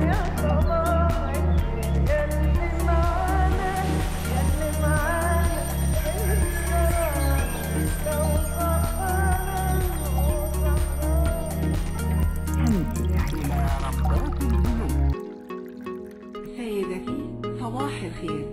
سيدتي صباح الخير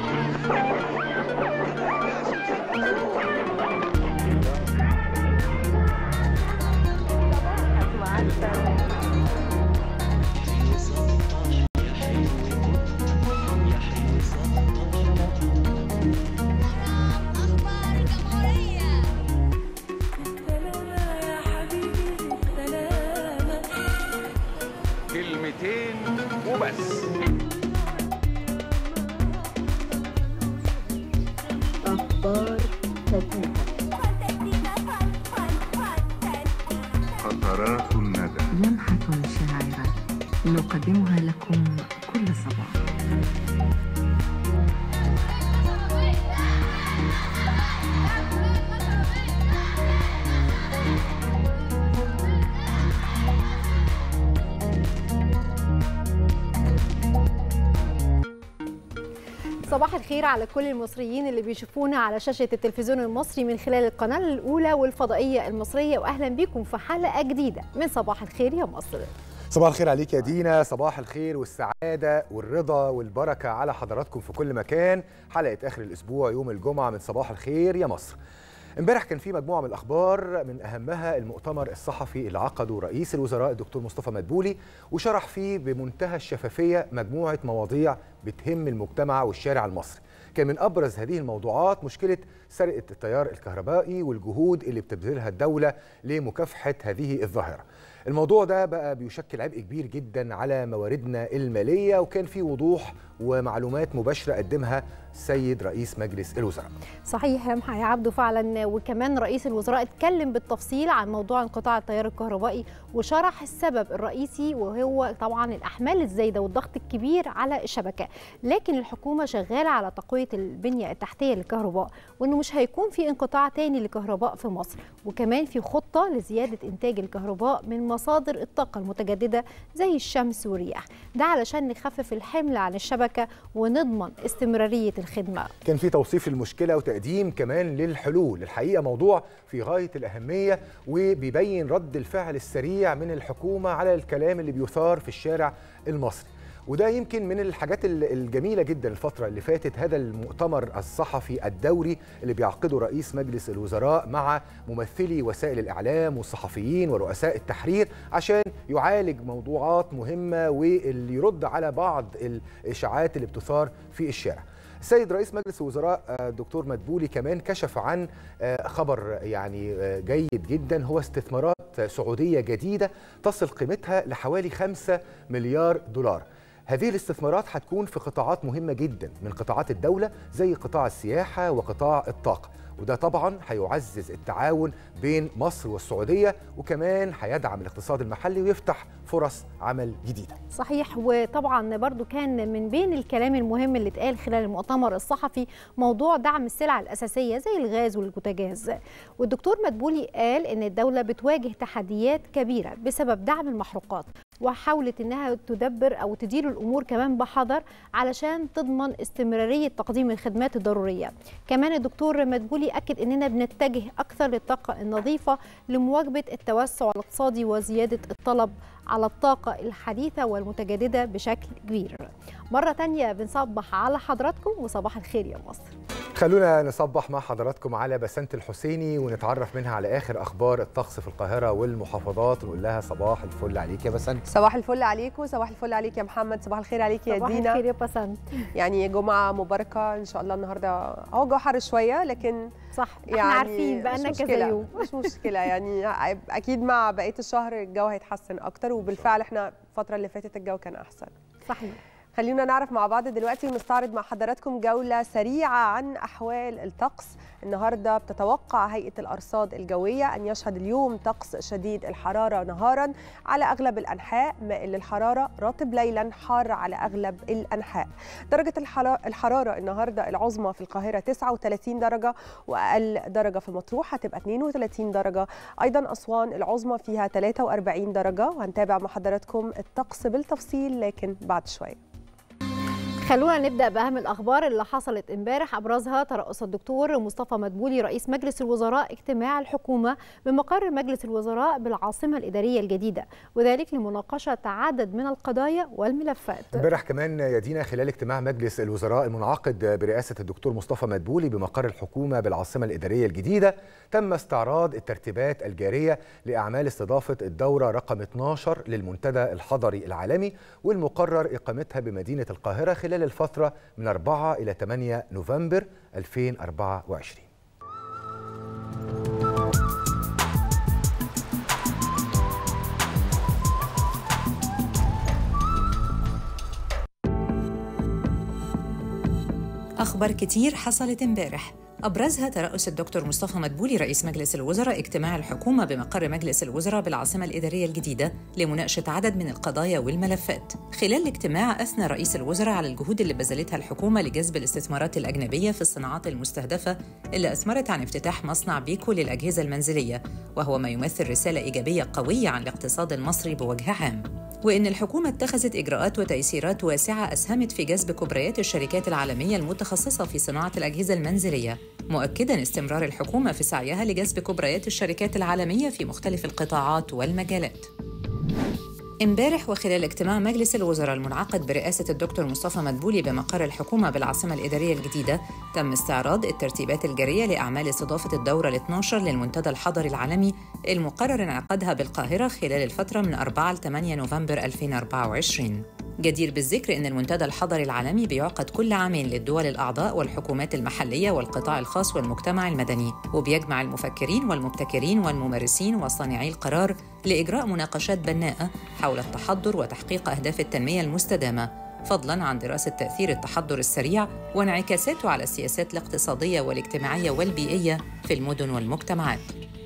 أخبار الجمهورية كلمتين وبس قطرات الندى لمحة شاعرة نقدمها لكم كل صباح صباح الخير على كل المصريين اللي بيشوفونا على شاشة التلفزيون المصري من خلال القناة الأولى والفضائية المصرية وأهلا بكم في حلقة جديدة من صباح الخير يا مصر صباح الخير عليك يا دينا صباح الخير والسعادة والرضا والبركة على حضراتكم في كل مكان حلقة آخر الأسبوع يوم الجمعة من صباح الخير يا مصر امبارح كان في مجموعة من الأخبار من أهمها المؤتمر الصحفي اللي عقده رئيس الوزراء الدكتور مصطفى مدبولي وشرح فيه بمنتهى الشفافية مجموعة مواضيع بتهم المجتمع والشارع المصري كان من أبرز هذه الموضوعات مشكلة سرقة التيار الكهربائي والجهود اللي بتبذلها الدولة لمكافحة هذه الظاهرة الموضوع ده بقى بيشكل عبء كبير جدا على مواردنا المالية وكان في وضوح ومعلومات مباشرة قدمها السيد رئيس مجلس الوزراء صحيح يا محا يا عبده فعلا وكمان رئيس الوزراء اتكلم بالتفصيل عن موضوع انقطاع التيار الكهربائي وشرح السبب الرئيسي وهو طبعا الأحمال الزايدة والضغط الكبير على الشبكة لكن الحكومة شغالة على تقوية البنية التحتية للكهرباء وانه مش هيكون في انقطاع تاني للكهرباء في مصر وكمان في خطة لزيادة إنتاج الكهرباء من مصادر الطاقة المتجددة زي الشمس والرياح ده علشان نخفف الحمل عن الشبكة ونضمن استمرارية الخدمة كان في توصيف للمشكله وتقديم كمان للحلول الحقيقه موضوع في غايه الاهميه وبيبين رد الفعل السريع من الحكومه على الكلام اللي بيثار في الشارع المصري وده يمكن من الحاجات ال- الجميله جدا الفتره اللي فاتت هذا المؤتمر الصحفي الدوري اللي بيعقده رئيس مجلس الوزراء مع ممثلي وسائل الاعلام والصحفيين ورؤساء التحرير عشان يعالج موضوعات مهمه واللي يرد على بعض الاشاعات اللي بتثار في الشارع السيد رئيس مجلس الوزراء آه، دكتور مدبولي كمان كشف عن آه، خبر يعني آه، جيد جدا هو استثمارات سعودية جديدة تصل قيمتها لحوالي 5 مليار دولار هذه الاستثمارات هتكون في قطاعات مهمة جدا من قطاعات الدولة زي قطاع السياحة وقطاع الطاقة وده طبعا هيعزز التعاون بين مصر والسعودية وكمان هيدعم الاقتصاد المحلي ويفتح فرص عمل جديدة صحيح وطبعا برضو كان من بين الكلام المهم اللي اتقال خلال المؤتمر الصحفي موضوع دعم السلع الأساسية زي الغاز والبوتاجاز والدكتور مدبولي قال إن الدولة بتواجه تحديات كبيرة بسبب دعم المحروقات وحاولت انها تدبر او تدير الامور كمان بحذر علشان تضمن استمراريه تقديم الخدمات الضروريه. كمان الدكتور مدبولي اكد اننا بنتجه اكثر للطاقه النظيفه لمواكبه التوسع الاقتصادي وزياده الطلب على الطاقه الحديثه والمتجدده بشكل كبير. مره تانية بنصبح على حضراتكم وصباح الخير يا مصر. خلونا نصبح مع حضراتكم على بسنت الحسيني ونتعرف منها على اخر اخبار الطقس في القاهره والمحافظات ونقول لها صباح الفل عليك يا بسنت صباح الفل عليكم صباح الفل عليك يا محمد صباح الخير عليك يا صباح دينا الخير يا بسنت. يعني جمعة مباركة إن شاء الله النهاردة هو جو حر شوية لكن صح احنا يعني عارفين بقالنا مش كذا مشكلة يوم. مش مشكلة يعني أكيد مع بقية الشهر الجو هيتحسن أكتر وبالفعل إحنا الفترة اللي فاتت الجو كان أحسن صحيح. خلينا نعرف مع بعض دلوقتي ونستعرض مع حضراتكم جولة سريعة عن أحوال الطقس النهاردة بتتوقع هيئة الأرصاد الجوية أن يشهد اليوم طقس شديد الحرارة نهارا على أغلب الأنحاء مائل للحرارة رطب ليلا حار على أغلب الأنحاء درجة الحلا- الحرارة النهاردة العظمى في القاهرة 39 درجة وأقل درجة في مطروح هتبقى 32 درجة أيضا أسوان العظمى فيها 43 درجة وهنتابع مع حضراتكم الطقس بالتفصيل لكن بعد شوية خلونا نبدا باهم الاخبار اللي حصلت امبارح ابرزها ترأس الدكتور مصطفى مدبولي رئيس مجلس الوزراء اجتماع الحكومه بمقر مجلس الوزراء بالعاصمه الاداريه الجديده وذلك لمناقشه عدد من القضايا والملفات امبارح كمان يدينا خلال اجتماع مجلس الوزراء المنعقد برئاسة الدكتور مصطفى مدبولي بمقر الحكومة بالعاصمة الإدارية الجديدة تم استعراض الترتيبات الجارية لأعمال استضافة الدورة رقم 12 للمنتدى الحضري العالمي والمقرر إقامتها بمدينة القاهرة خلال الفترة من 4 إلى 8 نوفمبر 2024 أخبار كتير حصلت امبارح أبرزها ترأس الدكتور مصطفى مدبولي رئيس مجلس الوزراء اجتماع الحكومة بمقر مجلس الوزراء بالعاصمة الإدارية الجديدة لمناقشة عدد من القضايا والملفات. خلال الاجتماع أثنى رئيس الوزراء على الجهود اللي بذلتها الحكومة لجذب الاستثمارات الأجنبية في الصناعات المستهدفة اللي أثمرت عن افتتاح مصنع بيكو للأجهزة المنزلية وهو ما يمثل رسالة إيجابية قوية عن الاقتصاد المصري بوجه عام. وإن الحكومة اتخذت إجراءات وتيسيرات واسعة أسهمت في جذب كبريات الشركات العالمية المتخصصة في صناعة الأجهزة المنزلية مؤكدا استمرار الحكومة في سعيها لجذب كبريات الشركات العالمية في مختلف القطاعات والمجالات امبارح وخلال اجتماع مجلس الوزراء المنعقد برئاسة الدكتور مصطفى مدبولي بمقر الحكومة بالعاصمة الإدارية الجديدة تم استعراض الترتيبات الجارية لأعمال استضافة الدورة ال 12 للمنتدى الحضري العالمي المقرر انعقادها بالقاهرة خلال الفترة من 4 ل 8 نوفمبر 2024 جدير بالذكر أن المنتدى الحضري العالمي بيعقد كل عامين للدول الأعضاء والحكومات المحلية والقطاع الخاص والمجتمع المدني وبيجمع المفكرين والمبتكرين والممارسين وصانعي القرار لإجراء مناقشات بناءة حول التحضر وتحقيق أهداف التنمية المستدامة فضلا عن دراسة تأثير التحضر السريع وانعكاساته على السياسات الاقتصادية والاجتماعية والبيئية في المدن والمجتمعات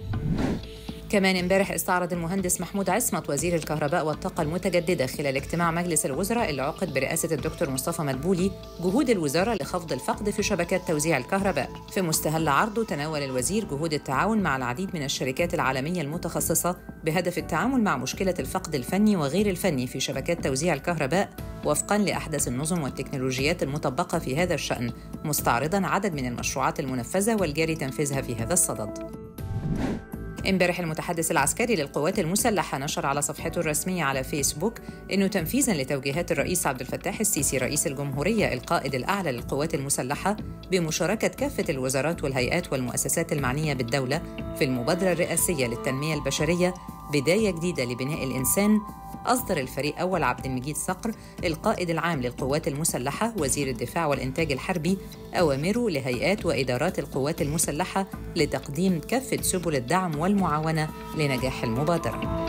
كمان امبارح استعرض المهندس محمود عصمت وزير الكهرباء والطاقة المتجددة خلال اجتماع مجلس الوزراء اللي عقد برئاسة الدكتور مصطفى مدبولي جهود الوزارة لخفض الفقد في شبكات توزيع الكهرباء. في مستهل عرضه تناول الوزير جهود التعاون مع العديد من الشركات العالمية المتخصصة بهدف التعامل مع مشكلة الفقد الفني وغير الفني في شبكات توزيع الكهرباء وفقا لأحدث النظم والتكنولوجيات المطبقة في هذا الشأن، مستعرضا عدد من المشروعات المنفذة والجاري تنفيذها في هذا الصدد. امبارح المتحدث العسكري للقوات المسلحة نشر على صفحته الرسمية على فيسبوك أنه تنفيذا لتوجيهات الرئيس عبد الفتاح السيسي رئيس الجمهورية القائد الأعلى للقوات المسلحة بمشاركة كافة الوزارات والهيئات والمؤسسات المعنية بالدولة في المبادرة الرئاسية للتنمية البشرية بداية جديدة لبناء الإنسان أصدر الفريق أول عبد المجيد صقر القائد العام للقوات المسلحة وزير الدفاع والإنتاج الحربي أوامره لهيئات وإدارات القوات المسلحة لتقديم كافة سبل الدعم والمعاونة لنجاح المبادرة.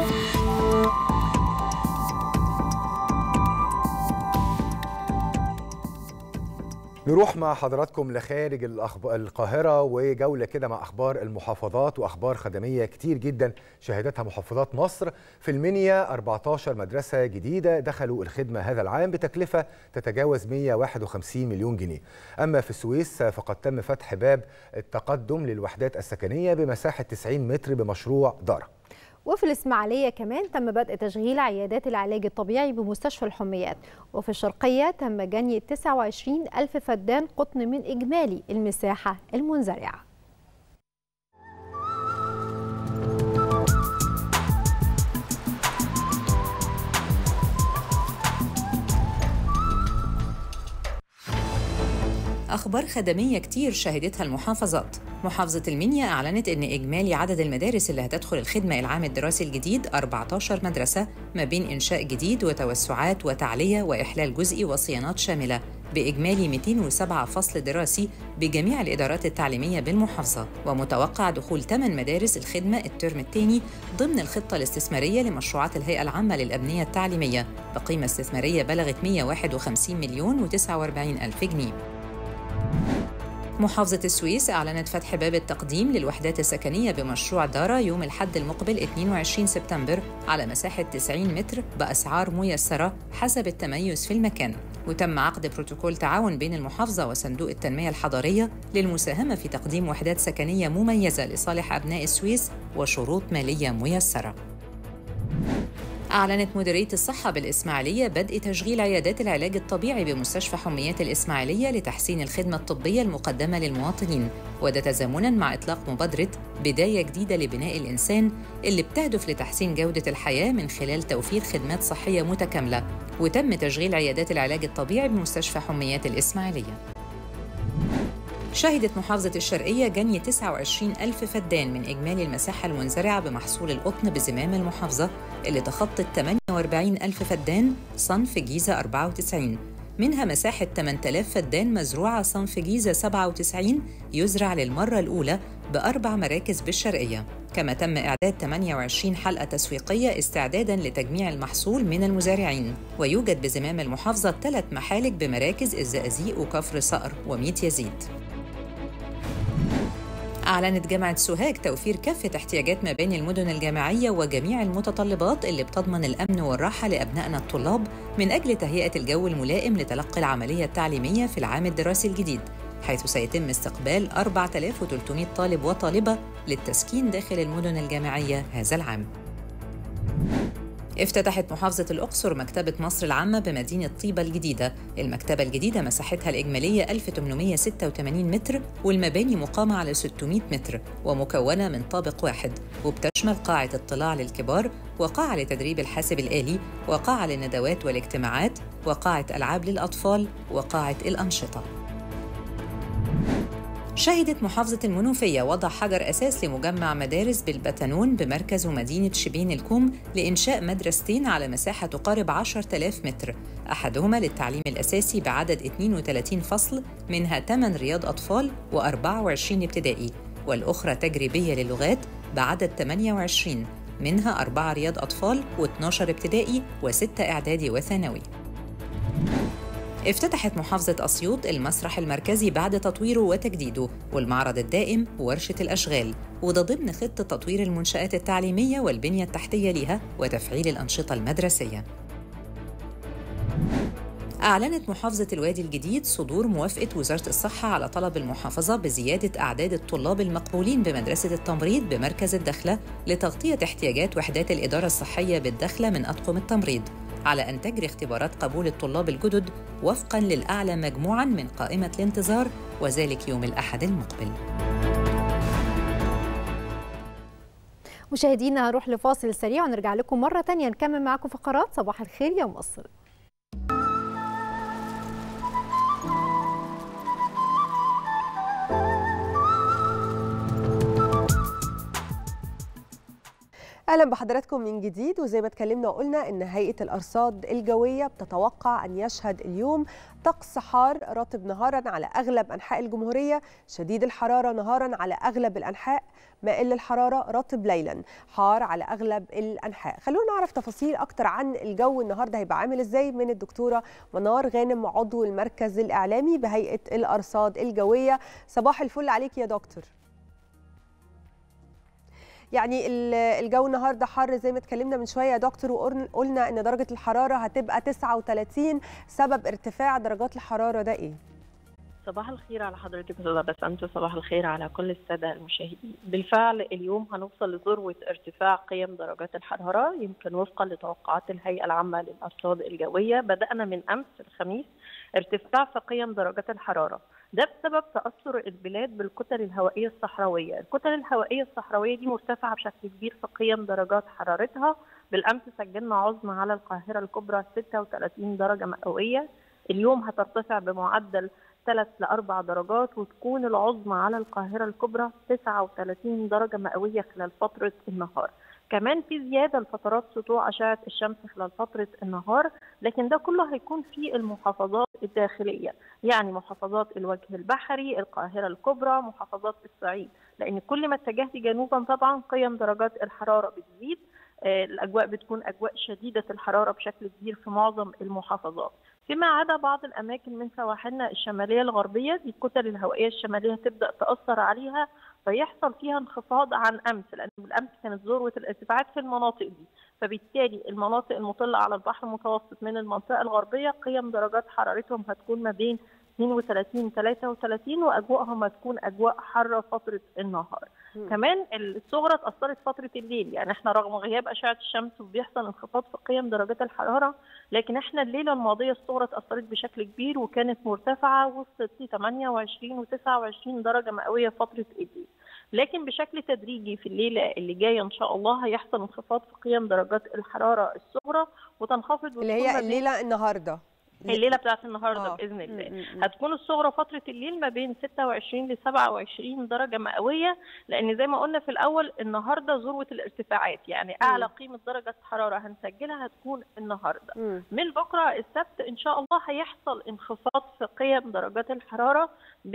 نروح مع حضراتكم لخارج الأخب... القاهرة وجولة كده مع أخبار المحافظات وأخبار خدمية كتير جدا شهدتها محافظات مصر في المنيا 14 مدرسة جديدة دخلوا الخدمة هذا العام بتكلفة تتجاوز 151 مليون جنيه أما في السويس فقد تم فتح باب التقدم للوحدات السكنية بمساحة 90 متر بمشروع دارة وفي الإسماعيلية كمان تم بدء تشغيل عيادات العلاج الطبيعي بمستشفى الحميات وفي الشرقية تم جني 29 ألف فدان قطن من إجمالي المساحة المنزرعة أخبار خدمية كتير شهدتها المحافظات محافظة المنيا أعلنت أن إجمالي عدد المدارس اللي هتدخل الخدمة العام الدراسي الجديد 14 مدرسة ما بين إنشاء جديد وتوسعات وتعلية وإحلال جزئي وصيانات شاملة بإجمالي 207 فصل دراسي بجميع الإدارات التعليمية بالمحافظة ومتوقع دخول 8 مدارس الخدمة الترم الثاني ضمن الخطة الاستثمارية لمشروعات الهيئة العامة للأبنية التعليمية بقيمة استثمارية بلغت 151 مليون و49 ألف جنيه محافظة السويس أعلنت فتح باب التقديم للوحدات السكنية بمشروع دارا يوم الحد المقبل 22 سبتمبر على مساحة 90 متر بأسعار ميسرة حسب التميز في المكان وتم عقد بروتوكول تعاون بين المحافظة وصندوق التنمية الحضرية للمساهمة في تقديم وحدات سكنية مميزة لصالح أبناء السويس وشروط مالية ميسرة أعلنت مديرية الصحة بالإسماعيلية بدء تشغيل عيادات العلاج الطبيعي بمستشفى حميات الإسماعيلية لتحسين الخدمة الطبية المقدمة للمواطنين وده تزامنا مع إطلاق مبادرة بداية جديدة لبناء الإنسان اللي بتهدف لتحسين جودة الحياة من خلال توفير خدمات صحية متكاملة وتم تشغيل عيادات العلاج الطبيعي بمستشفى حميات الإسماعيلية شهدت محافظة الشرقية جني 29 ألف فدان من إجمالي المساحة المنزرعة بمحصول القطن بزمام المحافظة اللي تخطت 48 ألف فدان صنف جيزة 94 منها مساحة 8000 فدان مزروعة صنف جيزة 97 يزرع للمرة الأولى بأربع مراكز بالشرقية كما تم إعداد 28 حلقة تسويقية استعداداً لتجميع المحصول من المزارعين ويوجد بزمام المحافظة ثلاث محالك بمراكز الزقازيق وكفر صقر وميت يزيد أعلنت جامعة سوهاج توفير كافة احتياجات مباني المدن الجامعية وجميع المتطلبات اللي بتضمن الأمن والراحة لأبنائنا الطلاب من أجل تهيئة الجو الملائم لتلقي العملية التعليمية في العام الدراسي الجديد حيث سيتم استقبال 4300 طالب وطالبة للتسكين داخل المدن الجامعية هذا العام. افتتحت محافظة الأقصر مكتبة مصر العامة بمدينة طيبة الجديدة المكتبة الجديدة مساحتها الإجمالية 1886 متر والمباني مقامة على 600 متر ومكونة من طابق واحد وبتشمل قاعة اطلاع للكبار وقاعة لتدريب الحاسب الآلي وقاعة للندوات والاجتماعات وقاعة ألعاب للأطفال وقاعة الأنشطة شهدت محافظة المنوفية وضع حجر أساس لمجمع مدارس بالبتنون بمركز ومدينة شبين الكوم لإنشاء مدرستين على مساحة تقارب 10,000 متر أحدهما للتعليم الأساسي بعدد 32 فصل منها 8 رياض أطفال و24 ابتدائي والأخرى تجريبية للغات بعدد 28 منها أربعة رياض أطفال و12 ابتدائي وستة إعدادي وثانوي افتتحت محافظة أسيوط المسرح المركزي بعد تطويره وتجديده والمعرض الدائم وورشة الأشغال وده ضمن خطة تطوير المنشآت التعليمية والبنية التحتية لها وتفعيل الأنشطة المدرسية أعلنت محافظة الوادي الجديد صدور موافقة وزارة الصحة على طلب المحافظة بزيادة أعداد الطلاب المقبولين بمدرسة التمريض بمركز الدخلة لتغطية احتياجات وحدات الإدارة الصحية بالدخلة من أطقم التمريض على أن تجري اختبارات قبول الطلاب الجدد وفقاً للأعلى مجموعاً من قائمة الانتظار وذلك يوم الأحد المقبل. مشاهدينا هنروح لفاصل سريع ونرجع لكم مرة تانية نكمل معاكم فقرات صباح الخير يا مصر اهلا بحضراتكم من جديد وزي ما اتكلمنا وقلنا ان هيئه الارصاد الجويه بتتوقع ان يشهد اليوم طقس حار رطب نهارا على اغلب انحاء الجمهوريه شديد الحراره نهارا على اغلب الانحاء مائل الحراره رطب ليلا حار على اغلب الانحاء خلونا نعرف تفاصيل اكتر عن الجو النهارده هيبقى عامل ازاي من الدكتوره منار غانم عضو المركز الاعلامي بهيئه الارصاد الجويه صباح الفل عليك يا دكتور يعني الجو النهارده حر زي ما اتكلمنا من شويه يا دكتور وقلنا ان درجه الحراره هتبقى 39 سبب ارتفاع درجات الحراره ده ايه؟ صباح الخير على حضرتك استاذه بسنت صباح الخير على كل الساده المشاهدين بالفعل اليوم هنوصل لذروه ارتفاع قيم درجات الحراره يمكن وفقا لتوقعات الهيئه العامه للارصاد الجويه بدانا من امس الخميس ارتفاع في قيم درجات الحراره ده بسبب تاثر البلاد بالكتل الهوائيه الصحراويه الكتل الهوائيه الصحراويه دي مرتفعه بشكل كبير في قيم درجات حرارتها بالامس سجلنا عظمى على القاهره الكبرى 36 درجه مئويه اليوم هترتفع بمعدل 3 ل 4 درجات وتكون العظمى على القاهرة الكبرى 39 درجة مئوية خلال فترة النهار كمان في زياده لفترات سطوع اشعه الشمس خلال فتره النهار لكن ده كله هيكون في المحافظات الداخليه يعني محافظات الوجه البحري القاهره الكبرى محافظات الصعيد لان كل ما اتجهت جنوبا طبعا قيم درجات الحراره بتزيد آه، الاجواء بتكون اجواء شديده الحراره بشكل كبير في معظم المحافظات فيما عدا بعض الاماكن من سواحلنا الشماليه الغربيه دي الكتل الهوائيه الشماليه تبدا تاثر عليها فيحصل فيها انخفاض عن امس لان بالامس كانت ذروه الارتفاعات في المناطق دي فبالتالي المناطق المطله على البحر المتوسط من المنطقه الغربيه قيم درجات حرارتهم هتكون ما بين 32 33 واجواءهم هتكون اجواء حاره فتره النهار مم. كمان الصغرى اتاثرت فتره الليل يعني احنا رغم غياب اشعه الشمس وبيحصل انخفاض في قيم درجات الحراره لكن احنا الليله الماضيه الصغرى اتاثرت بشكل كبير وكانت مرتفعه وصلت ل 28 و29 درجه مئويه فتره الليل لكن بشكل تدريجي في الليله اللي جايه ان شاء الله هيحصل انخفاض في قيم درجات الحراره الصغرى وتنخفض اللي وتكون هي ما بين- الليله النهارده الليله بتاعت النهارده آه. باذن الله م- م- م. هتكون الصغرى فتره الليل ما بين 26 ل 27 درجه مئويه لان زي ما قلنا في الاول النهارده ذروه الارتفاعات يعني اعلى قيمه درجه حراره هنسجلها هتكون النهارده مم. من بكره السبت ان شاء الله هيحصل انخفاض في قيم درجات الحراره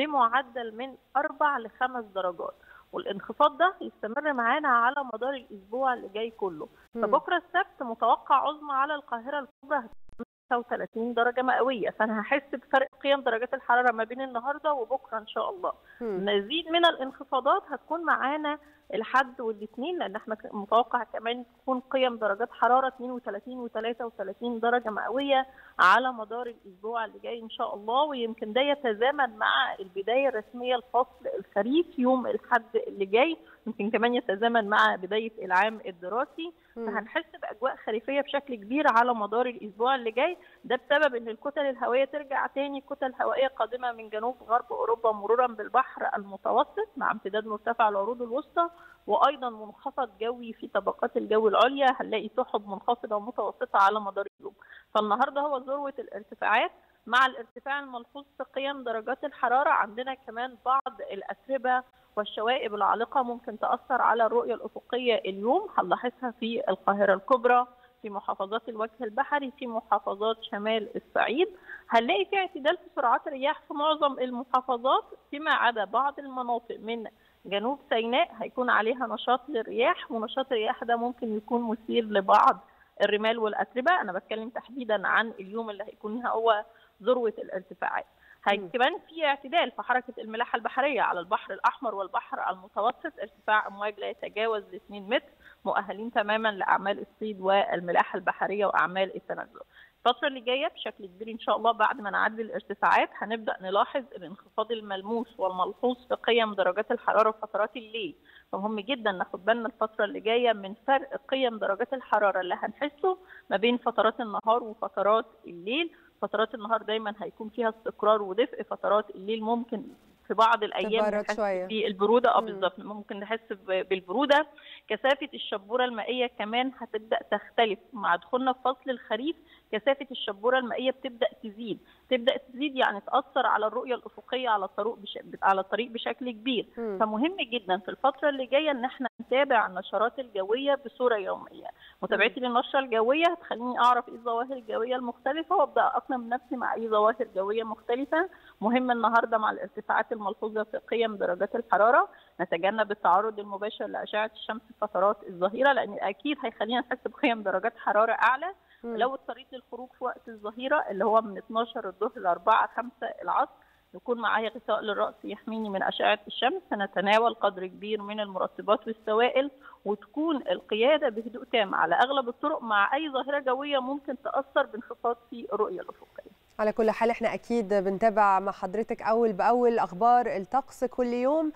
بمعدل من اربع لخمس درجات والانخفاض ده يستمر معانا على مدار الاسبوع اللي جاي كله مم. فبكره السبت متوقع عظمى على القاهره الكبرى هتكون 36 درجه مئويه فانا هحس بفرق قيم درجات الحراره ما بين النهارده وبكره ان شاء الله مم. مزيد من الانخفاضات هتكون معانا الحد والاثنين لان احنا ك- متوقع كمان تكون قيم درجات حراره 32 و33 درجه مئويه على مدار الاسبوع اللي جاي ان شاء الله ويمكن ده يتزامن مع البدايه الرسميه لفصل الخريف يوم الاحد اللي جاي يمكن كمان يتزامن مع بدايه العام الدراسي مم. فهنحس باجواء خريفيه بشكل كبير على مدار الاسبوع اللي جاي ده بسبب ان الكتل الهوائيه ترجع تاني كتل هوائيه قادمه من جنوب غرب اوروبا مرورا بالبحر المتوسط مع امتداد مرتفع العروض الوسطى وايضا منخفض جوي في طبقات الجو العليا هنلاقي سحب منخفضه ومتوسطه على مدار اليوم فالنهارده هو ذروه الارتفاعات مع الارتفاع الملحوظ في قيم درجات الحراره عندنا كمان بعض الاتربه والشوائب العالقه ممكن تاثر على الرؤيه الافقيه اليوم هنلاحظها في القاهره الكبرى في محافظات الوجه البحري في محافظات شمال الصعيد هنلاقي في اعتدال في سرعات الرياح في معظم المحافظات فيما عدا بعض المناطق من جنوب سيناء هيكون عليها نشاط للرياح ونشاط الرياح ده ممكن يكون مثير لبعض الرمال والاتربه انا بتكلم تحديدا عن اليوم اللي هيكون هو ذروه الارتفاعات هي مم. كمان في اعتدال في حركه الملاحه البحريه على البحر الاحمر والبحر المتوسط ارتفاع امواج لا يتجاوز ل 2 متر مؤهلين تماما لاعمال الصيد والملاحه البحريه واعمال التنزل الفترة اللي جاية بشكل كبير إن شاء الله بعد ما نعدي الارتفاعات هنبدأ نلاحظ الانخفاض الملموس والملحوظ في قيم درجات الحرارة في فترات الليل فمهم جدا ناخد بالنا الفترة اللي جاية من فرق قيم درجات الحرارة اللي هنحسه ما بين فترات النهار وفترات الليل فترات النهار دايما هيكون فيها استقرار ودفء فترات الليل ممكن في بعض الايام تبرد نحس شوية. بالبروده اه مم. بالظبط ممكن نحس ب- بالبروده كثافه الشبوره المائيه كمان هتبدا تختلف مع دخولنا في فصل الخريف كثافه الشبوره المائيه بتبدا تزيد تبدا تزيد يعني تاثر على الرؤيه الافقيه على الطريق بش... على الطريق بشكل كبير مم. فمهم جدا في الفتره اللي جايه ان احنا نتابع النشرات الجويه بصوره يوميه متابعتي للنشره الجويه هتخليني اعرف ايه الظواهر الجويه المختلفه وابدا اقنم نفسي مع اي ظواهر جويه مختلفه مهم النهارده مع الارتفاعات الملحوظه في قيم درجات الحراره نتجنب التعرض المباشر لاشعه الشمس في فترات الظهيره لان اكيد هيخلينا نحس بقيم درجات حراره اعلى مم. لو اضطريت للخروج في وقت الظهيره اللي هو من 12 الظهر ل 4 5 العصر يكون معايا غطاء للراس يحميني من اشعه الشمس نتناول قدر كبير من المرطبات والسوائل وتكون القياده بهدوء تام على اغلب الطرق مع اي ظاهره جويه ممكن تاثر بانخفاض في الرؤيه الافقيه على كل حال احنا اكيد بنتابع مع حضرتك اول باول اخبار الطقس كل يوم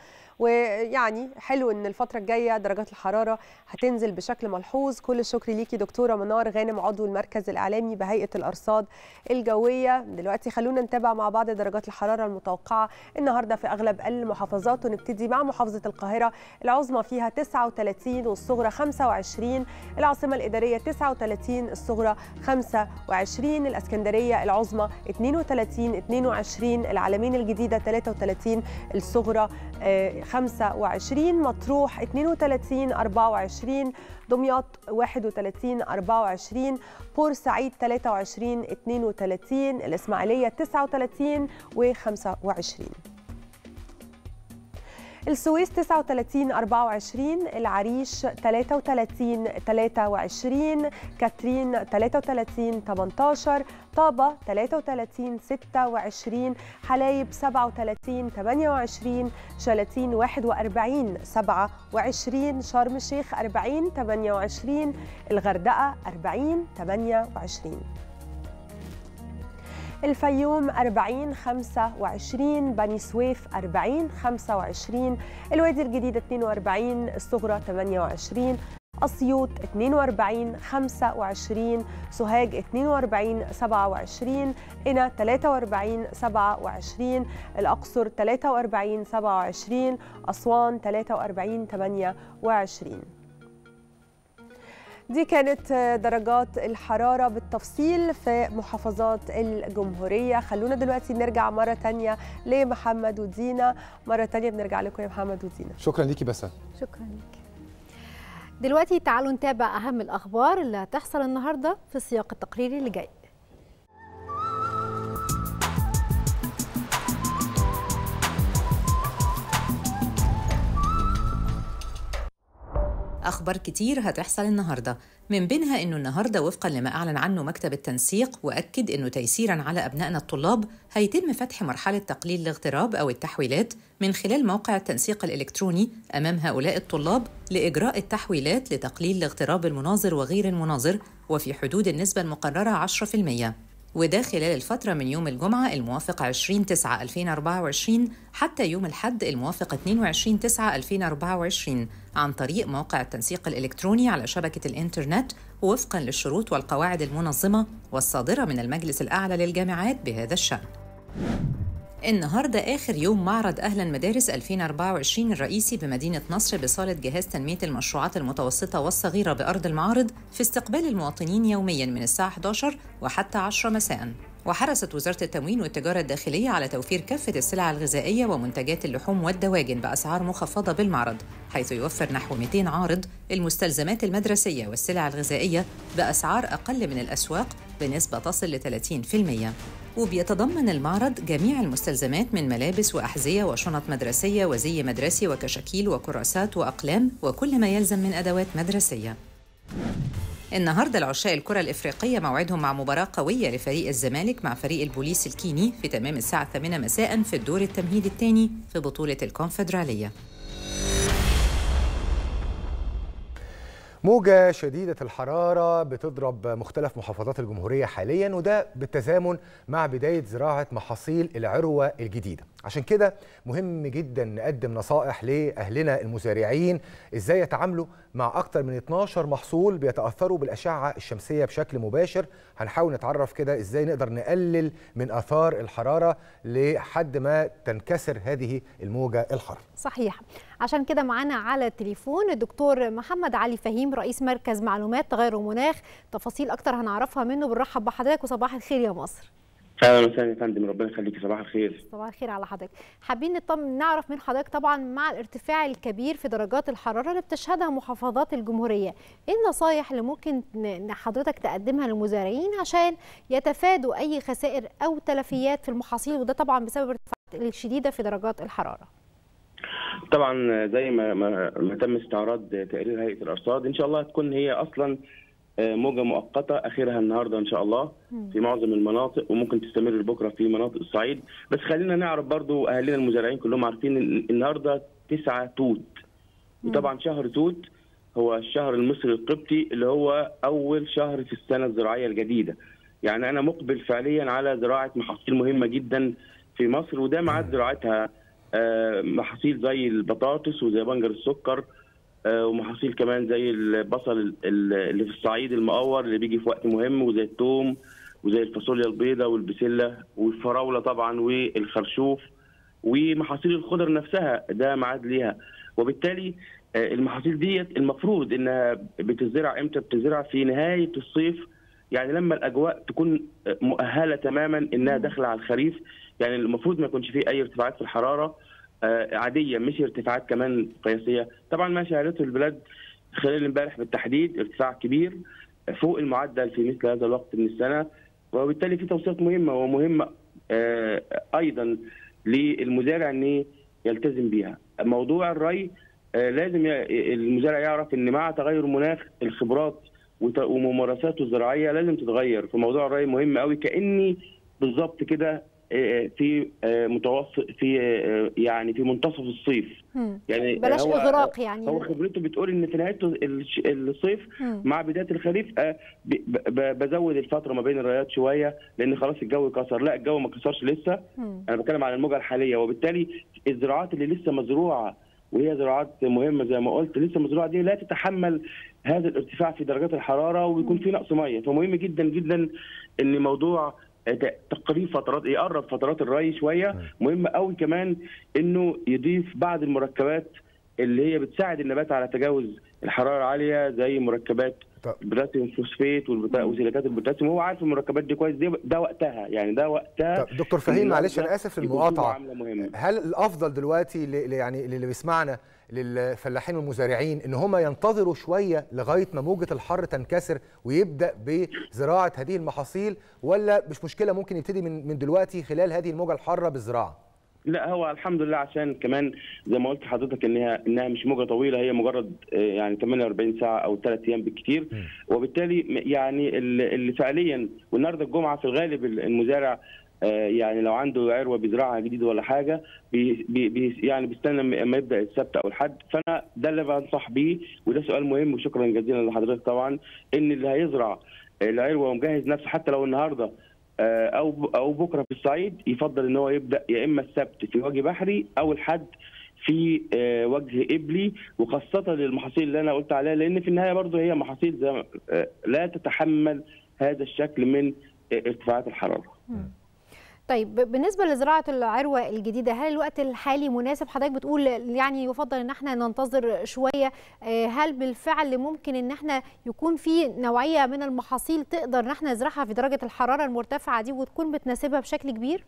ويعني حلو ان الفتره الجايه درجات الحراره هتنزل بشكل ملحوظ كل الشكر ليكي دكتوره منار غانم عضو المركز الاعلامي بهيئه الارصاد الجويه دلوقتي خلونا نتابع مع بعض درجات الحراره المتوقعه النهارده في اغلب المحافظات ونبتدي مع محافظه القاهره العظمى فيها 39 والصغرى 25 العاصمه الاداريه 39 الصغرى 25 الاسكندريه العظمى 32 22 العالمين الجديدة 33 الصغرى آه، 25 مطروح 32 24 دمياط 31 24 بورسعيد 23 32 الإسماعيلية 39 و25 السويس 39 24 العريش 33 23 كاترين 33 18 طابة 33 26 حلايب 37 28 شلاتين 41 27 شرم الشيخ 40 28 الغردقة 40 28 الفيوم 40 25 بني سويف 40 25 الوادي الجديد 42 الصغرى 28 أسيوط 42 25 سوهاج 42 27 قنا 43 27 الأقصر 43 27 أسوان 43 28 دي كانت درجات الحرارة بالتفصيل في محافظات الجمهورية خلونا دلوقتي نرجع مرة تانية لمحمد ودينا مرة تانية بنرجع لكم يا محمد ودينا شكرا ليكي بس شكرا لك دلوقتي تعالوا نتابع أهم الأخبار اللي هتحصل النهاردة في السياق التقريري اللي جاي أخبار كتير هتحصل النهاردة من بينها إنه النهاردة وفقا لما أعلن عنه مكتب التنسيق وأكد إنه تيسيرا على أبنائنا الطلاب هيتم فتح مرحلة تقليل الاغتراب أو التحويلات من خلال موقع التنسيق الإلكتروني أمام هؤلاء الطلاب لإجراء التحويلات لتقليل الاغتراب المناظر وغير المناظر وفي حدود النسبة المقررة 10%. وده خلال الفترة من يوم الجمعة الموافق 20 9 2024 حتى يوم الحد الموافق 22 9 2024 عن طريق موقع التنسيق الإلكتروني على شبكة الإنترنت وفقاً للشروط والقواعد المنظمة والصادرة من المجلس الأعلى للجامعات بهذا الشأن. النهارده آخر يوم معرض أهلا مدارس 2024 الرئيسي بمدينة نصر بصالة جهاز تنمية المشروعات المتوسطة والصغيرة بأرض المعارض في استقبال المواطنين يومياً من الساعة 11 وحتى 10 مساءً. وحرصت وزارة التموين والتجارة الداخلية على توفير كافة السلع الغذائية ومنتجات اللحوم والدواجن بأسعار مخفضة بالمعرض، حيث يوفر نحو 200 عارض المستلزمات المدرسية والسلع الغذائية بأسعار أقل من الأسواق بنسبة تصل ل 30%. وبيتضمن المعرض جميع المستلزمات من ملابس وأحذية وشنط مدرسية وزي مدرسي وكشاكيل وكراسات وأقلام وكل ما يلزم من أدوات مدرسية. النهارده العشاء الكرة الإفريقية موعدهم مع مباراة قوية لفريق الزمالك مع فريق البوليس الكيني في تمام الساعة 8 مساء في الدور التمهيدي الثاني في بطولة الكونفدرالية. موجة شديدة الحرارة بتضرب مختلف محافظات الجمهورية حاليا وده بالتزامن مع بداية زراعة محاصيل العروة الجديدة عشان كده مهم جدا نقدم نصائح لأهلنا المزارعين ازاي يتعاملوا مع أكتر من 12 محصول بيتأثروا بالأشعة الشمسية بشكل مباشر هنحاول نتعرف كده ازاي نقدر نقلل من آثار الحرارة لحد ما تنكسر هذه الموجة الحارة صحيح عشان كده معانا على التليفون الدكتور محمد علي فهيم رئيس مركز معلومات تغير المناخ تفاصيل اكتر هنعرفها منه بنرحب بحضرتك وصباح الخير يا مصر اهلا وسهلا يا فندم ربنا يخليكي صباح الخير صباح الخير على حضرتك حابين نطمن نعرف من حضرتك طبعا مع الارتفاع الكبير في درجات الحراره اللي بتشهدها محافظات الجمهوريه ايه النصايح اللي ممكن ن- حضرتك تقدمها للمزارعين عشان يتفادوا اي خسائر او تلفيات في المحاصيل وده طبعا بسبب الارتفاعات الشديده في درجات الحراره طبعا زي ما ما, ما تم استعراض تقرير هيئه الارصاد ان شاء الله هتكون هي اصلا آه، موجه مؤقته اخرها النهارده ان شاء الله في معظم المناطق وممكن تستمر بكره في مناطق الصعيد بس خلينا نعرف برضو اهالينا المزارعين كلهم عارفين ان النهارده 9 توت وطبعا شهر توت هو الشهر المصري القبطي اللي هو اول شهر في السنه الزراعيه الجديده يعني انا مقبل فعليا على زراعه محاصيل مهمه جدا في مصر وده ميعاد زراعتها آه، محاصيل زي البطاطس وزي بنجر السكر آه، ومحاصيل كمان زي البصل ال- ال- اللي في الصعيد المقور اللي بيجي في وقت مهم وزي الثوم وزي الفاصوليا البيضاء والبسله والفراوله طبعا والخرشوف ومحاصيل الخضر نفسها ده ميعاد ليها وبالتالي آه، المحاصيل ديت المفروض انها بتزرع امتى بتزرع في نهايه الصيف يعني لما الاجواء تكون مؤهله تماما انها داخله على الخريف يعني المفروض ما يكونش فيه اي ارتفاعات في الحراره آه، عاديه مش ارتفاعات كمان قياسيه طبعا ما شهدته البلاد خلال امبارح بالتحديد ارتفاع كبير فوق المعدل في مثل هذا الوقت من السنه وبالتالي في توصيات مهمه ومهمه آه، ايضا للمزارع ان يلتزم بيها موضوع الري آه، لازم ي- المزارع يعرف ان مع تغير المناخ الخبرات وت- وممارساته الزراعيه لازم تتغير في موضوع الري مهم قوي كاني بالظبط كده آه، في آه، متوسط في آه، يعني في منتصف الصيف مم. يعني بلاش هو- اغراق يعني هو خبرته بتقول ان في نهايه الش- الصيف مم. مع بدايه الخريف آه، ب- ب- بزود الفتره ما بين الرايات شويه لان خلاص الجو كسر لا الجو ما كسرش لسه مم. انا بتكلم عن الموجه الحاليه وبالتالي الزراعات اللي لسه مزروعه وهي زراعات مهمه زي ما قلت لسه مزروعه دي لا تتحمل هذا الارتفاع في درجات الحراره ويكون في نقص ميه فمهم جدا جدا ان موضوع ت- تقريب فترات يقرب فترات الري شويه مهم قوي كمان انه يضيف بعض المركبات اللي هي بتساعد النبات على تجاوز الحراره العاليه زي مركبات طب. البوتاسيوم فوسفات والبتا- وسيليكات البوتاسيوم هو عارف المركبات دي كويس دي ده وقتها يعني ده وقتها طب دكتور فهيم إن معلش النهاردة انا اسف يكون في للمقاطعه معاملة مهمة. هل الافضل دلوقتي ل- ل- يعني اللي بيسمعنا للفلاحين والمزارعين ان هم ينتظروا شويه لغايه ما موجه الحر تنكسر ويبدا بزراعه هذه المحاصيل ولا مش مشكله ممكن يبتدي من من دلوقتي خلال هذه الموجه الحاره بالزراعه لا هو الحمد لله عشان كمان زي ما قلت لحضرتك انها انها مش موجه طويله هي مجرد آه، يعني 48 ساعه او 3 ايام بالكثير وبالتالي م- يعني اللي اللي فعليا والنهارده الجمعه في الغالب المزارع آه، يعني لو عنده عروه بيزرعها جديد ولا حاجه بي بي بي يعني بيستنى اما يبدا السبت او الحد فانا ده اللي بنصح بيه وده سؤال مهم وشكرا جزيلا لحضرتك طبعا ان اللي هيزرع العروه ومجهز نفسه حتى لو النهارده آه، او او بكره في الصعيد يفضل ان هو يبدا يا اما السبت في وجه بحري او الحد في آه، وجه قبلي وخاصه للمحاصيل اللي انا قلت عليها لان في النهايه برضه هي محاصيل زي ما- آه، لا تتحمل هذا الشكل من آه، ارتفاعات الحراره. طيب ب- بالنسبه لزراعه العروه الجديده هل الوقت الحالي مناسب حضرتك بتقول يعني يفضل ان احنا ننتظر شويه آه، هل بالفعل ممكن ان احنا يكون في نوعيه من المحاصيل تقدر ان احنا نزرعها في درجه الحراره المرتفعه دي وتكون بتناسبها بشكل كبير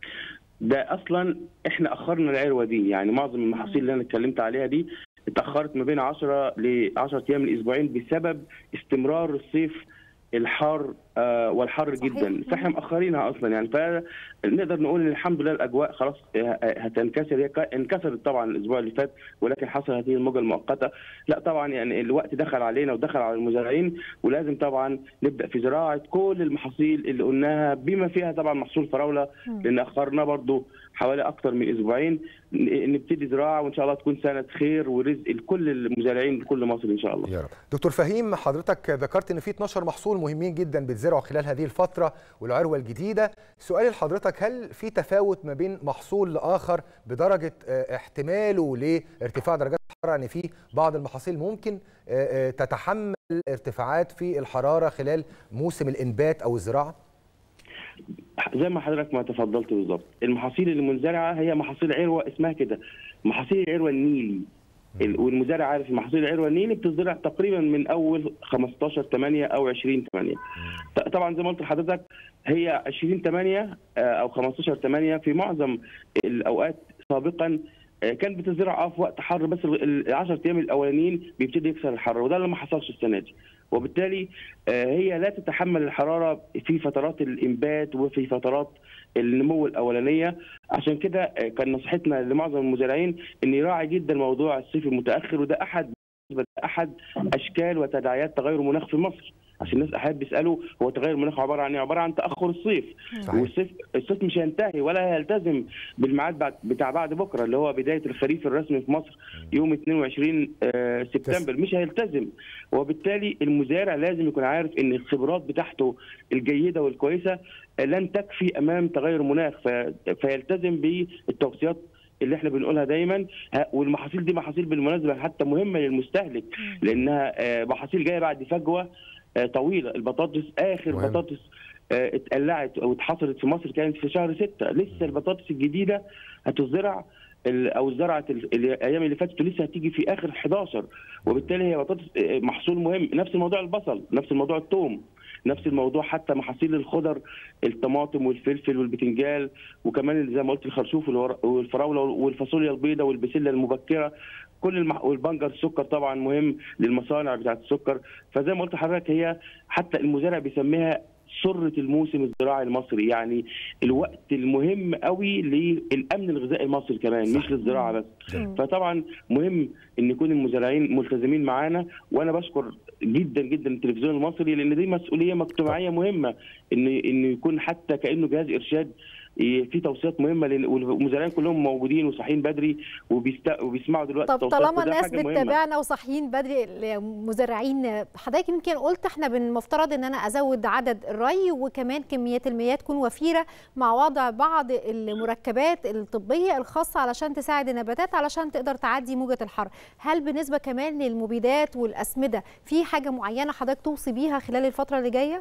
ده اصلا احنا اخرنا العروه دي يعني معظم المحاصيل اللي انا اتكلمت عليها دي اتاخرت ما بين 10 ل 10 ايام لاسبوعين بسبب استمرار الصيف الحار آه والحر صحيح. جدا فاحنا مأخرينها اصلا يعني فنقدر نقول ان الحمد لله الاجواء خلاص آه، هتنكسر هي كا- انكسرت طبعا الاسبوع اللي فات ولكن حصل هذه الموجه المؤقته لا طبعا يعني الوقت دخل علينا ودخل على المزارعين ولازم طبعا نبدا في زراعه كل المحاصيل اللي قلناها بما فيها طبعا محصول فراوله لان اخرنا برضو حوالي اكثر من اسبوعين ن- نبتدي زراعه وان شاء الله تكون سنه خير ورزق لكل المزارعين بكل مصر ان شاء الله يا رب دكتور فهيم حضرتك ذكرت ان في 12 محصول مهمين جدا بيتزرعوا خلال هذه الفتره والعروه الجديده سؤالي لحضرتك هل في تفاوت ما بين محصول لاخر بدرجه آه، احتماله لارتفاع درجات الحراره يعني في بعض المحاصيل ممكن آه، آه، تتحمل ارتفاعات في الحراره خلال موسم الانبات او الزراعه زي ما حضرتك ما تفضلت بالظبط المحاصيل اللي منزرعه هي محاصيل عروه اسمها كده محاصيل العروه النيلي ال- والمزارع عارف محاصيل العروه النيلي بتزرع تقريبا من اول 15 8 او 20 8 ط- طبعا زي ما قلت لحضرتك هي 20 8 او 15 8 في معظم الاوقات سابقا آه، كانت بتزرع اه في وقت حر بس ال 10 ايام الاولانيين بيبتدي يكسر الحراره وده اللي ما حصلش السنه دي وبالتالي آه، هي لا تتحمل الحراره في فترات الانبات وفي فترات النمو الاولانيه عشان كده آه، كان نصيحتنا لمعظم المزارعين ان يراعي جدا موضوع الصيف المتاخر وده احد احد اشكال وتداعيات تغير المناخ في مصر عشان الناس احيانا بيسالوا هو تغير المناخ عباره عن ايه؟ عباره عن تاخر الصيف صحيح. والصيف الصيف مش هينتهي ولا هيلتزم بالميعاد بعد- بتاع بعد بكره اللي هو بدايه الخريف الرسمي في مصر يوم 22 آه، سبتمبر مش هيلتزم وبالتالي المزارع لازم يكون عارف ان الخبرات بتاعته الجيده والكويسه آه، لن تكفي امام تغير المناخ في- فيلتزم بالتوصيات اللي احنا بنقولها دايما ها- والمحاصيل دي محاصيل بالمناسبه حتى مهمه للمستهلك لانها آه، محاصيل جايه بعد فجوه آه، طويله البطاطس اخر مهم. بطاطس آه، اتقلعت او اتحصلت في مصر كانت في شهر ستة لسه البطاطس الجديده هتزرع ال- او زرعت ال- الايام اللي فاتت ولسه هتيجي في اخر 11 وبالتالي هي بطاطس آه، محصول مهم نفس الموضوع البصل نفس الموضوع الثوم نفس الموضوع حتى محاصيل الخضر الطماطم والفلفل والبتنجال وكمان زي ما قلت الخرشوف والور- والفراوله والفاصوليا البيضاء والبسله المبكره كل المح... والبنجر السكر طبعا مهم للمصانع بتاعه السكر فزي ما قلت لحضرتك هي حتى المزارع بيسميها سرة الموسم الزراعي المصري يعني الوقت المهم قوي للامن الغذائي المصري كمان مش للزراعه بس فطبعا مهم ان يكون المزارعين ملتزمين معانا وانا بشكر جدا جدا التلفزيون المصري لان دي مسؤوليه مجتمعيه مهمه ان ان يكون حتى كانه جهاز ارشاد إيه، في توصيات مهمه لان والمزارعين كلهم موجودين وصاحيين بدري وبيست... وبيسمعوا دلوقتي طب التوصيات، طالما فده الناس حاجة مهمة. بتتابعنا وصاحيين بدري المزارعين حضرتك يمكن قلت احنا بالمفترض ان انا ازود عدد الري وكمان كميات المياه تكون وفيره مع وضع بعض المركبات الطبيه الخاصه علشان تساعد النباتات علشان تقدر تعدي موجه الحر هل بالنسبه كمان للمبيدات والاسمده في حاجه معينه حضرتك توصي بيها خلال الفتره اللي جايه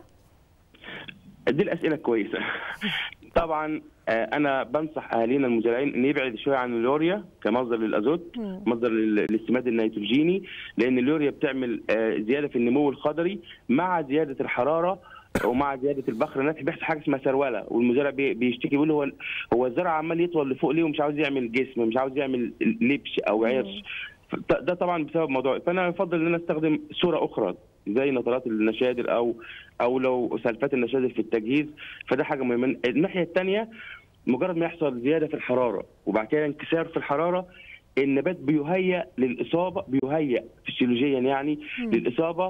دي الاسئله كويسه طبعا آه، انا بنصح اهالينا المزارعين ان يبعد شويه عن اليوريا كمصدر للازوت مم. مصدر لل- للسماد النيتروجيني لان اليوريا بتعمل آه، زياده في النمو الخضري مع زياده الحراره ومع زياده البخر الناتج بيحصل حاجه اسمها سروله والمزارع بي- بيشتكي بيقول هو هو الزرع عمال يطول لفوق ليه ومش عاوز يعمل جسم مش عاوز يعمل لبش او عرش ده ده طبعا بسبب موضوع فانا افضل ان انا استخدم صوره اخرى زي نترات النشادر او او لو سلفات النشادر في التجهيز فده حاجه مهمه الناحيه الثانيه مجرد ما يحصل زياده في الحراره وبعد كده انكسار في الحراره النبات بيهيأ للاصابه بيهيأ فسيولوجيا يعني مم. للاصابه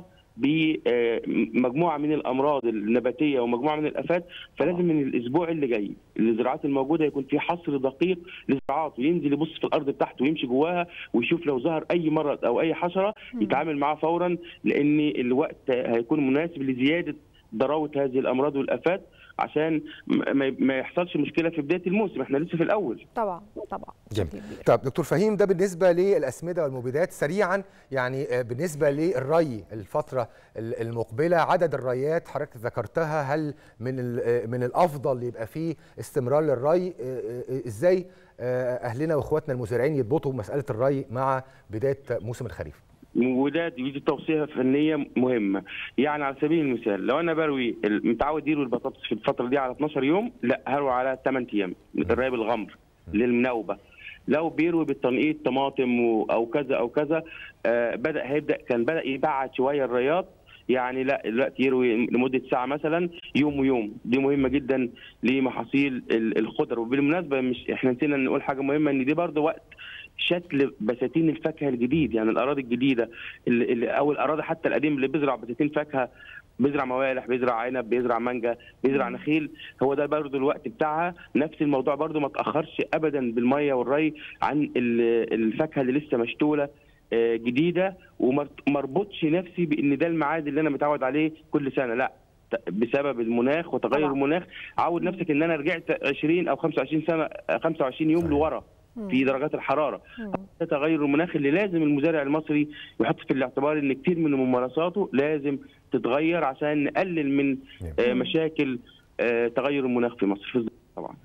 بمجموعه من الامراض النباتيه ومجموعه من الافات فلازم من الاسبوع اللي جاي الزراعات الموجوده يكون في حصر دقيق للزراعات وينزل يبص في الارض بتاعته ويمشي جواها ويشوف لو ظهر اي مرض او اي حشره يتعامل معاه فورا لان الوقت هيكون مناسب لزياده ضراوه هذه الامراض والافات عشان ما ما يحصلش مشكله في بدايه الموسم احنا لسه في الاول طبعا طبعا جميل بشكل كبير. طب دكتور فهيم ده بالنسبه للاسمده والمبيدات سريعا يعني آه، بالنسبه للري الفتره ال- المقبله عدد الريات حضرتك ذكرتها هل من ال- آه، من الافضل يبقى فيه استمرار للري آه، آه، ازاي آه، اهلنا واخواتنا المزارعين يضبطوا مساله الري مع بدايه موسم الخريف وده دي دي توصيه فنيه مهمه يعني على سبيل المثال لو انا بروي متعود يروي البطاطس في الفتره دي على 12 يوم لا هروي على 8 ايام الري بالغمر للمناوبه لو بيروي بالتنقيط طماطم و- او كذا او كذا آه بدا هيبدا كان بدا يبعد شويه الرياض يعني لا دلوقتي يروي لمده ساعه مثلا يوم ويوم دي مهمه جدا لمحاصيل ال- الخضر وبالمناسبه مش احنا نسينا نقول حاجه مهمه ان دي برضه وقت شكل بساتين الفاكهه الجديد يعني الاراضي الجديده اللي اللي- او الاراضي حتى القديم اللي بيزرع بساتين فاكهه بيزرع موالح بيزرع عنب بيزرع مانجا بيزرع نخيل هو ده برضه الوقت بتاعها نفس الموضوع برضه ما تاخرش ابدا بالميه والري عن ال- الفاكهه اللي لسه مشتوله آه، جديده وما مربطش نفسي بان ده الميعاد اللي انا متعود عليه كل سنه لا ت- بسبب المناخ وتغير طبعا. المناخ عود نفسك ان انا رجعت 20 او 25 سنه آه، 25 يوم لورا في درجات الحراره مم. ده تغير المناخ اللي لازم المزارع المصري يحط في الاعتبار ان كتير من ممارساته لازم تتغير عشان نقلل من آه، مشاكل آه، تغير المناخ في مصر في الزراعة طبعا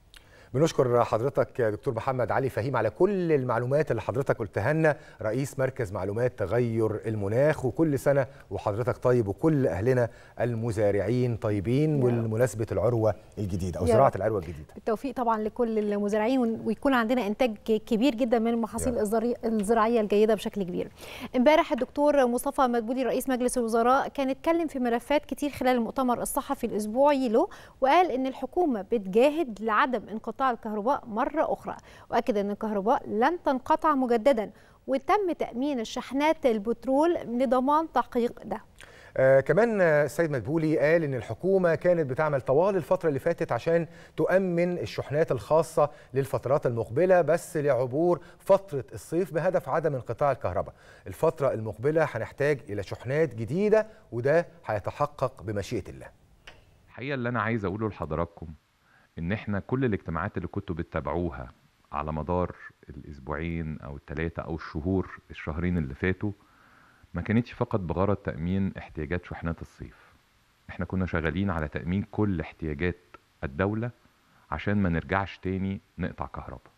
بنشكر حضرتك يا دكتور محمد علي فهيم على كل المعلومات اللي حضرتك قلتها لنا رئيس مركز معلومات تغير المناخ وكل سنه وحضرتك طيب وكل اهلنا المزارعين طيبين يا رب. والمناسبه العروه الجديده او يا زراعه رب. العروه الجديده بالتوفيق طبعا لكل المزارعين ون- ويكون عندنا انتاج كبير جدا من المحاصيل الزري- الزراعيه الجيده بشكل كبير. امبارح الدكتور مصطفى مدبولي رئيس مجلس الوزراء كان اتكلم في ملفات كتير خلال المؤتمر الصحفي الاسبوعي له وقال ان الحكومه بتجاهد لعدم انقطاع الكهرباء مره اخرى واكد ان الكهرباء لن تنقطع مجددا وتم تامين الشحنات البترول لضمان تحقيق ده. آه كمان آه، السيد مدبولي قال ان الحكومه كانت بتعمل طوال الفتره اللي فاتت عشان تؤمن الشحنات الخاصه للفترات المقبله بس لعبور فتره الصيف بهدف عدم انقطاع الكهرباء الفتره المقبله هنحتاج الى شحنات جديده وده هيتحقق بمشيئه الله الحقيقه اللي انا عايز اقوله لحضراتكم ان احنا كل الاجتماعات اللي كنتوا بتتابعوها على مدار الاسبوعين او الثلاثه او الشهور الشهرين اللي فاتوا ما كانتش فقط بغرض تامين احتياجات شحنات الصيف احنا كنا شغالين على تامين كل احتياجات الدوله عشان ما نرجعش تاني نقطع كهرباء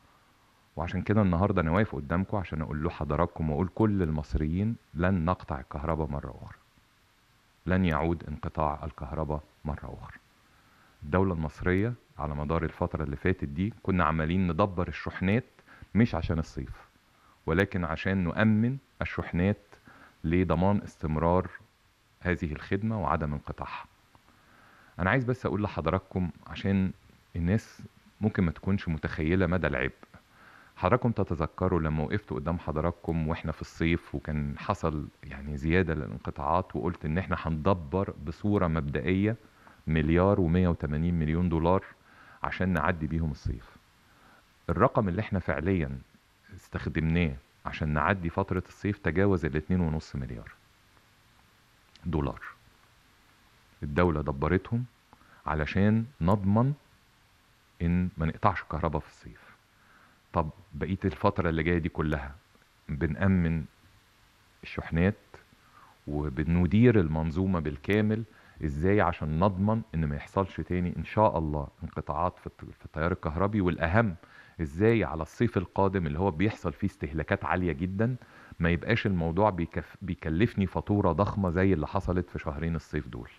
وعشان كده النهارده انا واقف قدامكم عشان اقول له حضراتكم واقول كل المصريين لن نقطع الكهرباء مره اخرى لن يعود انقطاع الكهرباء مرة أخرى الدولة المصرية على مدار الفترة اللي فاتت دي كنا عمالين ندبر الشحنات مش عشان الصيف ولكن عشان نؤمن الشحنات لضمان استمرار هذه الخدمة وعدم انقطاعها أنا عايز بس أقول لحضراتكم عشان الناس ممكن ما تكونش متخيلة مدى العبء حضراتكم تتذكروا لما وقفت قدام حضراتكم واحنا في الصيف وكان حصل يعني زيادة للانقطاعات وقلت ان احنا هندبر بصورة مبدئية مليار و180 مليون دولار عشان نعدي بيهم الصيف الرقم اللي احنا فعليا استخدمناه عشان نعدي فترة الصيف تجاوز الاتنين ونص مليار دولار الدولة دبرتهم علشان نضمن ان ما نقطعش كهرباء في الصيف طب بقية الفترة اللي جاية دي كلها بنأمن الشحنات وبندير المنظومة بالكامل ازاي عشان نضمن ان ما يحصلش تاني ان شاء الله انقطاعات في الت- في التيار الكهربي والاهم ازاي على الصيف القادم اللي هو بيحصل فيه استهلاكات عالية جدا ما يبقاش الموضوع بيكف بيكلفني فاتورة ضخمة زي اللي حصلت في شهرين الصيف دول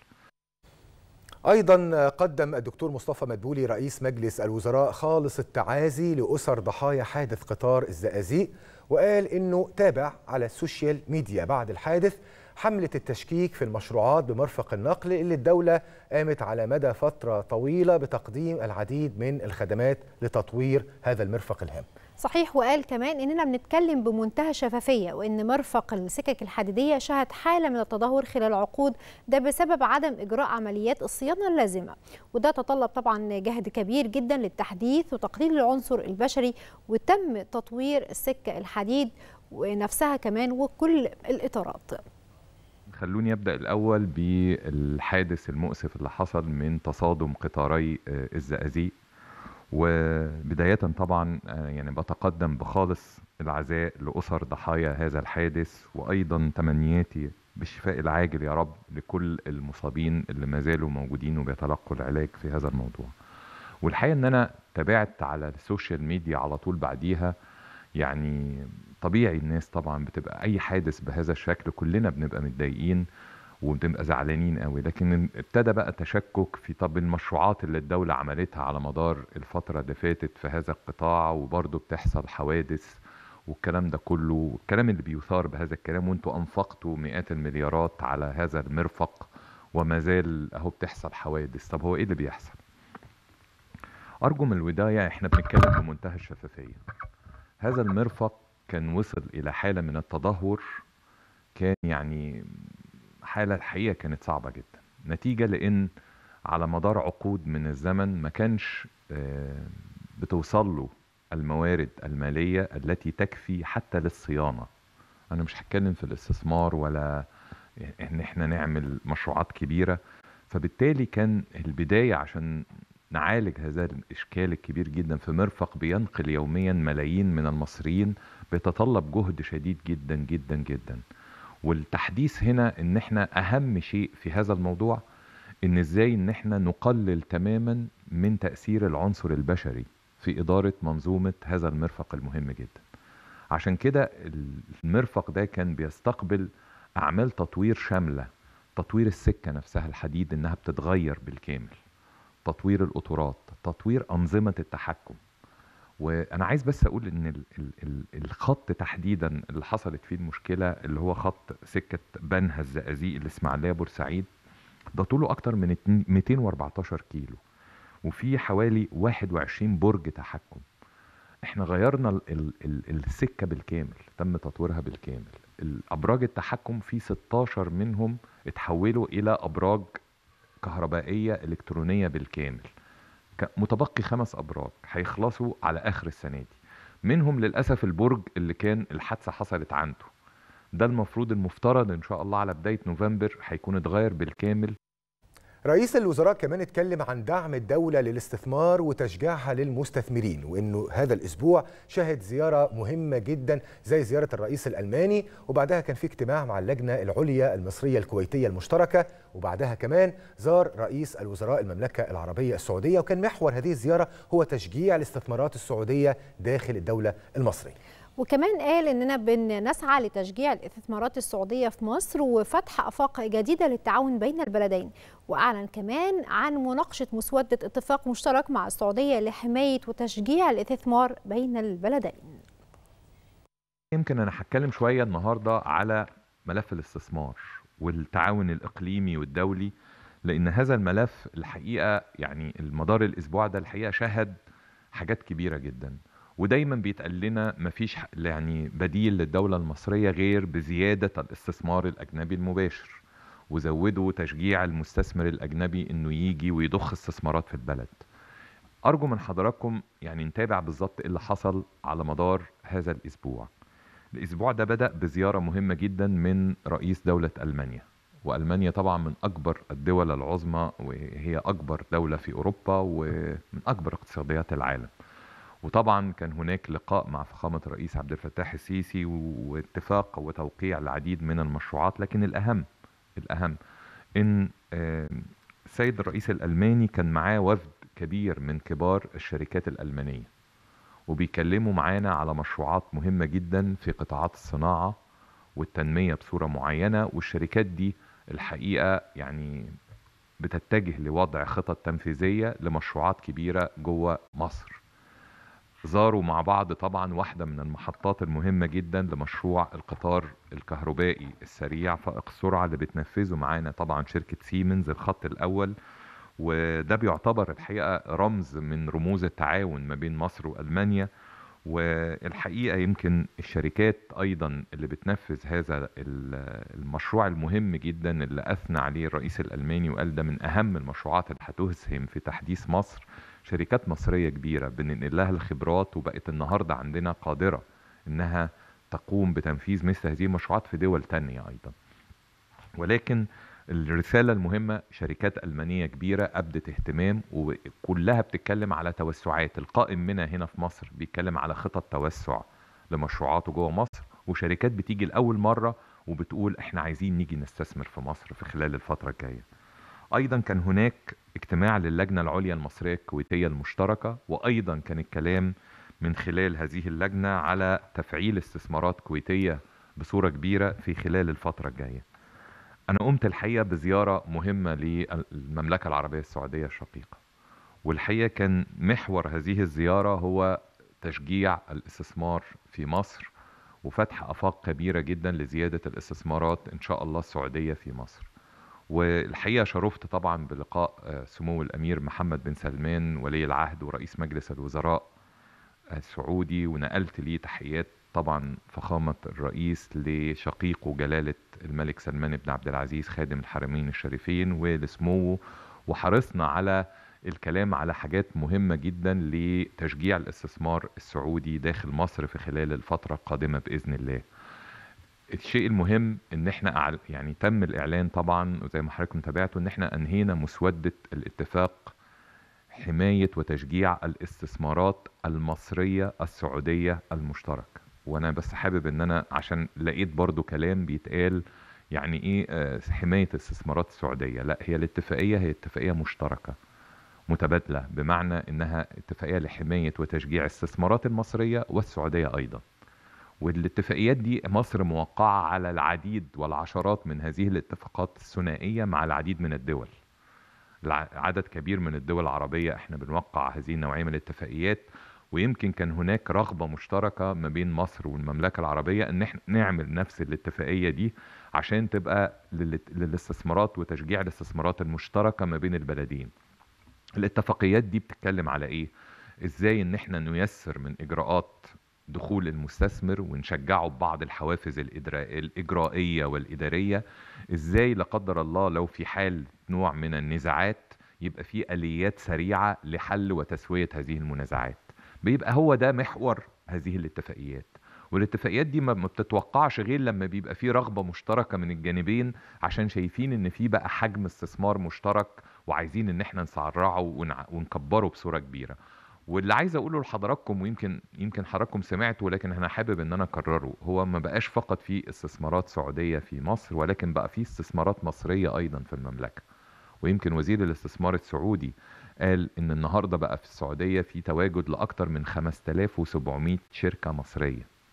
ايضا قدم الدكتور مصطفى مدبولي رئيس مجلس الوزراء خالص التعازي لاسر ضحايا حادث قطار الزقازيق وقال انه تابع على السوشيال ميديا بعد الحادث حمله التشكيك في المشروعات بمرفق النقل اللي الدوله قامت على مدى فتره طويله بتقديم العديد من الخدمات لتطوير هذا المرفق الهام صحيح وقال كمان اننا بنتكلم بمنتهى الشفافيه وان مرفق السكك الحديديه شهد حاله من التدهور خلال عقود ده بسبب عدم اجراء عمليات الصيانه اللازمه وده تطلب طبعا جهد كبير جدا للتحديث وتقليل العنصر البشري وتم تطوير السكه الحديد ونفسها كمان وكل الاطارات خلوني ابدا الاول بالحادث المؤسف اللي حصل من تصادم قطاري آه، الزقازيق وبدايه طبعا آه، يعني بتقدم بخالص العزاء لاسر ضحايا هذا الحادث وايضا تمنياتي بالشفاء العاجل يا رب لكل المصابين اللي ما زالوا موجودين وبيتلقوا العلاج في هذا الموضوع والحقيقه ان انا تابعت على السوشيال ميديا على طول بعديها يعني طبيعي الناس طبعا بتبقى اي حادث بهذا الشكل كلنا بنبقى متضايقين وبنبقى زعلانين قوي لكن ابتدى بقى تشكك في طب المشروعات اللي الدولة عملتها على مدار الفترة اللي فاتت في هذا القطاع وبرضه بتحصل حوادث والكلام ده كله والكلام اللي بيثار بهذا الكلام وانتوا انفقتوا مئات المليارات على هذا المرفق وما زال اهو بتحصل حوادث طب هو ايه اللي بيحصل ارجو من الوداية احنا بنتكلم بمنتهى الشفافية هذا المرفق كان وصل الى حالة من التدهور كان يعني حالة الحقيقة كانت صعبة جدا نتيجة لأن على مدار عقود من الزمن ما كانش آه، بتوصل له الموارد المالية التي تكفي حتى للصيانة أنا مش هتكلم في الاستثمار ولا إن إحنا نعمل مشروعات كبيرة فبالتالي كان البداية عشان نعالج هذا الإشكال الكبير جدا في مرفق بينقل يوميا ملايين من المصريين بيتطلب جهد شديد جدا جدا جدا والتحديث هنا ان احنا اهم شيء في هذا الموضوع ان ازاي ان احنا نقلل تماما من تأثير العنصر البشري في إدارة منظومة هذا المرفق المهم جدا عشان كده المرفق ده كان بيستقبل أعمال تطوير شاملة تطوير السكة نفسها الحديد إنها بتتغير بالكامل تطوير القطورات تطوير أنظمة التحكم وانا عايز بس اقول ان ال ال ال الخط تحديدا اللي حصلت فيه المشكله اللي هو خط سكه بنها الزقازيق الاسماعيليه بورسعيد ده طوله اكتر من 214 كيلو وفي حوالي 21 برج تحكم احنا غيرنا ال ال ال السكه بالكامل تم تطويرها بالكامل الابراج التحكم في 16 منهم اتحولوا الى ابراج كهربائيه الكترونيه بالكامل متبقي خمس ابراج هيخلصوا على اخر السنه دي منهم للاسف البرج اللي كان الحادثه حصلت عنده ده المفروض المفترض ان شاء الله على بدايه نوفمبر هيكون اتغير بالكامل رئيس الوزراء كمان اتكلم عن دعم الدولة للاستثمار وتشجيعها للمستثمرين وانه هذا الاسبوع شهد زيارة مهمة جدا زي زيارة الرئيس الالماني وبعدها كان في اجتماع مع اللجنة العليا المصرية الكويتية المشتركة وبعدها كمان زار رئيس الوزراء المملكة العربية السعودية وكان محور هذه الزيارة هو تشجيع الاستثمارات السعودية داخل الدولة المصرية وكمان قال اننا بنسعى لتشجيع الاستثمارات السعوديه في مصر وفتح افاق جديده للتعاون بين البلدين واعلن كمان عن مناقشه مسوده اتفاق مشترك مع السعوديه لحمايه وتشجيع الاستثمار بين البلدين يمكن انا هتكلم شويه النهارده على ملف الاستثمار والتعاون الاقليمي والدولي لان هذا الملف الحقيقه يعني المدار الاسبوع ده الحقيقه شهد حاجات كبيره جدا ودايما بيتقال لنا مفيش ح- يعني بديل للدوله المصريه غير بزياده الاستثمار الاجنبي المباشر وزودوا تشجيع المستثمر الاجنبي انه يجي ويضخ استثمارات في البلد ارجو من حضراتكم يعني نتابع بالظبط ايه اللي حصل على مدار هذا الاسبوع الاسبوع ده بدا بزياره مهمه جدا من رئيس دوله المانيا والمانيا طبعا من اكبر الدول العظمى وهي اكبر دوله في اوروبا ومن اكبر اقتصاديات العالم وطبعا كان هناك لقاء مع فخامه الرئيس عبد الفتاح السيسي واتفاق وتوقيع العديد من المشروعات لكن الاهم الاهم ان آه، السيد الرئيس الالماني كان معاه وفد كبير من كبار الشركات الالمانيه وبيكلموا معانا على مشروعات مهمه جدا في قطاعات الصناعه والتنميه بصوره معينه والشركات دي الحقيقه يعني بتتجه لوضع خطط تنفيذيه لمشروعات كبيره جوه مصر زاروا مع بعض طبعا واحده من المحطات المهمه جدا لمشروع القطار الكهربائي السريع فائق السرعه اللي بتنفذه معانا طبعا شركه سيمنز الخط الاول وده بيعتبر الحقيقه رمز من رموز التعاون ما بين مصر والمانيا والحقيقه يمكن الشركات ايضا اللي بتنفذ هذا ال- المشروع المهم جدا اللي اثنى عليه الرئيس الالماني وقال ده من اهم المشروعات اللي هتسهم في تحديث مصر شركات مصريه كبيره بننقل لها الخبرات وبقت النهارده عندنا قادره انها تقوم بتنفيذ مثل هذه المشروعات في دول تانية ايضا ولكن الرسالة المهمة شركات ألمانية كبيرة أبدت اهتمام وكلها بتتكلم على توسعات القائم منها هنا في مصر بيتكلم على خطط توسع لمشروعاته جوه مصر وشركات بتيجي لأول مرة وبتقول احنا عايزين نيجي نستثمر في مصر في خلال الفترة الجاية أيضا كان هناك اجتماع للجنة العليا المصرية الكويتية المشتركة وأيضا كان الكلام من خلال هذه اللجنة على تفعيل استثمارات كويتية بصورة كبيرة في خلال الفترة الجاية أنا قمت الحقيقة بزيارة مهمة للمملكة العربية السعودية الشقيقة والحقيقة كان محور هذه الزيارة هو تشجيع الاستثمار في مصر وفتح آفاق كبيرة جدا لزيادة الاستثمارات إن شاء الله السعودية في مصر والحقيقة شرفت طبعا بلقاء آه، سمو الأمير محمد بن سلمان ولي العهد ورئيس مجلس الوزراء السعودي ونقلت ليه تحيات طبعا فخامة الرئيس لشقيقه جلالة الملك سلمان بن عبد العزيز خادم الحرمين الشريفين ولسموه وحرصنا على الكلام على حاجات مهمة جدا لتشجيع الاستثمار السعودي داخل مصر في خلال الفترة القادمة بإذن الله الشيء المهم ان احنا أعل- يعني تم الاعلان طبعا وزي ما حضراتكم تابعتوا ان احنا انهينا مسودة الاتفاق حماية وتشجيع الاستثمارات المصرية السعودية المشترك وانا بس حابب ان انا عشان لقيت برضو كلام بيتقال يعني ايه آه، حماية الاستثمارات السعودية لا هي الاتفاقية هي اتفاقية مشتركة متبادلة بمعنى انها اتفاقية لحماية وتشجيع الاستثمارات المصرية والسعودية ايضا والاتفاقيات دي مصر موقعة على العديد والعشرات من هذه الاتفاقات الثنائية مع العديد من الدول الع- عدد كبير من الدول العربية احنا بنوقع هذه النوعية من الاتفاقيات ويمكن كان هناك رغبة مشتركة ما بين مصر والمملكة العربية ان احنا نعمل نفس الاتفاقية دي عشان تبقى لل- للاستثمارات وتشجيع الاستثمارات المشتركة ما بين البلدين الاتفاقيات دي بتتكلم على ايه ازاي ان احنا نيسر من اجراءات دخول المستثمر ونشجعه ببعض الحوافز الإدرا- الإجرائية والإدارية إزاي لا قدر الله لو في حال نوع من النزاعات يبقى في آليات سريعة لحل وتسوية هذه المنازعات بيبقى هو ده محور هذه الاتفاقيات والاتفاقيات دي ما ما بتتوقعش غير لما بيبقى في رغبة مشتركة من الجانبين عشان شايفين ان في بقى حجم استثمار مشترك وعايزين ان احنا نسرعه ونع- ونكبره بصورة كبيرة واللي عايز اقوله لحضراتكم ويمكن يمكن حضراتكم سمعتوا ولكن انا حابب ان انا اكرره هو ما بقاش فقط في استثمارات سعوديه في مصر ولكن بقى في استثمارات مصريه ايضا في المملكه ويمكن وزير الاستثمار السعودي قال ان النهارده بقى في السعوديه في تواجد لاكثر من 5700 شركه مصريه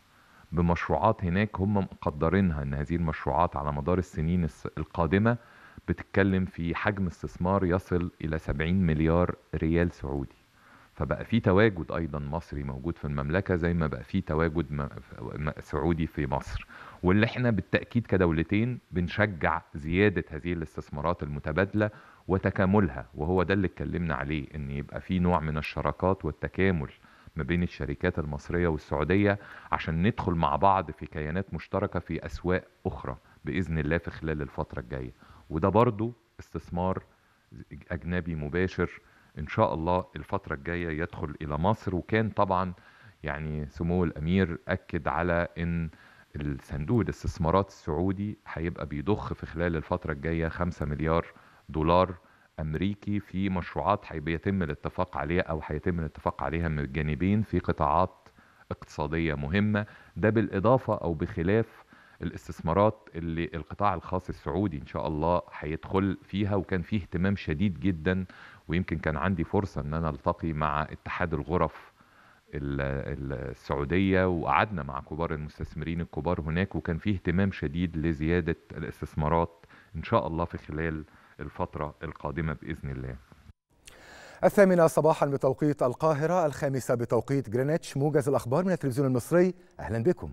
بمشروعات هناك هم مقدرينها ان هذه المشروعات على مدار السنين الس- القادمه بتتكلم في حجم استثمار يصل الى 70 مليار ريال سعودي فبقى في تواجد ايضا مصري موجود في المملكه زي ما بقى في تواجد م- م- سعودي في مصر واللي احنا بالتاكيد كدولتين بنشجع زياده هذه الاستثمارات المتبادله وتكاملها وهو ده اللي اتكلمنا عليه ان يبقى في نوع من الشراكات والتكامل ما بين الشركات المصريه والسعوديه عشان ندخل مع بعض في كيانات مشتركه في اسواق اخرى باذن الله في خلال الفتره الجايه وده برضو استثمار اجنبي مباشر ان شاء الله الفتره الجايه يدخل الى مصر وكان طبعا يعني سمو الامير اكد على ان الصندوق الاستثمارات السعودي هيبقى بيضخ في خلال الفتره الجايه 5 مليار دولار امريكي في مشروعات هيبقى يتم الاتفاق عليها او هيتم الاتفاق عليها من الجانبين في قطاعات اقتصاديه مهمه ده بالاضافه او بخلاف الاستثمارات اللي القطاع الخاص السعودي ان شاء الله هيدخل فيها وكان فيه اهتمام شديد جدا ويمكن كان عندي فرصه ان انا التقي مع اتحاد الغرف ال- ال- السعوديه وقعدنا مع كبار المستثمرين الكبار هناك وكان فيه اهتمام شديد لزياده الاستثمارات ان شاء الله في خلال الفتره القادمه باذن الله الثامنة صباحا بتوقيت القاهرة الخامسة بتوقيت جرينتش موجز الأخبار من التلفزيون المصري أهلا بكم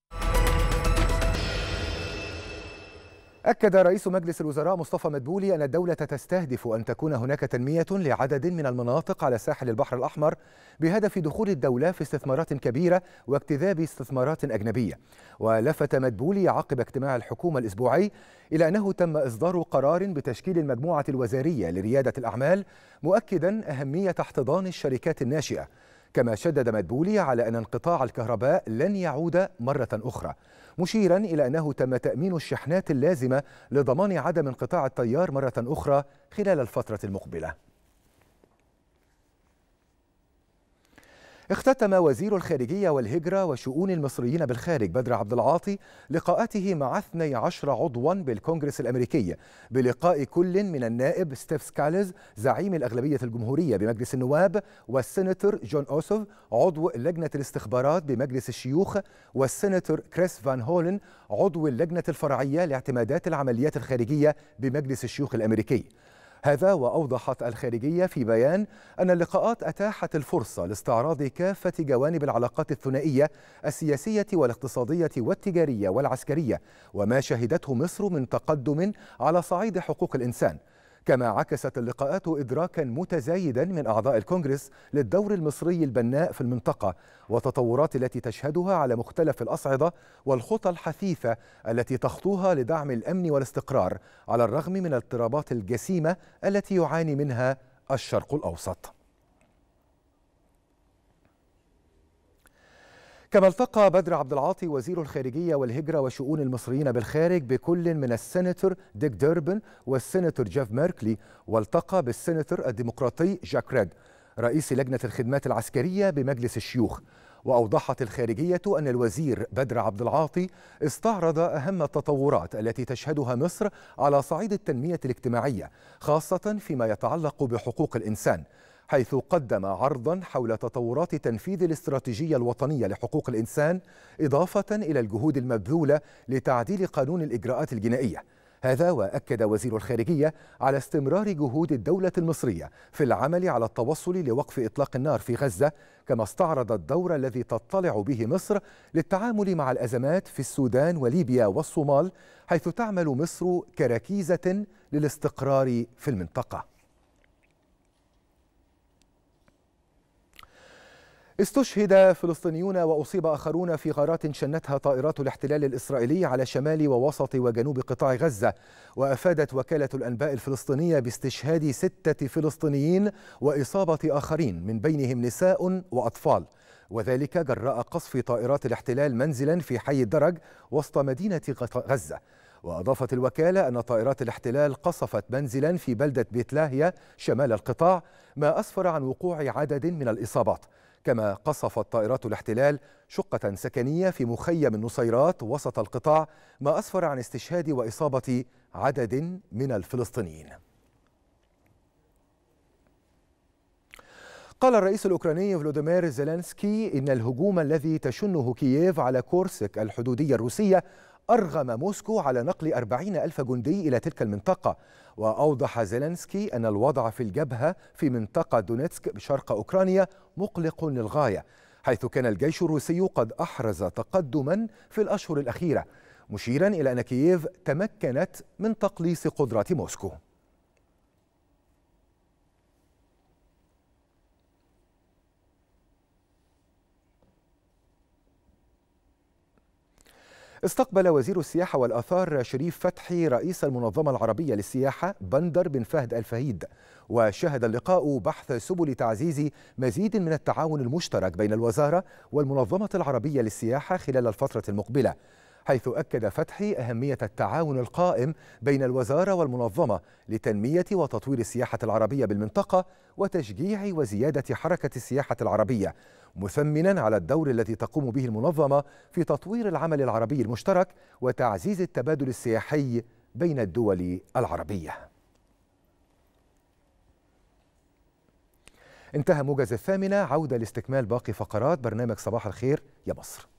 أكد رئيس مجلس الوزراء مصطفى مدبولي أن الدولة تستهدف أن تكون هناك تنمية لعدد من المناطق على ساحل البحر الأحمر بهدف دخول الدولة في استثمارات كبيرة واجتذاب استثمارات أجنبية ولفت مدبولي عقب اجتماع الحكومة الأسبوعي إلى أنه تم إصدار قرار بتشكيل المجموعة الوزارية لريادة الأعمال مؤكدا أهمية احتضان الشركات الناشئة كما شدد مدبولي على أن انقطاع الكهرباء لن يعود مرة أخرى مشيرا إلى أنه تم تأمين الشحنات اللازمة لضمان عدم انقطاع التيار مرة أخرى خلال الفترة المقبلة اختتم وزير الخارجية والهجرة وشؤون المصريين بالخارج بدر عبد العاطي لقاءاته مع 12 عضوا بالكونغرس الأمريكي بلقاء كل من النائب ستيف سكالز زعيم الأغلبية الجمهورية بمجلس النواب والسيناتور جون أوسوف عضو لجنة الاستخبارات بمجلس الشيوخ والسيناتور كريس فان هولن عضو اللجنة الفرعية لاعتمادات العمليات الخارجية بمجلس الشيوخ الأمريكي هذا وأوضحت الخارجية في بيان أن اللقاءات أتاحت الفرصة لاستعراض كافة جوانب العلاقات الثنائية السياسية والاقتصادية والتجارية والعسكرية وما شهدته مصر من تقدم على صعيد حقوق الإنسان كما عكست اللقاءات إدراكا متزايدا من أعضاء الكونغرس للدور المصري البناء في المنطقة وتطورات التي تشهدها على مختلف الأصعدة والخطى الحثيثة التي تخطوها لدعم الأمن والاستقرار على الرغم من الاضطرابات الجسيمة التي يعاني منها الشرق الأوسط كما التقى بدر عبد العاطي وزير الخارجية والهجرة وشؤون المصريين بالخارج بكل من السيناتور ديك ديربن والسيناتور جيف ميركلي والتقى بالسيناتور الديمقراطي جاك ريد رئيس لجنة الخدمات العسكرية بمجلس الشيوخ وأوضحت الخارجية أن الوزير بدر عبد العاطي استعرض أهم التطورات التي تشهدها مصر على صعيد التنمية الاجتماعية خاصة فيما يتعلق بحقوق الإنسان حيث قدم عرضا حول تطورات تنفيذ الاستراتيجية الوطنية لحقوق الإنسان إضافة إلى الجهود المبذولة لتعديل قانون الإجراءات الجنائية هذا وأكد وزير الخارجية على استمرار جهود الدولة المصرية في العمل على التوصل لوقف إطلاق النار في غزة كما استعرض الدور الذي تطلع به مصر للتعامل مع الأزمات في السودان وليبيا والصومال حيث تعمل مصر كركيزة للاستقرار في المنطقة استشهد فلسطينيون واصيب اخرون في غارات شنتها طائرات الاحتلال الاسرائيلي على شمال ووسط وجنوب قطاع غزه وافادت وكاله الانباء الفلسطينيه باستشهاد سته فلسطينيين واصابه اخرين من بينهم نساء واطفال وذلك جراء قصف طائرات الاحتلال منزلا في حي الدرج وسط مدينه غزه واضافت الوكاله ان طائرات الاحتلال قصفت منزلا في بلده بيت لاهيا شمال القطاع ما اسفر عن وقوع عدد من الاصابات كما قصفت طائرات الاحتلال شقة سكنية في مخيم النصيرات وسط القطاع ما أسفر عن استشهاد وإصابة عدد من الفلسطينيين قال الرئيس الأوكراني فلوديمير زيلينسكي إن الهجوم الذي تشنه كييف على كورسك الحدودية الروسية أرغم موسكو على نقل أربعين ألف جندي إلى تلك المنطقة وأوضح زيلينسكي أن الوضع في الجبهة في منطقة دونيتسك بشرق أوكرانيا مقلق للغاية حيث كان الجيش الروسي قد أحرز تقدما في الأشهر الأخيرة مشيرا إلى أن كييف تمكنت من تقليص قدرات موسكو استقبل وزير السياحة والآثار شريف فتحي رئيس المنظمة العربية للسياحة بندر بن فهد الفهيد وشهد اللقاء بحث سبل تعزيز مزيد من التعاون المشترك بين الوزارة والمنظمة العربية للسياحة خلال الفترة المقبلة حيث أكد فتحي أهمية التعاون القائم بين الوزارة والمنظمة لتنمية وتطوير السياحة العربية بالمنطقة وتشجيع وزيادة حركة السياحة العربية مثمنا على الدور الذي تقوم به المنظمة في تطوير العمل العربي المشترك وتعزيز التبادل السياحي بين الدول العربية انتهى موجز الثامنة عودة لاستكمال باقي فقرات برنامج صباح الخير يا مصر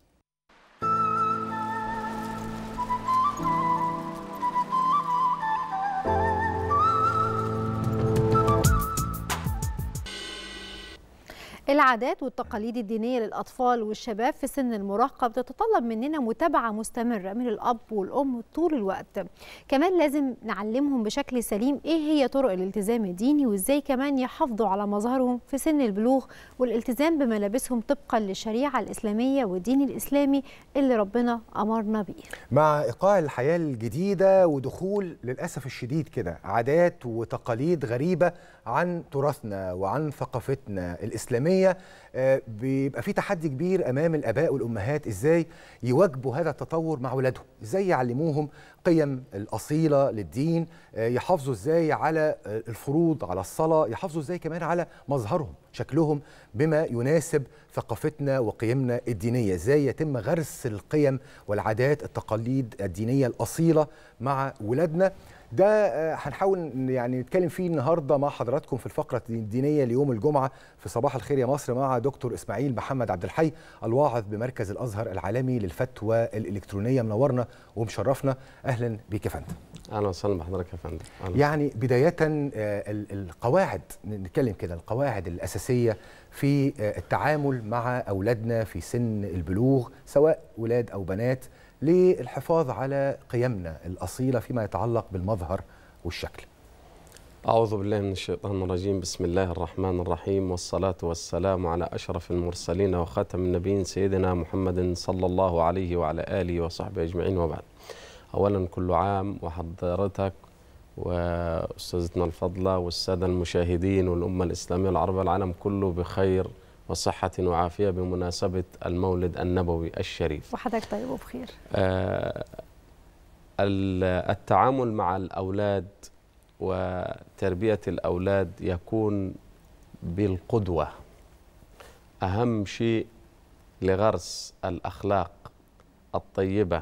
العادات والتقاليد الدينية للأطفال والشباب في سن المراهقة بتتطلب مننا متابعة مستمرة من الأب والأم طول الوقت كمان لازم نعلمهم بشكل سليم إيه هي طرق الالتزام الديني وإزاي كمان يحافظوا على مظهرهم في سن البلوغ والالتزام بملابسهم طبقا للشريعة الإسلامية والدين الإسلامي اللي ربنا أمرنا بيه مع إيقاع الحياة الجديدة ودخول للأسف الشديد كده عادات وتقاليد غريبة عن تراثنا وعن ثقافتنا الإسلامية بيبقى في تحدي كبير أمام الآباء والأمهات إزاي يواجبوا هذا التطور مع أولادهم إزاي يعلموهم قيم الأصيلة للدين يحافظوا إزاي على الفروض على الصلاة يحافظوا إزاي كمان على مظهرهم شكلهم بما يناسب ثقافتنا وقيمنا الدينية إزاي يتم غرس القيم والعادات التقاليد الدينية الأصيلة مع ولادنا ده هنحاول يعني نتكلم فيه النهارده مع حضراتكم في الفقره الدينيه ليوم الجمعه في صباح الخير يا مصر مع دكتور اسماعيل محمد عبد الحي الواعظ بمركز الازهر العالمي للفتوى الالكترونيه منورنا ومشرفنا اهلا بيك يا فندم اهلا وسهلا بحضرتك يا فندم أهلا. يعني بدايه القواعد نتكلم كده القواعد الاساسيه في التعامل مع اولادنا في سن البلوغ سواء ولاد او بنات للحفاظ على قيمنا الأصيلة فيما يتعلق بالمظهر والشكل أعوذ بالله من الشيطان الرجيم بسم الله الرحمن الرحيم والصلاة والسلام على أشرف المرسلين وخاتم النبيين سيدنا محمد صلى الله عليه وعلى آله وصحبه أجمعين وبعد أولا كل عام وحضرتك وأستاذتنا الفضلة والسادة المشاهدين والأمة الإسلامية والعربية العالم كله بخير وصحة وعافية بمناسبة المولد النبوي الشريف وحضرتك طيب وبخير آه التعامل مع الأولاد وتربية الأولاد يكون بالقدوة أهم شيء لغرس الأخلاق الطيبة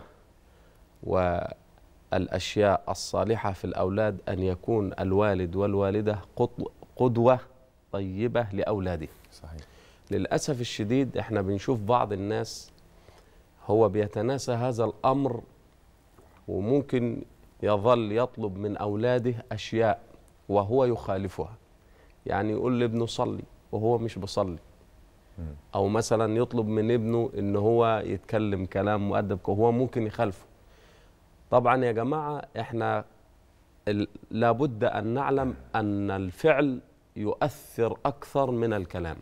والأشياء الصالحة في الأولاد أن يكون الوالد والوالدة قدوة طيبة لأولاده صحيح للأسف الشديد احنا بنشوف بعض الناس هو بيتناسى هذا الأمر وممكن يظل يطلب من أولاده أشياء وهو يخالفها يعني يقول لابنه صلي وهو مش بصلي أو مثلا يطلب من ابنه إن هو يتكلم كلام مؤدب وهو ممكن يخالفه طبعا يا جماعة احنا لابد أن نعلم أن الفعل يؤثر أكثر من الكلام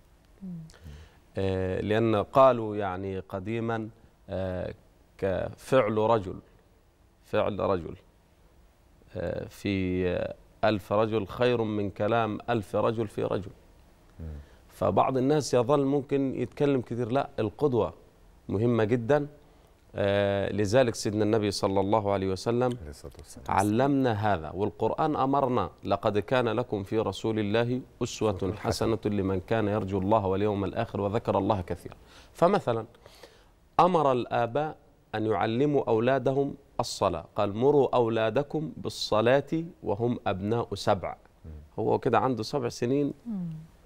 آه لأن قالوا يعني قديما آه كفعل رجل فعل رجل آه في ألف رجل خير من كلام ألف رجل في رجل فبعض الناس يظل ممكن يتكلم كثير لا القدوة مهمة جدا لذلك سيدنا النبي صلى الله عليه وسلم علمنا هذا والقرآن أمرنا لقد كان لكم في رسول الله أسوة حسنة لمن كان يرجو الله واليوم الآخر وذكر الله كثيرا فمثلا أمر الآباء أن يعلموا أولادهم الصلاة قال مروا أولادكم بالصلاة وهم أبناء سبع هو كده عنده سبع سنين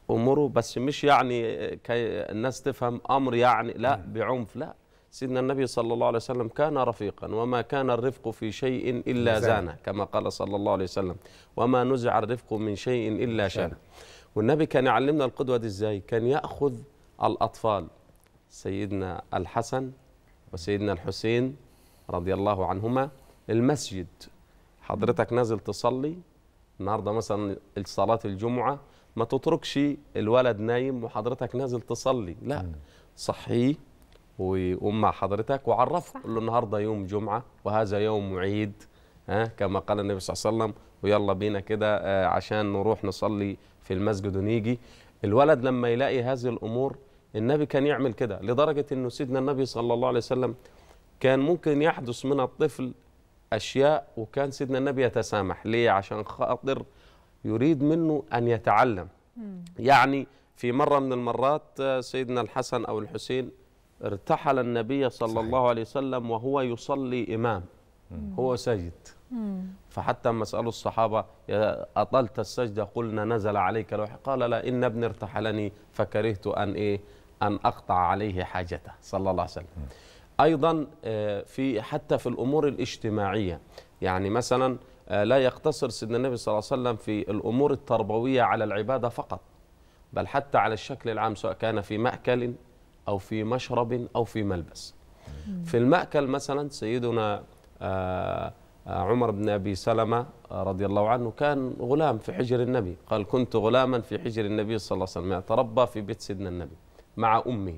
اموره بس مش يعني كي الناس تفهم امر يعني لا بعنف لا سيدنا النبي صلى الله عليه وسلم كان رفيقا وما كان الرفق في شيء الا زانه. زانه كما قال صلى الله عليه وسلم وما نزع الرفق من شيء الا شانه والنبي كان يعلمنا القدوه دي ازاي كان ياخذ الاطفال سيدنا الحسن وسيدنا الحسين رضي الله عنهما المسجد حضرتك نازل تصلي النهارده مثلا صلاه الجمعه ما تتركش الولد نايم وحضرتك نازل تصلي لا صحيه ويقوم مع حضرتك وعرفه قول له النهارده يوم جمعه وهذا يوم عيد ها كما قال النبي صلى الله عليه وسلم ويلا بينا كده آه، عشان نروح نصلي في المسجد ونيجي الولد لما يلاقي هذه الامور النبي كان يعمل كده لدرجه انه سيدنا النبي صلى الله عليه وسلم كان ممكن يحدث من الطفل اشياء وكان سيدنا النبي يتسامح ليه عشان خاطر يريد منه ان يتعلم يعني في مرة من المرات آه، سيدنا الحسن أو الحسين ارتحل النبي صلى صحيح. الله عليه وسلم وهو يصلي إمام هو ساجد فحتى لما سألوا الصحابة يا أطلت السجدة قلنا نزل عليك الوحي قال لا إن ابني ارتحلني فكرهت أن إيه أن أقطع عليه حاجته صلى الله عليه وسلم أيضا آه، في حتى في الأمور الاجتماعية يعني مثلا آه، لا يقتصر سيدنا النبي صلى الله عليه وسلم في الأمور التربوية على العبادة فقط بل حتى على الشكل العام سواء كان في مأكل أو في مشرب أو في ملبس في المأكل مثلا سيدنا آه، آه، عمر بن أبي سلمة آه، رضي الله عنه كان غلام في حجر النبي قال كنت غلاما في حجر النبي صلى الله عليه وسلم يتربى في بيت سيدنا النبي مع أمه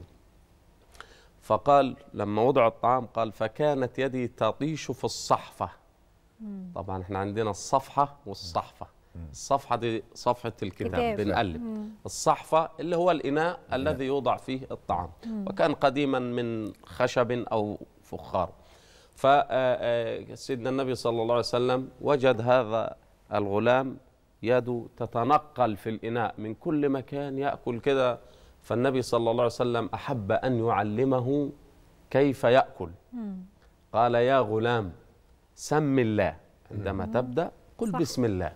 فقال لما وضع الطعام قال فكانت يدي تطيش في الصحفة طبعا احنا عندنا الصفحة والصحفة الصفحة دي صفحة الكتاب كتاب. بنقلب مم. الصحفة اللي هو الإناء الذي يوضع فيه الطعام مم. وكان قديما من خشب أو فخار فسيدنا النبي صلى الله عليه وسلم وجد هذا الغلام يده تتنقل في الإناء من كل مكان يأكل كده فالنبي صلى الله عليه وسلم أحب أن يعلمه كيف يأكل قال يا غلام سم الله عندما تبدأ قل صح. بسم الله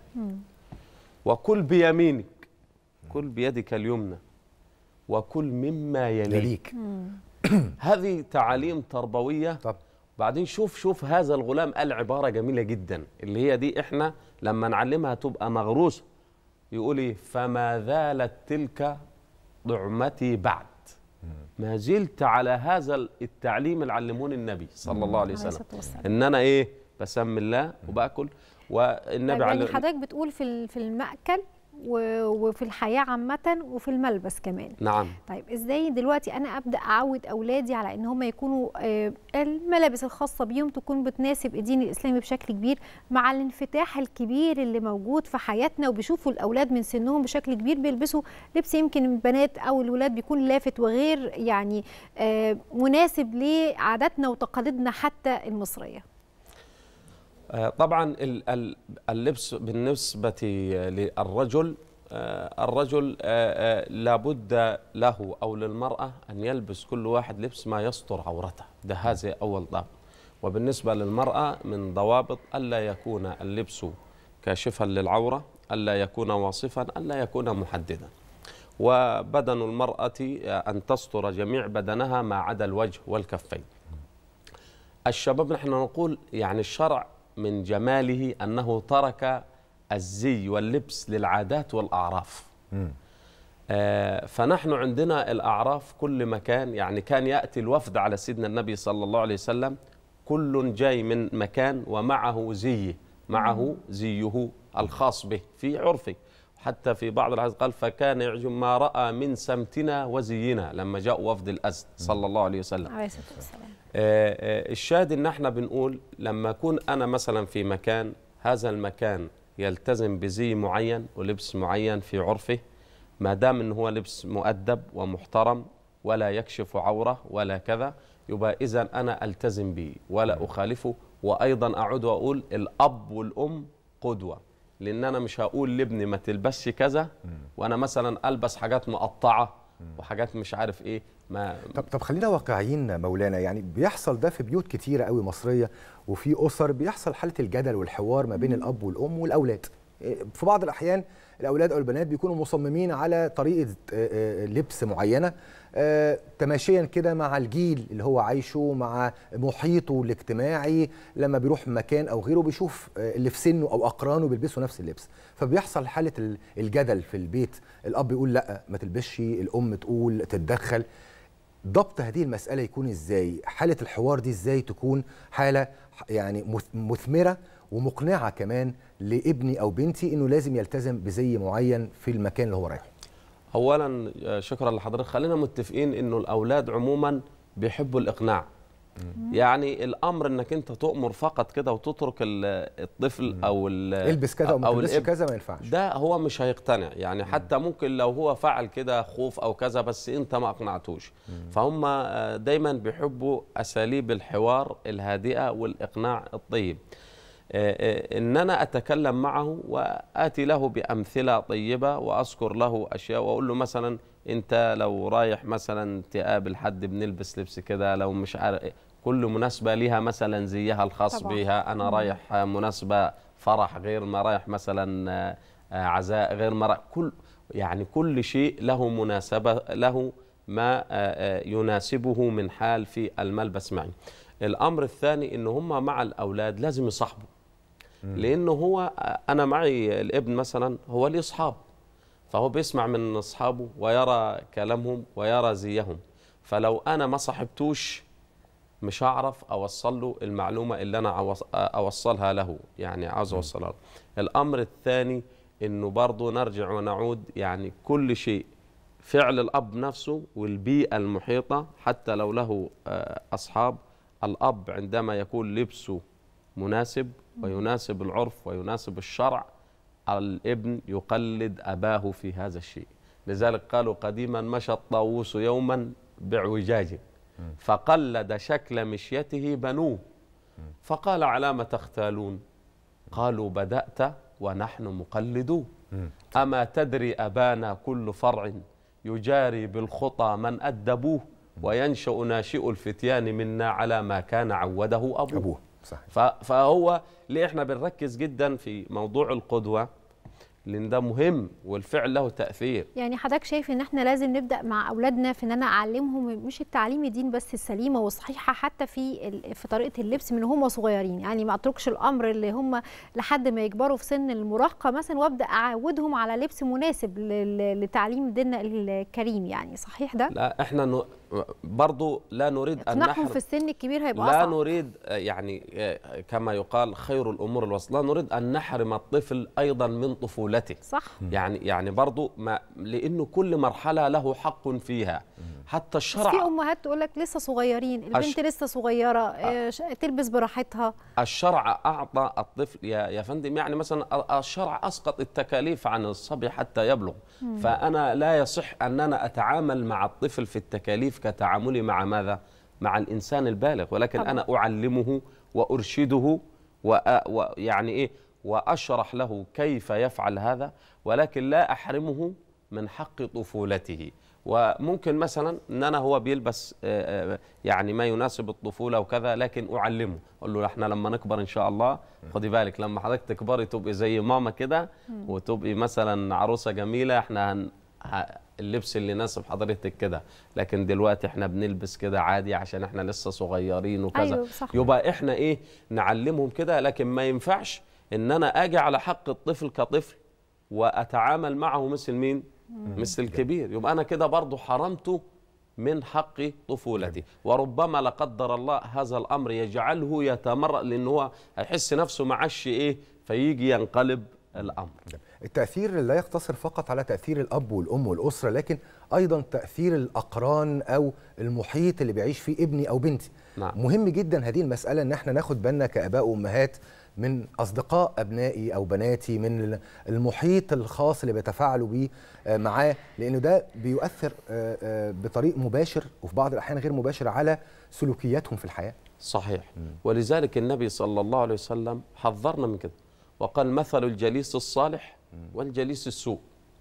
وكل بيمينك كل بيدك اليمنى وكل مما يليك, يليك. هذه تعاليم تربوية طب بعدين شوف شوف هذا الغلام قال عبارة جميلة جدا اللي هي دي احنا لما نعلمها تبقى مغروسة يقول ايه فما زالت تلك طعمتي بعد ما زلت على هذا التعليم اللي علموني النبي صلى الله عليه عليه وسلم الصلاة والسلام. ان انا ايه بسمي الله وباكل والنبي طيب يعني عليه حضرتك بتقول في ال- في المأكل و- وفي الحياة عامة وفي الملبس كمان نعم طيب ازاي دلوقتي انا ابدا اعود اولادي على ان هم يكونوا آه، الملابس الخاصه بيهم تكون بتناسب الدين الاسلامي بشكل كبير مع الانفتاح الكبير اللي موجود في حياتنا وبيشوفوا الاولاد من سنهم بشكل كبير بيلبسوا لبس يمكن البنات او الولاد بيكون لافت وغير يعني آه، مناسب لعاداتنا وتقاليدنا حتى المصريه آه، طبعا ال- ال- اللبس بالنسبة للرجل آه، الرجل آه، آه، لابد له أو للمرأة أن يلبس كل واحد لبس ما يستر عورته ده هذا أول ضابط وبالنسبة للمرأة من ضوابط ألا يكون اللبس كاشفا للعورة ألا يكون واصفا ألا يكون محددا وبدن المرأة آه، أن تستر جميع بدنها ما عدا الوجه والكفين الشباب نحن نقول يعني الشرع من جماله أنه ترك الزي واللبس للعادات والأعراف آه، فنحن عندنا الأعراف كل مكان يعني كان يأتي الوفد على سيدنا النبي صلى الله عليه وسلم كل جاي من مكان ومعه زيه معه زيه الخاص به في عرفه حتى في بعض الحديث قال فكان يعجب ما رأى من سمتنا وزينا لما جاء وفد الأسد صلى الله عليه وسلم عليه الصلاه والسلام آه، آه، الشاهد ان احنا بنقول لما اكون انا مثلا في مكان هذا المكان يلتزم بزي معين ولبس معين في عرفه ما دام ان هو لبس مؤدب ومحترم ولا يكشف عوره ولا كذا يبقى اذا انا التزم به ولا اخالفه وايضا اعود واقول الاب والام قدوه لان انا مش هقول لابني ما تلبسش كذا وانا مثلا البس حاجات مقطعه وحاجات مش عارف ايه ما طب طب خلينا واقعيين مولانا يعني بيحصل ده في بيوت كتيره قوي مصريه وفي اسر بيحصل حاله الجدل والحوار ما بين الاب والام والاولاد في بعض الاحيان الاولاد او البنات بيكونوا مصممين على طريقه آه، آه، لبس معينه آه، تماشيا كده مع الجيل اللي هو عايشه مع محيطه الاجتماعي لما بيروح مكان او غيره بيشوف آه، اللي في سنه او اقرانه بيلبسوا نفس اللبس فبيحصل حاله ال- الجدل في البيت الاب يقول لا ما تلبسش الام تقول تتدخل ضبط هذه المسألة يكون ازاي؟ حالة الحوار دي ازاي تكون حالة يعني مث- مثمرة ومقنعة كمان لابني أو بنتي إنه لازم يلتزم بزي معين في المكان اللي هو رايحه. اولا آه، شكرا لحضرتك خلينا متفقين انه الاولاد عموما بيحبوا الاقناع يعني الامر انك انت تؤمر فقط كده وتترك ال- الطفل او ال- البس كذا وما تلبسش الابن. كذا ما ينفعش. ده هو مش هيقتنع يعني حتى ممكن لو هو فعل كده خوف او كذا بس انت ما اقنعتوش فهم آه، دايما بيحبوا اساليب الحوار الهادئه والاقناع الطيب آه، آه، ان انا اتكلم معه واتي له بامثله طيبه واذكر له اشياء واقول له مثلا انت لو رايح مثلا تقابل حد بنلبس لبس كده لو مش عارف إيه، كل مناسبه ليها مثلا زيها الخاص طبعاً. بيها انا مم. رايح آه، مناسبه فرح غير ما رايح مثلا آه، آه، عزاء غير ما رايح كل يعني كل شيء له مناسبه له ما آه، آه، يناسبه من حال في الملبس معي الامر الثاني ان هم مع الاولاد لازم يصاحبوا لانه هو انا معي الابن مثلا هو ليه اصحاب فهو بيسمع من اصحابه ويرى كلامهم ويرى زيهم فلو انا ما صاحبتوش مش هعرف اوصل له المعلومه اللي انا عوص- اوصلها له يعني عاوز اوصلها له الامر الثاني انه برضه نرجع ونعود يعني كل شيء فعل الاب نفسه والبيئه المحيطه حتى لو له آه، اصحاب الاب عندما يكون لبسه مناسب ويناسب العرف ويناسب الشرع الابن يقلد اباه في هذا الشيء لذلك قالوا قديما مشى الطاووس يوما بعوجاج فقلد شكل مشيته بنوه فقال على ما تختالون قالوا بدأت ونحن مقلدو أما تدري أبانا كل فرع يجاري بالخطى من أدبوه وينشأ ناشئ الفتيان منا على ما كان عوده أبوه, أبوه. صحيح. فهو ليه احنا بنركز جدا في موضوع القدوة لأن ده مهم والفعل له تأثير يعني حضرتك شايف ان احنا لازم نبدا مع اولادنا في ان انا اعلمهم مش التعليم الدين بس السليمه والصحيحه حتى في ال- في طريقه اللبس من هم صغيرين يعني ما اتركش الامر اللي هم لحد ما يكبروا في سن المراهقه مثلا وابدا اعودهم على لبس مناسب ل- لتعليم ديننا الكريم يعني صحيح ده لا احنا ن... برضو لا نريد أن اقناعهم نحرم في السن الكبير هيبقى لا اصعب نريد آه، يعني آه، كما يقال خير الامور الوسط لا نريد ان نحرم الطفل ايضا من طفولته صح يعني يعني برضو ما لانه كل مرحله له حق فيها حتى بس في الشرع امهات تقول لك لسه صغيرين البنت أش- لسه صغيره آه، ش- تلبس براحتها الشرع اعطى الطفل يا يا فندم يعني مثلا ال- الشرع اسقط التكاليف عن الصبي حتى يبلغ مم. فانا لا يصح ان انا اتعامل مع الطفل في التكاليف كتعاملي مع ماذا مع الانسان البالغ ولكن طبعا. انا اعلمه وارشده وأ- ويعني ايه واشرح له كيف يفعل هذا ولكن لا احرمه من حق طفولته وممكن مثلا ان انا هو بيلبس آه، آه، يعني ما يناسب الطفوله وكذا لكن اعلمه اقول له احنا لما نكبر ان شاء الله خدي بالك لما حضرتك تكبري تبقي زي ماما كده مم. وتبقي مثلا عروسه جميله احنا هن... ه- اللبس اللي يناسب حضرتك كده لكن دلوقتي احنا بنلبس كده عادي عشان احنا لسه صغيرين وكذا أيوة، صح. يبقى احنا ايه نعلمهم كده لكن ما ينفعش ان انا اجي على حق الطفل كطفل واتعامل معه مثل مين مثل الكبير يبقى انا كده برضه حرمته من حق طفولتي وربما لا قدر الله هذا الامر يجعله يتمرأ لان هو هيحس نفسه معش ايه فيجي ينقلب الامر التأثير لا يقتصر فقط على تأثير الأب والأم والأسرة لكن أيضا تأثير الأقران أو المحيط اللي بيعيش فيه ابني أو بنتي نعم. مهم جدا هذه المسألة إن احنا ناخد بالنا كآباء وأمهات من أصدقاء أبنائي أو بناتي من المحيط الخاص اللي بيتفاعلوا بيه آه، معاه لأنه ده بيؤثر آه، آه، بطريق مباشر وفي بعض الأحيان غير مباشر على سلوكياتهم في الحياة صحيح ولذلك النبي صلى الله عليه وسلم حذرنا من كده وقال مثل الجليس الصالح والجليس السوء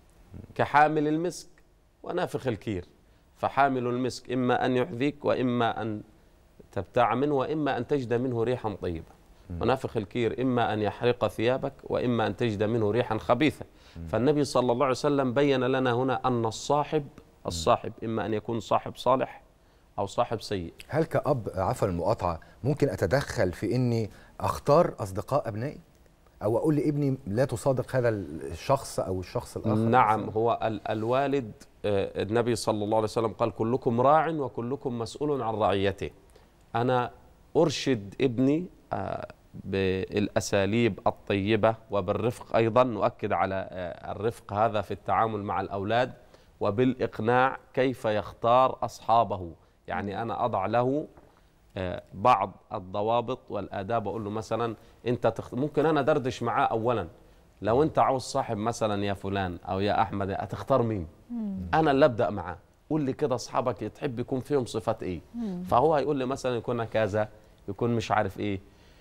كحامل المسك ونافخ الكير فحامل المسك إما أن يحذيك وإما أن تبتاع منه وإما أن تجد منه ريحا طيبة ونافخ الكير إما أن يحرق ثيابك وإما أن تجد منه ريحا خبيثة فالنبي صلى الله عليه وسلم بين لنا هنا أن الصاحب الصاحب إما أن يكون صاحب صالح أو صاحب سيء هل كأب عفوا المقاطعة ممكن أتدخل في إني أختار أصدقاء أبنائي؟ أو أقول لابني لا تصادق هذا الشخص أو الشخص الآخر نعم مثلاً؟ هو ال- الوالد آه، النبي صلى الله عليه وسلم قال كلكم راع وكلكم مسؤول عن رعيته أنا أرشد ابني آه، بالأساليب الطيبة وبالرفق أيضا نؤكد على آه، الرفق هذا في التعامل مع الأولاد وبالإقناع كيف يختار أصحابه يعني أنا أضع له آه، بعض الضوابط والآداب أقول له مثلا أنت تخت... ممكن أنا دردش معاه أولا لو أنت عاوز صاحب مثلا يا فلان أو يا أحمد هتختار مين أنا اللي أبدأ معاه قول لي كده أصحابك تحب يكون فيهم صفات إيه فهو هيقول لي مثلا يكون كذا يكون مش عارف إيه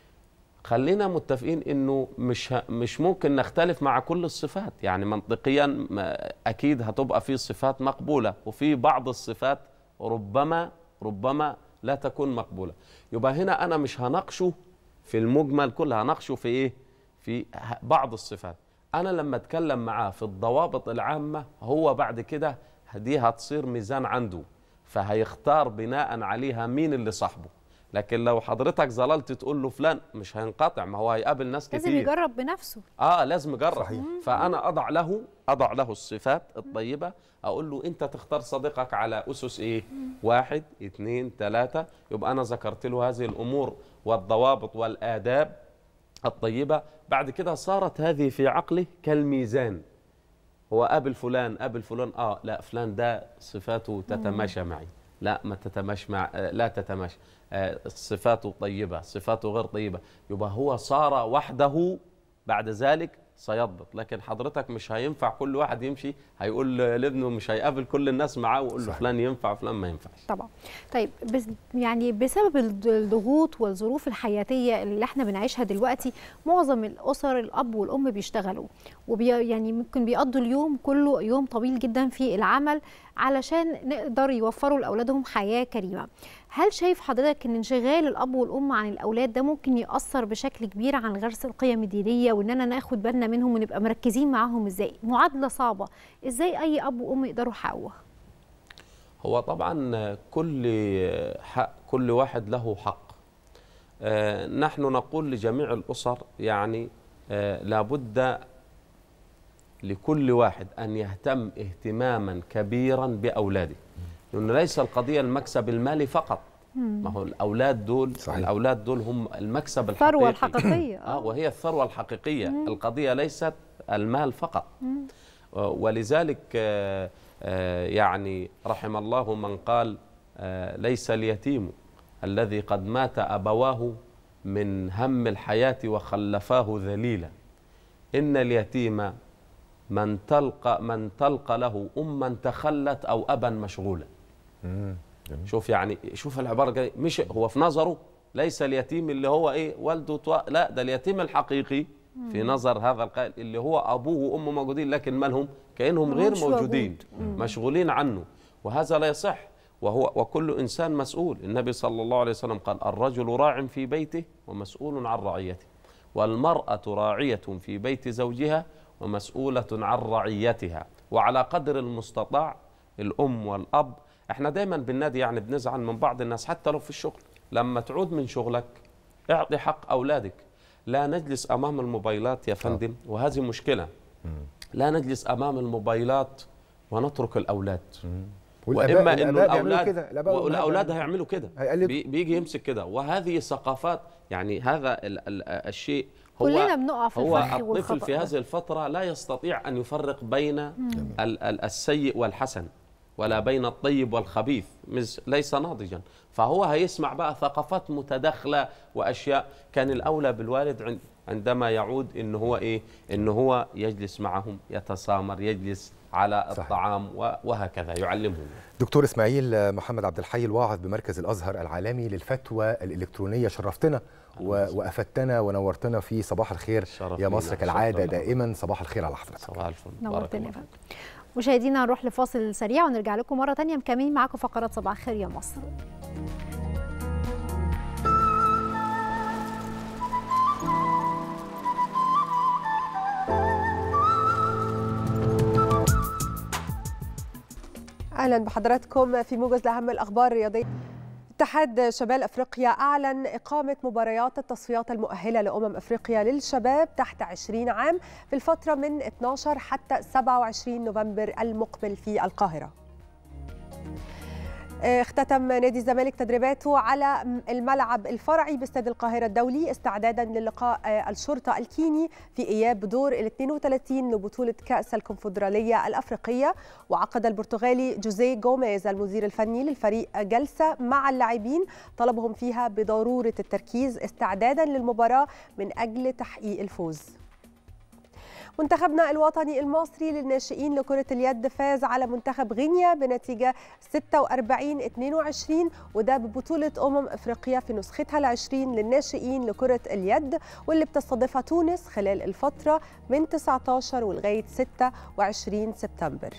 خلينا متفقين انه مش ه... مش ممكن نختلف مع كل الصفات يعني منطقيا ما- اكيد هتبقى في صفات مقبوله وفي بعض الصفات ربما ربما لا تكون مقبوله يبقى هنا انا مش هناقشه في المجمل كله هناقشه في ايه في ه- بعض الصفات انا لما اتكلم معاه في الضوابط العامه هو بعد كده دي هتصير ميزان عنده فهيختار بناء عليها مين اللي صاحبه لكن لو حضرتك ظللت تقول له فلان مش هينقطع ما هو هيقابل ناس لازم كتير يجرب بنفسه اه لازم يجرب صحيح. فانا اضع له اضع له الصفات الطيبه اقول له انت تختار صديقك على اسس ايه واحد اثنين ثلاثه يبقى انا ذكرت له هذه الامور والضوابط والاداب الطيبه بعد كده صارت هذه في عقله كالميزان هو قابل فلان قابل فلان اه لا فلان ده صفاته تتماشى معي لا ما تتماشى مع آه، لا تتماشى آه، صفاته طيبه صفاته غير طيبه يبقى هو صار وحده بعد ذلك سيضبط لكن حضرتك مش هينفع كل واحد يمشي هيقول لابنه مش هيقابل كل الناس معاه ويقول له صحيح. فلان ينفع فلان ما ينفعش طبعا طيب بس يعني بسبب الض- الضغوط والظروف الحياتيه اللي احنا بنعيشها دلوقتي معظم الاسر الاب والام بيشتغلوا وبي يعني ممكن بيقضوا اليوم كله يوم طويل جدا في العمل علشان نقدر يوفروا لاولادهم حياه كريمه هل شايف حضرتك ان انشغال الاب والام عن الاولاد ده ممكن ياثر بشكل كبير عن غرس القيم الدينيه واننا ناخد بالنا منهم ونبقى مركزين معاهم ازاي معادله صعبه ازاي اي اب وام يقدروا يحققوها هو طبعا كل حق كل واحد له حق آه، نحن نقول لجميع الأسر يعني آه، لابد لكل واحد أن يهتم اهتماما كبيرا بأولاده لأن ليس القضية المكسب المالي فقط ما هو الأولاد دول صحيح. الأولاد دول هم المكسب الحقيقي الثروه الحقيقيه آه وهي الثروة الحقيقية القضية ليست المال فقط آه، ولذلك آه، آه، يعني رحم الله من قال آه، ليس اليتيم الذي قد مات أبواه من هم الحياة وخلفاه ذليلا إن اليتيم من تلقى من تلقى له أما تخلت أو أبا مشغولا مم. شوف يعني شوف العباره جاي مش هو في نظره ليس اليتيم اللي هو ايه والده تو... لا ده اليتيم الحقيقي في نظر هذا القائل اللي هو ابوه وامه موجودين لكن مالهم كانهم ما غير همش موجودين موجود. مشغولين عنه وهذا لا يصح وهو وكل انسان مسؤول النبي صلى الله عليه وسلم قال الرجل راع في بيته ومسؤول عن رعيته والمراه راعيه في بيت زوجها ومسؤوله عن رعيتها وعلى قدر المستطاع الام والاب احنا دايما بالنادي يعني بنزعل من بعض الناس حتى لو في الشغل لما تعود من شغلك اعطي حق اولادك لا نجلس امام الموبايلات يا فندم وهذه مشكله لا نجلس امام الموبايلات ونترك الاولاد واما انه الآباء بيعملوا الاولاد كده الآباء والأمهات والاولاد بيعملوا هيعملوا كده هيقلدوا. بي- بيجي يمسك كده وهذه ثقافات يعني هذا ال ال الشيء هو كلنا بنقع في هو الفخ الطفل والخطأ في ده. هذه الفترة لا يستطيع أن يفرق بين ال ال السيء والحسن ولا بين الطيب والخبيث مش ليس ناضجا فهو هيسمع بقى ثقافات متداخلة وأشياء كان الأولى بالوالد عند عندما يعود ان هو ايه ان هو يجلس معهم يتسامر يجلس على صحيح. الطعام و- وهكذا يعلمهم دكتور اسماعيل محمد عبد الحي الواعظ بمركز الازهر العالمي للفتوى الالكترونيه شرفتنا و- وافدتنا ونورتنا في صباح الخير شرف يا لينا. مصر شرف كالعاده لنا. دائما صباح الخير على حضرتك صباح الفل بارك نورتني الله يا فندم مشاهدينا هنروح لفاصل سريع ونرجع لكم مره تانية مكملين معاكم فقرات صباح الخير يا مصر اهلا بحضراتكم في موجز لاهم الاخبار الرياضيه اتحاد شمال افريقيا اعلن اقامه مباريات التصفيات المؤهله لامم افريقيا للشباب تحت 20 عام في الفتره من 12 حتى 27 نوفمبر المقبل في القاهره اختتم نادي الزمالك تدريباته على الملعب الفرعي باستاد القاهرة الدولي استعدادا للقاء الشرطة الكيني في إياب دور ال 32 لبطولة كأس الكونفدرالية الأفريقية وعقد البرتغالي جوزيه جوميز المدير الفني للفريق جلسة مع اللاعبين طلبهم فيها بضرورة التركيز استعدادا للمباراة من أجل تحقيق الفوز منتخبنا الوطني المصري للناشئين لكرة اليد فاز على منتخب غينيا بنتيجة 46 22 وده ببطولة أمم أفريقيا في نسختها العشرين للناشئين لكرة اليد واللي بتستضيفها تونس خلال الفترة من 19 ولغاية 26 سبتمبر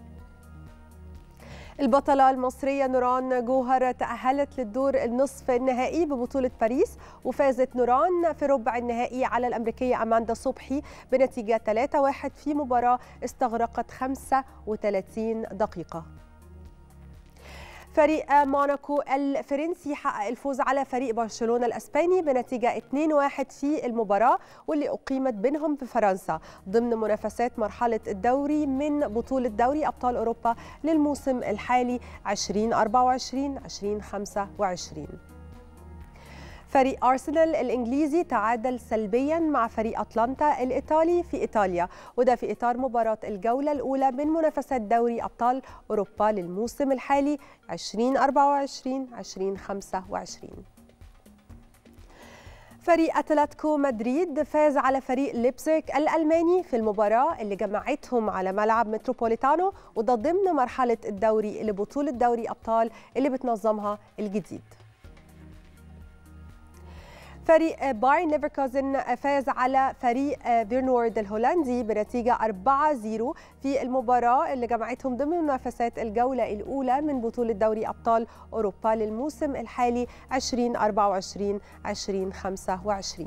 البطلة المصرية نوران جوهر تأهلت للدور النصف النهائي ببطولة باريس وفازت نوران في ربع النهائي على الأمريكية أماندا صبحي بنتيجة 3-1 في مباراة استغرقت 35 دقيقة فريق موناكو الفرنسي حقق الفوز على فريق برشلونه الاسباني بنتيجه 2-1 في المباراه واللي اقيمت بينهم في فرنسا ضمن منافسات مرحله الدوري من بطوله دوري ابطال اوروبا للموسم الحالي 2024 2025 فريق أرسنال الإنجليزي تعادل سلبيا مع فريق أتلانتا الإيطالي في إيطاليا وده في إطار مباراة الجولة الأولى من منافسات دوري أبطال أوروبا للموسم الحالي 2024-2025 فريق أتلتيكو مدريد فاز على فريق ليبزيك الألماني في المباراة اللي جمعتهم على ملعب متروبوليتانو وده ضمن مرحلة الدوري لبطولة دوري أبطال اللي بتنظمها الجديد فريق بايرن ليفركوزن فاز على فريق فيرنورد الهولندي بنتيجة 4-0 في المباراة اللي جمعتهم ضمن منافسات الجولة الأولى من بطولة دوري أبطال أوروبا للموسم الحالي 2024-2025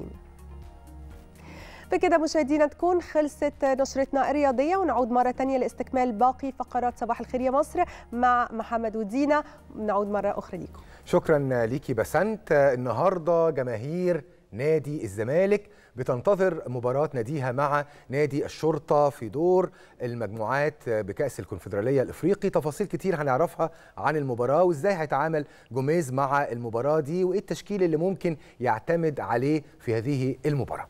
بكده مشاهدينا تكون خلصت نشرتنا الرياضية ونعود مرة تانية لاستكمال باقي فقرات صباح الخير يا مصر مع محمد ودينا نعود مرة أخرى ليكم شكرا ليكي بسنت النهارده جماهير نادي الزمالك بتنتظر مباراة ناديها مع نادي الشرطة في دور المجموعات بكأس الكونفدرالية الإفريقي تفاصيل كتير هنعرفها عن المباراة وإزاي هيتعامل جوميز مع المباراة دي وإيه التشكيل اللي ممكن يعتمد عليه في هذه المباراة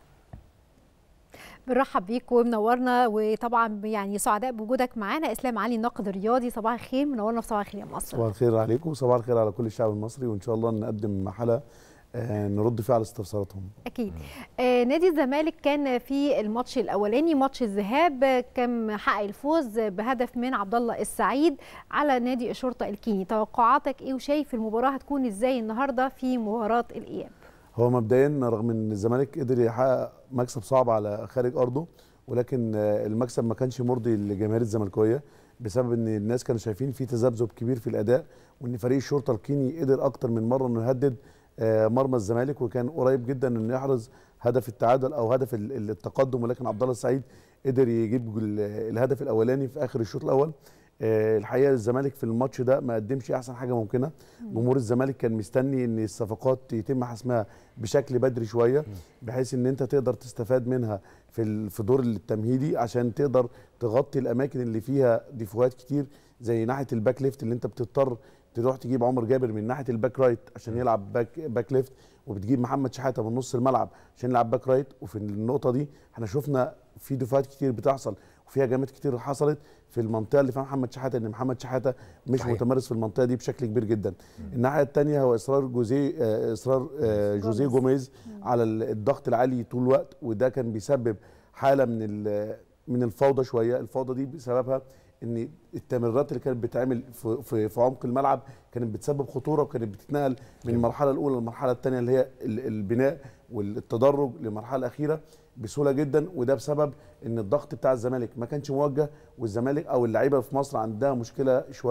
بنرحب بيك ومنورنا وطبعا يعني سعداء بوجودك معانا اسلام علي الناقد الرياضي صباح الخير منورنا في صباح الخير يا مصر صباح الخير عليكم وصباح الخير على كل الشعب المصري وان شاء الله نقدم حلقه نرد فيها على استفساراتهم اكيد آه نادي الزمالك كان في الماتش الاولاني ماتش الذهاب كان حقق الفوز بهدف من عبد الله السعيد على نادي الشرطه الكيني توقعاتك ايه وشايف المباراه هتكون ازاي النهارده في مباراه الاياب هو مبدئيا رغم ان الزمالك قدر يحقق مكسب صعب على خارج ارضه ولكن المكسب ما كانش مرضي للجماهير الزملكاويه بسبب ان الناس كانوا شايفين في تذبذب كبير في الاداء وان فريق الشرطه الكيني قدر اكتر من مره انه يهدد مرمى الزمالك وكان قريب جدا انه يحرز هدف التعادل او هدف التقدم ولكن عبد الله السعيد قدر يجيب الهدف الاولاني في اخر الشوط الاول الحقيقه الزمالك في الماتش ده ما قدمش احسن حاجه ممكنه جمهور الزمالك كان مستني ان الصفقات يتم حسمها بشكل بدري شويه بحيث ان انت تقدر تستفاد منها في في دور التمهيدي عشان تقدر تغطي الاماكن اللي فيها ديفوهات كتير زي ناحيه الباك ليفت اللي انت بتضطر تروح تجيب عمر جابر من ناحيه الباك رايت عشان يلعب باك باك ليفت وبتجيب محمد شحاته من نص الملعب عشان يلعب باك رايت وفي النقطه دي احنا شفنا في دفعات كتير بتحصل وفي هجمات كتير حصلت في المنطقه اللي فيها محمد شحاته ان محمد شحاته مش صحيح. متمرس في المنطقه دي بشكل كبير جدا مم. الناحيه الثانيه هو اصرار جوزيه اصرار جوزيه جوميز مم. على الضغط العالي طول الوقت وده كان بيسبب حاله من من الفوضى شويه الفوضى دي بسببها ان التمريرات اللي كانت بتتعمل في, في, في عمق الملعب كانت بتسبب خطوره وكانت بتتنقل من المرحله الاولى للمرحله الثانيه اللي هي البناء والتدرج للمرحله الاخيره بسهوله جدا وده بسبب ان الضغط بتاع الزمالك ما كانش موجه والزمالك او اللعيبه في مصر عندها مشكله شويه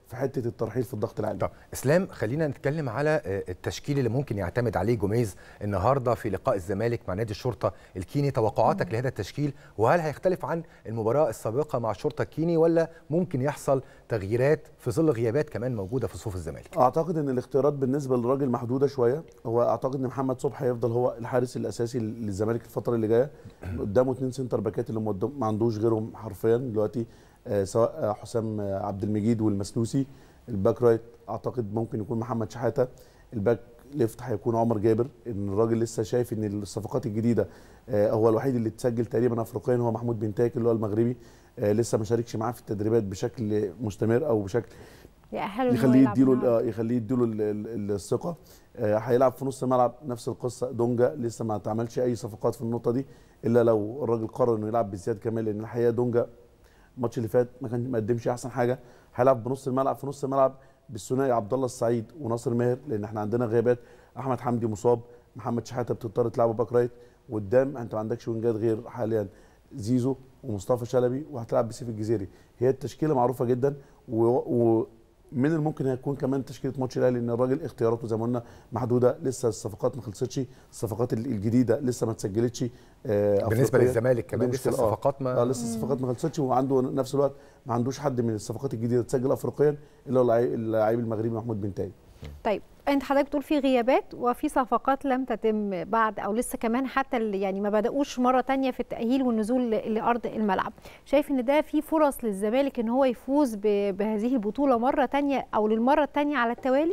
في حته الترحيل في الضغط العالي طب اسلام خلينا نتكلم على آه، التشكيل اللي ممكن يعتمد عليه جوميز النهارده في لقاء الزمالك مع نادي الشرطه الكيني توقعاتك لهذا التشكيل وهل هيختلف عن المباراه السابقه مع الشرطه الكيني ولا ممكن يحصل تغييرات في ظل غيابات كمان موجوده في صفوف الزمالك اعتقد ان الاختيارات بالنسبه للراجل محدوده شويه هو اعتقد ان محمد صبحي هيفضل هو الحارس الاساسي للزمالك الفتره اللي جايه قدامه اثنين سنتر باكات اللي مقدم- ما عندوش غيرهم حرفيا دلوقتي آه، سواء آه، حسام آه، عبد المجيد والمسلوسي الباك رايت اعتقد ممكن يكون محمد شحاته الباك ليفت هيكون عمر جابر ان الراجل لسه شايف ان الصفقات الجديده آه، هو الوحيد اللي اتسجل تقريبا افريقيا هو محمود بن تايك اللي هو المغربي آه، لسه ما شاركش معاه في التدريبات بشكل مستمر او بشكل يأهله إن هو يخليه يلعب يديله النهاردة. ال- يخليه يديله ال- ال- الثقه آه، هيلعب في نص الملعب نفس القصه دونجا لسه ما اتعملش اي صفقات في النقطه دي الا لو الراجل قرر انه يلعب بزياد كمال لان الحقيقه دونجا الماتش اللي فات ما كان ما قدمش احسن حاجه هيلعب بنص الملعب في نص الملعب بالثنائي عبد الله السعيد وناصر ماهر لان احنا عندنا غيابات احمد حمدي مصاب محمد شحاته بتضطر تلعبه باك رايت وقدام انت ما عندكش وينجات غير حاليا زيزو ومصطفى شلبي وهتلعب بسيف الجزيري هي التشكيله معروفه جدا و... و... من الممكن هي تكون كمان تشكيله ماتش الاهلي ان الراجل اختياراته زي ما قلنا محدوده لسه الصفقات ما خلصتش الصفقات ال- الجديده لسه ما اتسجلتش آه، بالنسبة أفريقيا. للزمالك كمان دي لسه مشكلة. آه. الصفقات ما- اه لسه الصفقات ما خلصتش وعنده نفس الوقت ما عندوش حد من الصفقات الجديده تسجل افريقيا الا هو اللعيب اللعيب المغربي محمود بن تاي طيب انت حضرتك بتقول في غيابات وفي صفقات لم تتم بعد او لسه كمان حتى اللي يعني ما بداوش مره تانية في التاهيل والنزول ل- لارض الملعب شايف ان ده في فرص للزمالك ان هو يفوز ب- بهذه البطوله مره تانية او للمره التانية على التوالي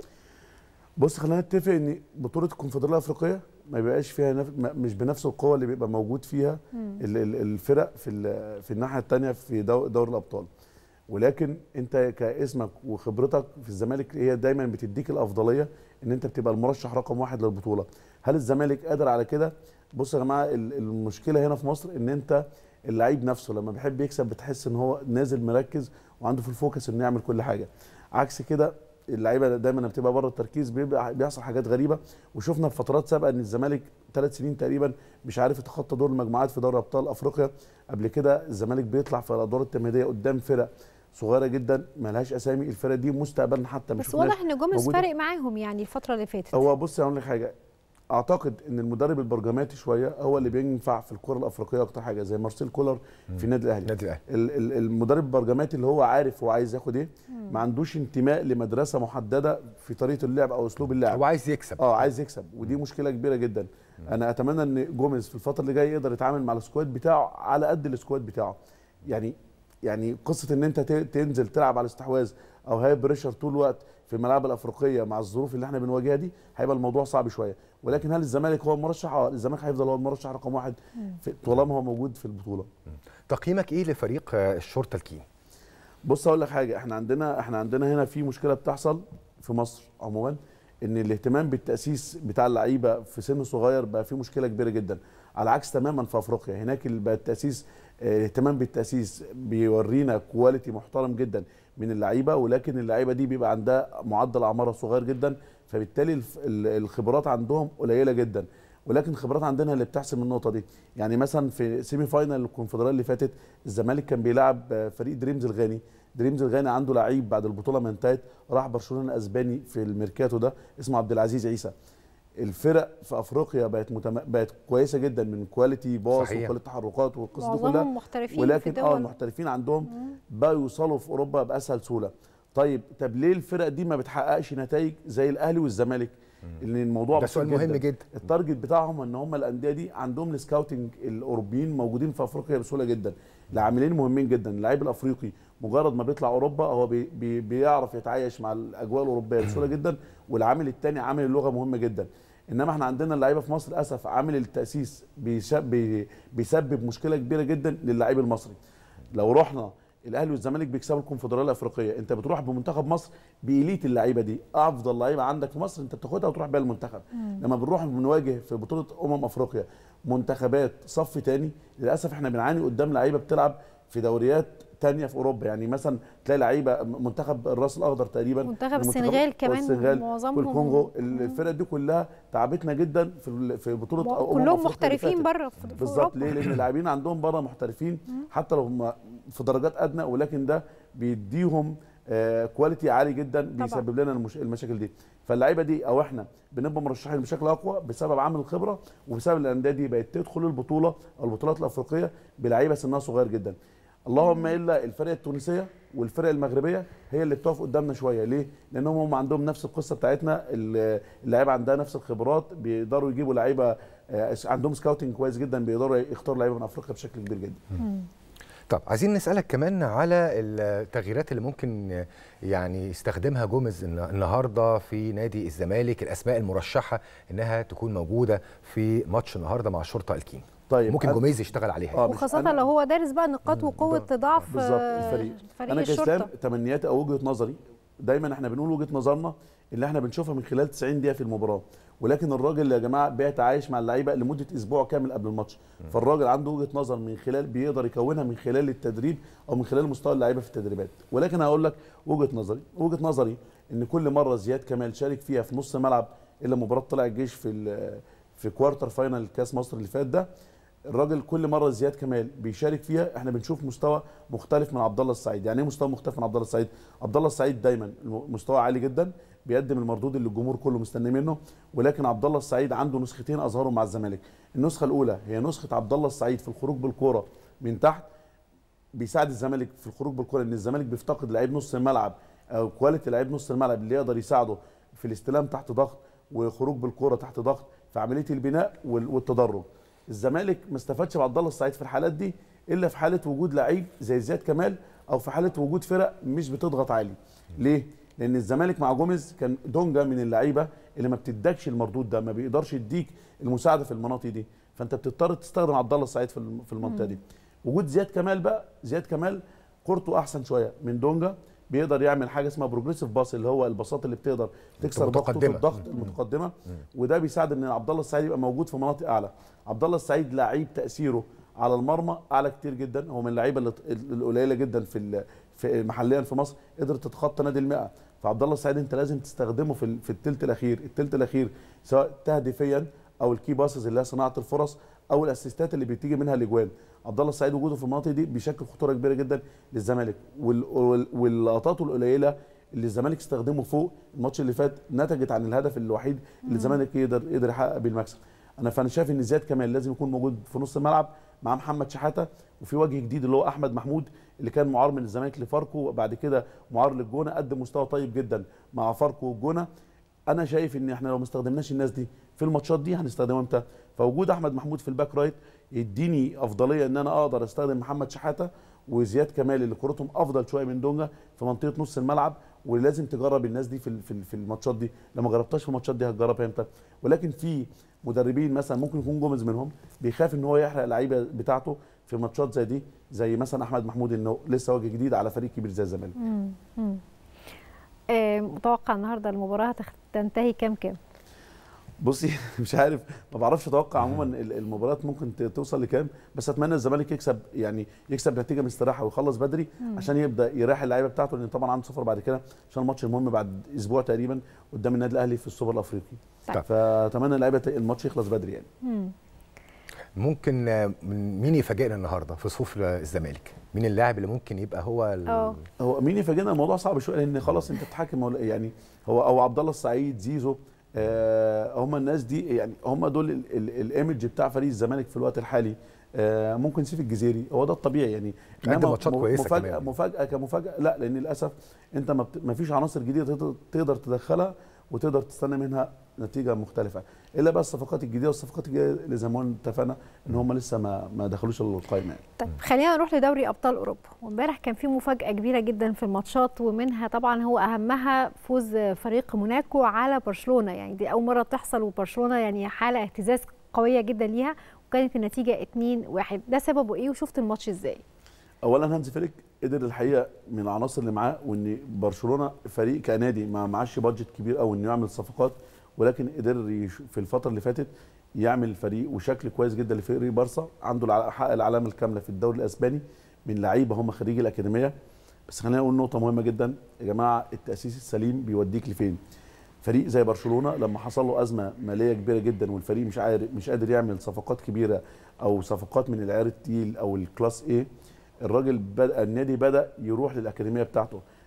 بص خلينا نتفق ان بطوله الكونفدراليه الافريقيه ما بيبقاش فيها نف... ما- مش بنفس القوه اللي بيبقى موجود فيها مم. ال- ال- الفرق في ال- في الناحيه الثانيه في دو- دوري الابطال ولكن انت كاسمك وخبرتك في الزمالك هي دايما بتديك الافضليه ان انت بتبقى المرشح رقم واحد للبطوله هل الزمالك قادر على كده بص يا جماعه ال- المشكله هنا في مصر ان انت اللعيب نفسه لما بيحب يكسب بتحس ان هو نازل مركز وعنده في الفوكس انه يعمل كل حاجه عكس كده اللعيبه دايما لما بتبقى بره التركيز بيبقى بيحصل حاجات غريبه وشفنا في فترات سابقه ان الزمالك ثلاث سنين تقريبا مش عارف يتخطى دور المجموعات في دوري ابطال افريقيا قبل كده الزمالك بيطلع في الادوار التمهيديه قدام فرق صغيره جدا ما لهاش اسامي الفرق دي مستقبلا حتى مش بس واضح ان جوميز فارق معاهم يعني الفتره اللي فاتت هو بص اقول لك حاجه اعتقد ان المدرب البرجماتي شويه هو اللي بينفع في الكره الافريقيه اكتر حاجه زي مارسيل كولر في النادي الاهلي النادي الاهلي ال- ال- المدرب البرجماتي اللي هو عارف هو عايز ياخد ايه ما عندوش انتماء لمدرسه محدده في طريقه اللعب او اسلوب اللعب هو عايز يكسب اه عايز يكسب ودي مشكله كبيره جدا انا اتمنى ان جوميز في الفتره اللي جايه يقدر يتعامل مع السكواد بتاعه على قد السكواد بتاعه يعني يعني قصه ان انت ت- تنزل تلعب على الاستحواذ او هاي بريشر طول الوقت في الملاعب الافريقيه مع الظروف اللي احنا بنواجهها دي هيبقى الموضوع صعب شويه ولكن هل الزمالك هو المرشح اه الزمالك هيفضل هو المرشح رقم واحد في- طالما هو موجود في البطوله تقييمك ايه لفريق آه، الشرطه الكيني بص اقول لك حاجه احنا عندنا احنا عندنا هنا في مشكله بتحصل في مصر عموما ان الاهتمام بالتاسيس بتاع اللعيبه في سن صغير بقى في مشكله كبيره جدا على عكس تماما في افريقيا هناك اللي بقى التاسيس اه، الاهتمام بالتاسيس بيورينا كواليتي محترم جدا من اللعيبه ولكن اللعيبه دي بيبقى عندها معدل اعمارها صغير جدا فبالتالي الف- ال- الخبرات عندهم قليله جدا ولكن الخبرات عندنا اللي بتحسم النقطه دي يعني مثلا في سيمي فاينال الكونفدراليه اللي فاتت الزمالك كان بيلعب آه، فريق دريمز الغاني دريمز الغاني عنده لعيب بعد البطوله ما انتهت راح برشلونه الاسباني في الميركاتو ده اسمه عبد العزيز عيسى الفرق في افريقيا بقت متم... بقت كويسه جدا من كواليتي باص صحيح. وكواليتي تحركات والقصه دي معظمهم كلها محترفين في ولكن اه دول. المحترفين عندهم بقوا يوصلوا في اوروبا باسهل سهوله طيب طب ليه الفرق دي ما بتحققش نتائج زي الاهلي والزمالك لان الموضوع ده بسيط سؤال مهم جدا. التارجت بتاعهم ان هم الانديه دي عندهم السكاوتنج الاوروبيين موجودين في افريقيا بسهوله جدا العاملين مهمين جدا اللاعب الافريقي مجرد ما بيطلع اوروبا هو بي بي بيعرف يتعايش مع الاجواء الاوروبيه بسهوله جدا والعامل الثاني عامل اللغه مهم جدا انما احنا عندنا اللعيبه في مصر للاسف عامل التاسيس بيش- بي- بيسبب مشكله كبيره جدا للاعيب المصري لو رحنا الاهلي والزمالك بيكسبوا الكونفدراليه الافريقيه انت بتروح بمنتخب مصر بإليت اللعيبه دي افضل لعيبه عندك في مصر انت بتاخدها وتروح بيها المنتخب مم. لما بنروح بنواجه في بطوله امم افريقيا منتخبات صف تاني للاسف احنا بنعاني قدام لعيبه بتلعب في دوريات تانية في اوروبا يعني مثلا تلاقي لعيبه منتخب الراس الاخضر تقريبا منتخب من منتخب- السنغال كمان والسنغال معظمهم- والكونغو الفرق دي كلها تعبتنا جدا في ال- في بطوله أمم كلهم أفريقيا اللي محترفين فاتت. بره في في بالظبط أوروبا. ليه؟ لان اللاعبين عندهم بره محترفين حتى لو هم في درجات ادنى ولكن ده بيديهم آه كواليتي عالي جدا بيسبب لنا المش... المشاكل دي فاللعيبه دي او احنا بنبقى مرشحين بشكل اقوى بسبب عامل الخبره وبسبب الانديه دي بقت تدخل البطوله او البطولات الافريقيه بلعيبه سنها صغير جدا اللهم الا الفرق التونسيه والفرق المغربيه هي اللي بتقف قدامنا شويه ليه لانهم هم عندهم نفس القصه بتاعتنا ال- اللعيبه عندها نفس الخبرات بيقدروا يجيبوا لعيبه آه، عندهم سكاوتنج كويس جدا بيقدروا يختاروا لعيبه من افريقيا بشكل كبير جدا طب عايزين نسألك كمان على التغييرات اللي ممكن يعني يستخدمها جوميز الن- النهارده في نادي الزمالك الأسماء المرشحة إنها تكون موجودة في ماتش النهارده مع شرطة الكين طيب ممكن أنا- جوميز يشتغل عليها آه، مش وخاصة أنا- لو هو دارس بقى نقاط وقوة ضعف بالظبط آه، الفريق فريق انا كاسلام الشرطة تمنياتي او وجهه نظري دايما احنا بنقول وجهه نظرنا اللي احنا بنشوفها من خلال 90 دقيقه في المباراه ولكن الراجل يا جماعه بيتعايش مع اللعيبه لمده اسبوع كامل قبل الماتش فالراجل عنده وجهه نظر من خلال بيقدر يكونها من خلال التدريب او من خلال مستوى اللعيبه في التدريبات ولكن هقول لك وجهه نظري وجهه نظري ان كل مره زياد كمال شارك فيها في نص ملعب الا مباراه طلع الجيش في ال- في كوارتر فاينل كاس مصر اللي فات ده الراجل كل مره زياد كمال بيشارك فيها احنا بنشوف مستوى مختلف من عبد الله السعيد يعني ايه مستوى مختلف من عبد الله السعيد عبد الله السعيد دايما الم- مستوى عالي جدا بيقدم المردود اللي الجمهور كله مستني منه ولكن عبد الله السعيد عنده نسختين اظهرهم مع الزمالك النسخه الاولى هي نسخه عبد الله السعيد في الخروج بالكوره من تحت بيساعد الزمالك في الخروج بالكره ان الزمالك بيفتقد لعيب نص الملعب او كواليتي لعيب نص الملعب اللي يقدر يساعده في الاستلام تحت ضغط وخروج بالكره تحت ضغط في عمليه البناء وال- والتدرج الزمالك ما استفادش بعبد الله السعيد في الحالات دي الا في حاله وجود لعيب زي زياد كمال او في حاله وجود فرق مش بتضغط عالي ليه لان الزمالك مع جوميز كان دونجا من اللعيبه اللي ما بتدكش المردود ده ما بيقدرش يديك المساعده في المناطق دي فانت بتضطر تستخدم عبد الله السعيد في الم- في المنطقه دي وجود زياد كمال بقى زياد كمال كورته احسن شويه من دونجا بيقدر يعمل حاجه اسمها بروجريسيف باس اللي هو الباصات اللي بتقدر تكسر ضغط متقدمة. الضغط المتقدمه وده بيساعد ان عبد الله السعيد يبقى موجود في مناطق اعلى عبد الله السعيد لعيب تاثيره على المرمى اعلى كتير جدا هو من اللعيبه اللي- القليله جدا في ال- في محليا في مصر قدرت تتخطى نادي المئة فعبد الله السعيد انت لازم تستخدمه في ال- في الثلث الاخير الثلث الاخير سواء تهديفيا او الكي باسز اللي هي صناعه الفرص او الاسيستات اللي بتيجي منها الاجوان عبد الله السعيد وجوده في المناطق دي بيشكل خطوره كبيره جدا للزمالك وال- وال- واللقطات القليله اللي الزمالك استخدمه فوق الماتش اللي فات نتجت عن الهدف الوحيد اللي الزمالك يقدر يقدر يحقق بيه المكسب انا فانا شايف ان زياد كمال لازم يكون موجود في نص الملعب مع محمد شحاته وفي وجه جديد اللي هو احمد محمود اللي كان معار من الزمالك لفاركو وبعد كده معار للجونه قدم مستوى طيب جدا مع فاركو والجونه انا شايف ان احنا لو ما استخدمناش الناس دي في الماتشات دي هنستخدمها امتى فوجود احمد محمود في الباك رايت يديني افضليه ان انا اقدر استخدم محمد شحاته وزياد كمال اللي كورتهم افضل شويه من دونجا في منطقه نص الملعب ولازم تجرب الناس دي في ال- في ال- في الماتشات دي لما جربتهاش في الماتشات دي هتجربها امتى ولكن في مدربين مثلا ممكن يكون جوميز منهم بيخاف ان هو يحرق اللعيبه بتاعته في ماتشات زي دي زي مثلا احمد محمود انه لسه وجه جديد على فريق كبير زي الزمالك مم. مم. آه، متوقع النهارده المباراة هتخ- تنتهي كام كام؟ بصي مش عارف ما بعرفش اتوقع عموما ال- المباريات ممكن ت- توصل لكام بس اتمنى الزمالك يكسب يعني يكسب نتيجه مستريحه ويخلص بدري مم. عشان يبدا يريح اللعيبه بتاعته لان طبعا عنده سفر بعد كده عشان الماتش المهم بعد اسبوع تقريبا قدام النادي الاهلي في السوبر الافريقي طيب. فاتمنى اللعيبه ت- الماتش يخلص بدري يعني مم. ممكن آه، مين يفاجئنا النهارده في صفوف الزمالك مين اللاعب اللي ممكن يبقى هو ال- اه هو مين يفاجئنا الموضوع صعب شويه لان خلاص انت بتحكم ولا- يعني هو او عبد الله السعيد زيزو آه هم الناس دي يعني هم دول ال- ال- الايمج بتاع فريق الزمالك في الوقت الحالي آه ممكن سيف الجزيري هو ده الطبيعي يعني قدم ماتشات م- كويسة مفاجاه كمان. مفاجاه كمفاجاه لا لان للاسف انت ما, بت... ما فيش عناصر جديده تقدر, تقدر تدخلها وتقدر تستنى منها نتيجه مختلفه الا بقى الصفقات الجديده والصفقات الجديده اللي زي ما اتفقنا ان هم لسه ما ما دخلوش القائمه يعني. طيب خلينا نروح لدوري ابطال اوروبا وامبارح كان في مفاجاه كبيره جدا في الماتشات ومنها طبعا هو اهمها فوز فريق موناكو على برشلونه يعني دي اول مره تحصل وبرشلونه يعني حاله اهتزاز قويه جدا ليها وكانت النتيجه 2-1 ده سببه ايه وشفت الماتش ازاي اولا هانز فليك قدر الحقيقه من العناصر اللي معاه وان برشلونه فريق كنادي ما معاش بادجت كبير قوي انه يعمل صفقات ولكن قدر يش- في الفتره اللي فاتت يعمل فريق وشكل كويس جدا لفريق بارسا عنده الع- حقق العلامه الكامله في الدوري الاسباني من لعيبه هم خريج الاكاديميه بس خلينا نقول نقطه مهمه جدا يا جماعه التاسيس السليم بيوديك لفين فريق زي برشلونه لما حصل له ازمه ماليه كبيره جدا والفريق مش عارف مش قادر يعمل صفقات كبيره او صفقات من العيار التقيل او الكلاس ايه الراجل بدا النادي بدا يروح للاكاديميه بتاعته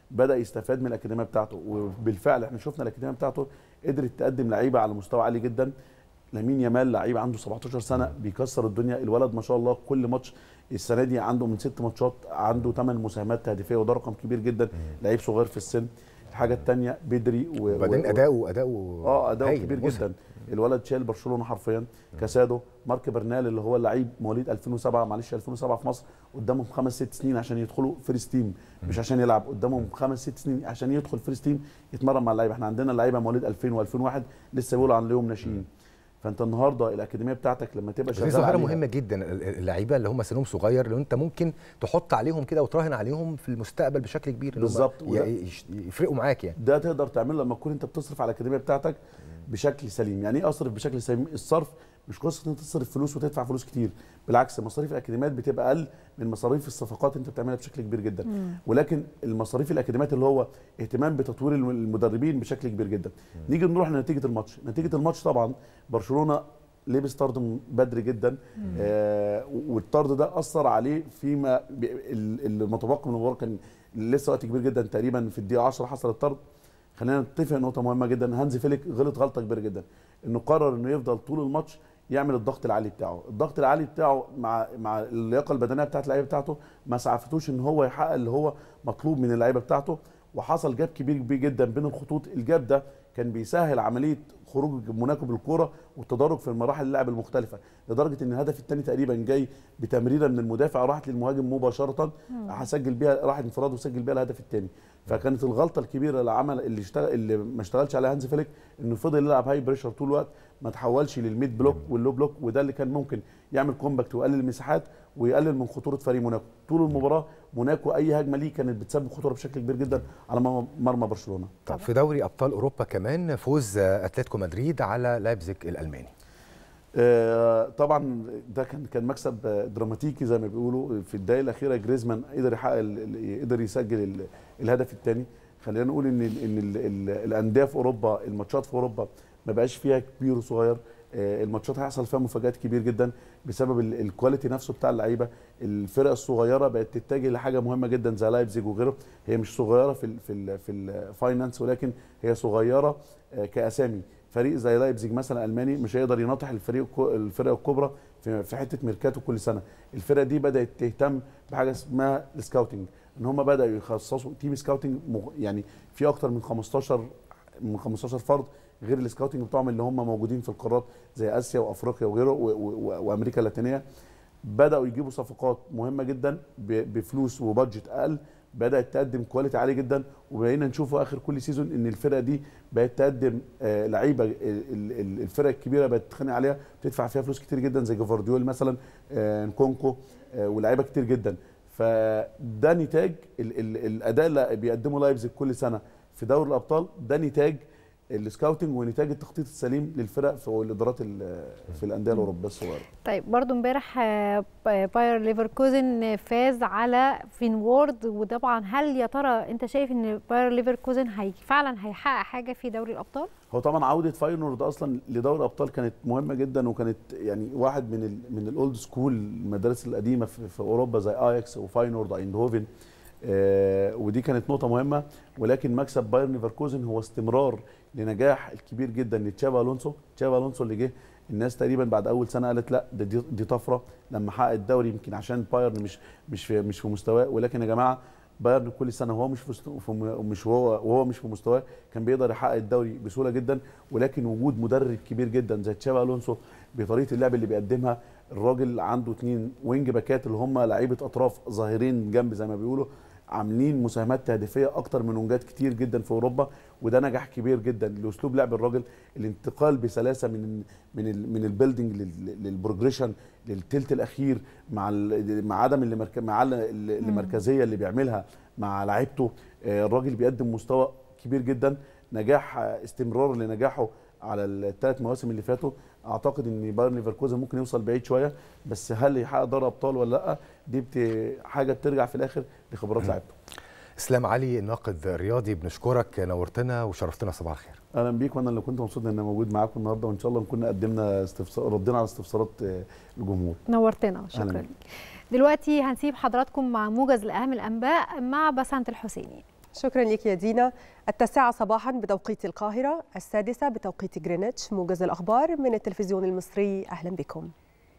بدا يستفاد من الاكاديميه بتاعته وبالفعل احنا شفنا الاكاديميه بتاعته قدرت تقدم لعيبه على مستوى عالي جدا لامين يامال لعيب عنده 17 سنه بيكسر الدنيا الولد ما شاء الله كل ماتش السنه دي عنده من ست ماتشات عنده 8 مساهمات تهديفيه وده رقم كبير جدا لعيب صغير في السن الحاجه الثانيه بدري و... وبعدين و- اداؤه اداؤه اه اداؤه هايل، كبير مذهل. جدا الولد شايل برشلونه حرفيا كاسادو مارك برنال اللي هو اللعيب مواليد 2007 معلش 2007 في مصر قدامهم خمس ست سنين عشان يدخلوا فيرست تيم مش عشان يلعب قدامهم خمس ست سنين عشان يدخل فيرست تيم يتمرن مع اللعيبه احنا عندنا لعيبه مواليد 2000 و2001 لسه بيقولوا عن ليهم ناشئين فانت النهارده الاكاديميه بتاعتك لما تبقى دي شغال ظاهره عليها مهمه جدا ال- ال- اللعيبه اللي هم سنهم صغير اللي انت ممكن تحط عليهم كده وتراهن عليهم في المستقبل بشكل كبير إن هم بالظبط. ي- وده- يش- يفرقوا معاك يعني ده تقدر تعمله لما تكون انت بتصرف على الاكاديميه بتاعتك بشكل سليم يعني ايه اصرف بشكل سليم الصرف مش قصه ان انت تصرف فلوس وتدفع فلوس كتير بالعكس مصاريف الاكاديميات بتبقى اقل من مصاريف الصفقات انت بتعملها بشكل كبير جدا مم. ولكن المصاريف الاكاديميات اللي هو اهتمام بتطوير الم- المدربين بشكل كبير جدا نيجي نروح لنتيجه الماتش نتيجه الماتش طبعا برشلونه لبس طرد من بدري جدا آه والطرد ده اثر عليه فيما ب- ال- المتبقي من المباراه كان لسه وقت كبير جدا تقريبا في الدقيقه 10 حصل الطرد خلينا نتفق نقطه مهمه جدا هانز فيليك غلط غلطه كبيره جدا انه قرر انه يفضل طول الماتش يعمل الضغط العالي بتاعه الضغط العالي بتاعه مع مع اللياقه البدنيه بتاعت اللعيبه بتاعته ما سعفتوش ان هو يحقق اللي هو مطلوب من اللعيبه بتاعته وحصل جاب كبير كبير جدا بين الخطوط الجاب ده كان بيسهل عمليه خروج موناكو بالكوره والتدرج في المراحل اللعب المختلفه لدرجه ان الهدف الثاني تقريبا جاي بتمريره من المدافع راحت للمهاجم مباشره مم. هسجل بيها راح انفراد وسجل بيها الهدف الثاني فكانت الغلطه الكبيره اللي عمل اللي اشتغل اللي ما اشتغلش عليها هانز فيليك انه فضل يلعب هاي بريشر طول الوقت ما تحولش للميد بلوك واللو بلوك وده اللي كان ممكن يعمل كومباكت ويقلل المساحات ويقلل من خطوره فريق موناكو طول المباراه موناكو اي هجمه ليه كانت بتسبب خطوره بشكل كبير جدا على مرمى- مرمى برشلونه طب في دوري ابطال اوروبا كمان فوز آه، اتلتيكو مدريد على لايبزيج الالماني آه، طبعا ده كان كان مكسب آه، دراماتيكي زي ما بيقولوا في الدقائق الاخيره جريزمان قدر يحقق ال- ال- قدر يسجل ال- الهدف الثاني خلينا نقول ان ال- ان ال- ال- الانديه في اوروبا الماتشات في اوروبا ما بقاش فيها كبير وصغير آه، الماتشات هيحصل فيها مفاجات كبير جدا بسبب ال- الكواليتي نفسه بتاع اللعيبه الفرق الصغيره بقت تتجه لحاجه مهمه جدا زي لايبزيج وغيره هي مش صغيره في ال في ال في الفاينانس ولكن هي صغيره آه، كاسامي فريق زي لايبزيج مثلا الماني مش هيقدر يناطح الفريق الكو- الفرق الكبرى في في حته ميركاتو كل سنه الفرق دي بدات تهتم بحاجه اسمها السكاوتنج ان هم بداوا يخصصوا تيم سكاوتنج مغ- يعني في اكتر من 15 من 15 فرد غير السكاوتنج بتوعهم اللي هم موجودين في القارات زي اسيا وافريقيا وغيره و- و- وامريكا اللاتينيه بداوا يجيبوا صفقات مهمه جدا ب- بفلوس وبادجت اقل بدات تقدم كواليتي عالي جدا وبقينا نشوفه اخر كل سيزون ان الفرقه دي بقت تقدم آه، لعيبه ال- ال- ال- الفرق الكبيره بقت تتخانق عليها بتدفع فيها فلوس كتير جدا زي جوفارديول مثلا آه، نكونكو آه، ولاعيبه كتير جدا فده نتاج ال ال الاداء اللي بيقدمه لايبزيج كل سنه في دوري الابطال ده نتاج السكاوتنج ونتاج التخطيط السليم للفرق في الادارات ال- في الانديه الاوروبيه الصغيره طيب برضو امبارح آه، باير ليفركوزن فاز على فينوورد وطبعا هل يا ترى انت شايف ان باير ليفركوزن هي فعلا هيحقق حاجه في دوري الابطال؟ هو طبعا عوده فاينورد اصلا لدوري الابطال كانت مهمه جدا وكانت يعني واحد من ال من الاولد سكول المدارس القديمه في, في اوروبا زي اياكس وفاينورد ايندهوفن آه ودي كانت نقطه مهمه ولكن مكسب بايرن ليفركوزن هو استمرار لنجاح الكبير جدا لتشافي الونسو تشافي الونسو اللي جه الناس تقريبا بعد اول سنه قالت لا ده دي, دي طفره لما حقق الدوري يمكن عشان بايرن مش مش في مش في مستواه ولكن يا جماعه بايرن كل سنه وهو مش في است- في م- مش وهو وهو مش في مستواه كان بيقدر يحقق الدوري بسهوله جدا ولكن وجود مدرب كبير جدا زي تشافي الونسو بطريقه اللعب اللي بيقدمها الراجل عنده اتنين وينج باكات اللي هم لعيبه اطراف ظاهرين جنب زي ما بيقولوا عاملين مساهمات تهديفيه اكتر من ونجات كتير جدا في اوروبا وده نجاح كبير جدا لاسلوب لعب الراجل الانتقال بسلاسه من من ال من البيلدينج لل- للبروجريشن للتلت الاخير مع ال- مع عدم اللي مرك- مع ال- ال- المركزيه اللي بيعملها مع لعيبته آه، الراجل بيقدم مستوى كبير جدا نجاح آه، استمرار لنجاحه على الثلاث مواسم اللي فاتوا اعتقد ان بايرن ليفركوزن ممكن يوصل بعيد شويه بس هل يحقق دوري ابطال ولا لا دي بت... حاجه بترجع في الاخر لخبرات لعيبته اسلام علي الناقد الرياضي بنشكرك نورتنا وشرفتنا صباح الخير اهلا بيك وانا اللي كنت مبسوط ان انا موجود معاكم النهارده وان شاء الله نكون قدمنا استفسار ردينا على استفسارات آه، الجمهور نورتنا أهلاً شكرا بيك. لك دلوقتي هنسيب حضراتكم مع موجز لاهم الانباء مع بسنت الحسيني شكرا لك يا دينا التاسعة صباحا بتوقيت القاهرة السادسة بتوقيت جرينتش موجز الأخبار من التلفزيون المصري أهلا بكم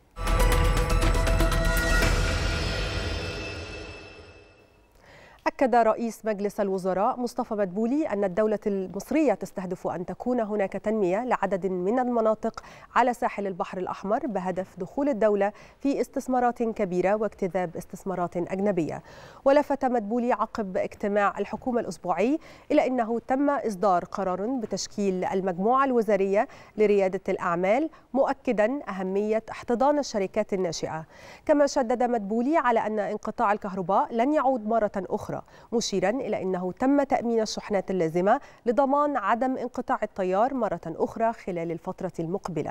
أكد رئيس مجلس الوزراء مصطفى مدبولي أن الدولة المصرية تستهدف أن تكون هناك تنمية لعدد من المناطق على ساحل البحر الأحمر بهدف دخول الدولة في استثمارات كبيرة واجتذاب استثمارات أجنبية ولفت مدبولي عقب اجتماع الحكومة الأسبوعي إلى أنه تم إصدار قرار بتشكيل المجموعة الوزارية لريادة الأعمال مؤكدا أهمية احتضان الشركات الناشئة كما شدد مدبولي على أن انقطاع الكهرباء لن يعود مرة أخرى مشيرا إلى أنه تم تأمين الشحنات اللازمة لضمان عدم انقطاع التيار مرة أخرى خلال الفترة المقبلة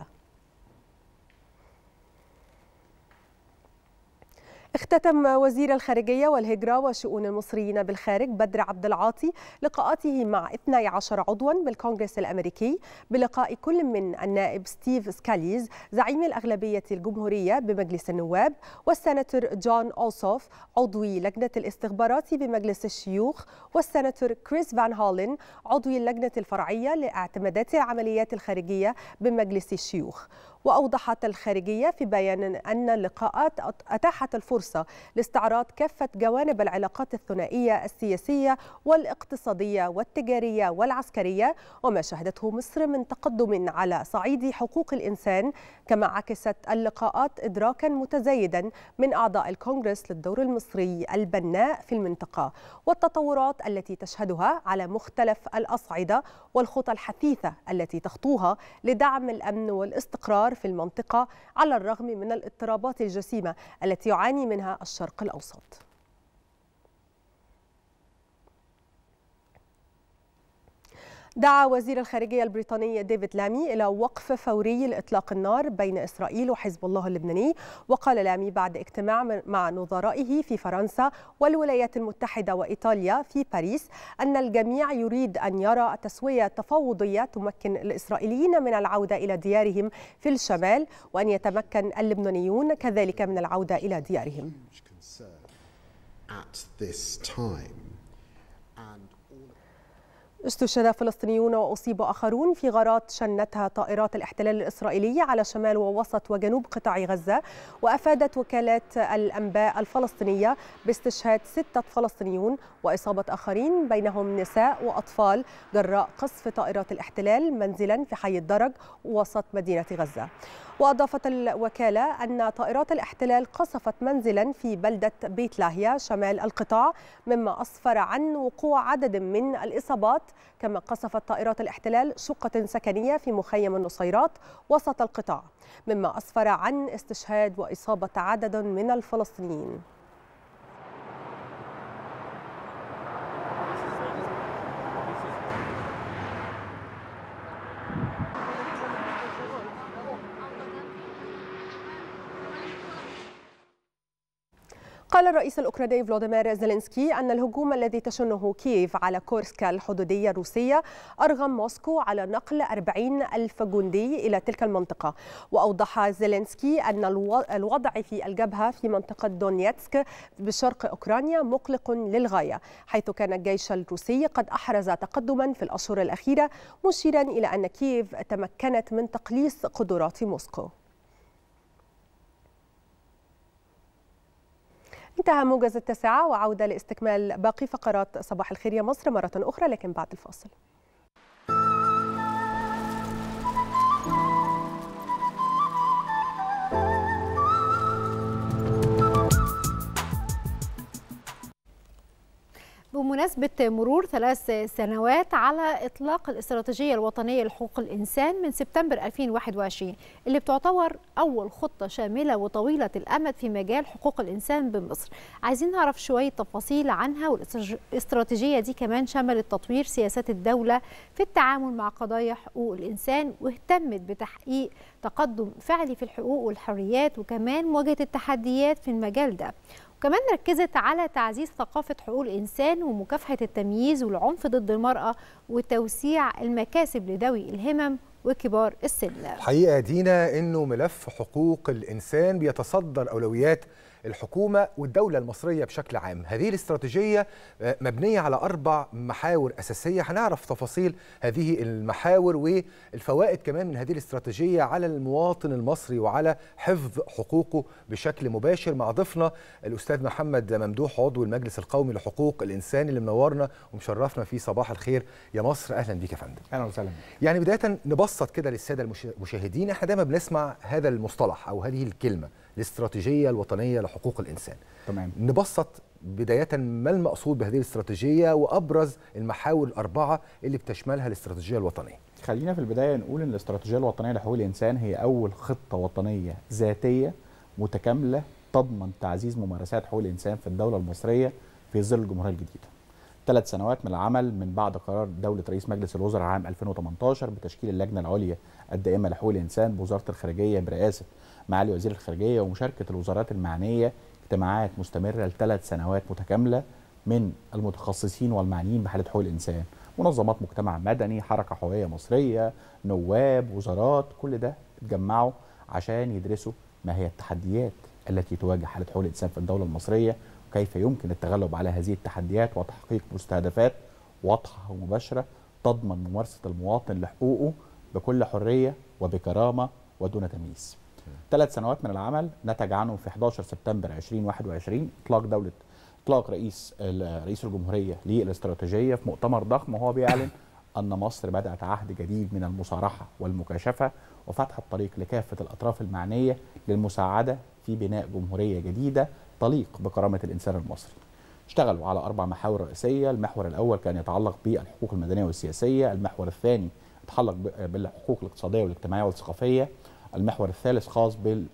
اختتم وزير الخارجية والهجرة وشؤون المصريين بالخارج بدر عبد العاطي لقاءاته مع 12 عضوا بالكونغرس الأمريكي بلقاء كل من النائب ستيف سكاليز زعيم الأغلبية الجمهورية بمجلس النواب والسناتور جون أوسوف عضوي لجنة الاستخبارات بمجلس الشيوخ والسناتور كريس فان هالين عضوي اللجنة الفرعية لاعتمادات العمليات الخارجية بمجلس الشيوخ وأوضحت الخارجية في بيان أن اللقاءات أتاحت الفرصة لاستعراض كافة جوانب العلاقات الثنائية السياسية والاقتصادية والتجارية والعسكرية وما شهدته مصر من تقدم على صعيد حقوق الإنسان كما عكست اللقاءات إدراكا متزايدا من أعضاء الكونغرس للدور المصري البناء في المنطقة والتطورات التي تشهدها على مختلف الأصعدة والخطى الحثيثة التي تخطوها لدعم الأمن والاستقرار في المنطقة على الرغم من الاضطرابات الجسيمة التي يعاني منها الشرق الأوسط دعا وزير الخارجية البريطاني ديفيد لامي إلى وقف فوري لإطلاق النار بين إسرائيل وحزب الله اللبناني وقال لامي بعد اجتماع مع نظرائه في فرنسا والولايات المتحدة وإيطاليا في باريس أن الجميع يريد أن يرى تسوية تفاوضية تمكن الإسرائيليين من العودة إلى ديارهم في الشمال وأن يتمكن اللبنانيون كذلك من العودة إلى ديارهم at this time. استشهد فلسطينيون وأصيب آخرون في غارات شنتها طائرات الاحتلال الإسرائيلية على شمال ووسط وجنوب قطاع غزة وأفادت وكالات الأنباء الفلسطينية باستشهاد ستة فلسطينيون وإصابة آخرين بينهم نساء وأطفال جراء قصف طائرات الاحتلال منزلا في حي الدرج وسط مدينة غزة وأضافت الوكالة أن طائرات الاحتلال قصفت منزلا في بلدة بيت لاهيا شمال القطاع مما أسفر عن وقوع عدد من الإصابات كما قصفت طائرات الاحتلال شقة سكنية في مخيم النصيرات وسط القطاع مما أسفر عن استشهاد وإصابة عدد من الفلسطينيين قال الرئيس الأوكراني فلوديمير زيلينسكي أن الهجوم الذي تشنه كييف على كورسكا الحدودية الروسية أرغم موسكو على نقل 40 ألف جندي إلى تلك المنطقة وأوضح زيلينسكي أن الوضع في الجبهة في منطقة دونيتسك بشرق أوكرانيا مقلق للغاية حيث كان الجيش الروسي قد أحرز تقدما في الأشهر الأخيرة مشيرا إلى أن كييف تمكنت من تقليص قدرات موسكو انتهى موجز التاسعة وعودة لاستكمال باقي فقرات صباح الخير يا مصر مرة أخرى لكن بعد الفاصل بمناسبة مرور ثلاث سنوات على إطلاق الاستراتيجية الوطنية لحقوق الإنسان من سبتمبر 2021 اللي بتعتبر أول خطة شاملة وطويلة الأمد في مجال حقوق الإنسان بمصر عايزين نعرف شوية تفاصيل عنها والاستراتيجية دي كمان شملت تطوير سياسات الدولة في التعامل مع قضايا حقوق الإنسان واهتمت بتحقيق تقدم فعلي في الحقوق والحريات وكمان مواجهة التحديات في المجال ده وكمان ركزت على تعزيز ثقافة حقوق الإنسان ومكافحة التمييز والعنف ضد المرأة وتوسيع المكاسب لذوي الهمم وكبار السن الحقيقة دينا أنه ملف حقوق الإنسان بيتصدر أولويات الحكومه والدوله المصريه بشكل عام هذه الاستراتيجيه آه، مبنيه على اربع محاور اساسيه هنعرف تفاصيل هذه المحاور والفوائد كمان من هذه الاستراتيجيه على المواطن المصري وعلى حفظ حقوقه بشكل مباشر مع ضيفنا الاستاذ محمد ممدوح عضو المجلس القومي لحقوق الانسان اللي منورنا ومشرفنا في صباح الخير يا مصر اهلا بيك يا فندم اهلا وسهلا يعني بدايه نبسط كده للساده المشا- المشاهدين احنا دايما بنسمع هذا المصطلح او هذه الكلمه الاستراتيجيه الوطنيه لحقوق الانسان تمام نبسط بدايه ما المقصود بهذه الاستراتيجيه وابرز المحاور الاربعه اللي بتشملها الاستراتيجيه الوطنيه خلينا في البدايه نقول ان الاستراتيجيه الوطنيه لحقوق الانسان هي اول خطه وطنيه ذاتيه متكامله تضمن تعزيز ممارسات حقوق الانسان في الدوله المصريه في ظل الجمهوريه الجديده. ثلاث سنوات من العمل من بعد قرار دوله رئيس مجلس الوزراء عام 2018 بتشكيل اللجنه العليا الدائمه لحقوق الانسان بوزاره الخارجيه برئاسه معالي وزير الخارجيه ومشاركه الوزارات المعنيه اجتماعات مستمره لثلاث سنوات متكامله من المتخصصين والمعنيين بحاله حقوق الانسان منظمات مجتمع مدني حركه حقوقيه مصريه نواب وزارات كل ده اتجمعوا عشان يدرسوا ما هي التحديات التي تواجه حاله حقوق الانسان في الدوله المصريه وكيف يمكن التغلب على هذه التحديات وتحقيق مستهدفات واضحه ومباشره تضمن ممارسه المواطن لحقوقه بكل حريه وبكرامه ودون تمييز. ثلاث سنوات من العمل نتج عنهم في 11 سبتمبر 2021 اطلاق دوله اطلاق رئيس رئيس الجمهوريه للاستراتيجيه في مؤتمر ضخم وهو بيعلن ان مصر بدات عهد جديد من المصارحه والمكاشفه وفتح الطريق لكافه الاطراف المعنيه للمساعده في بناء جمهوريه جديده تليق بكرامه الانسان المصري. اشتغلوا على اربع محاور رئيسيه، المحور الاول كان يتعلق بالحقوق المدنيه والسياسيه، المحور الثاني يتعلق بالحقوق الاقتصاديه والاجتماعيه والثقافيه، المحور الثالث خاص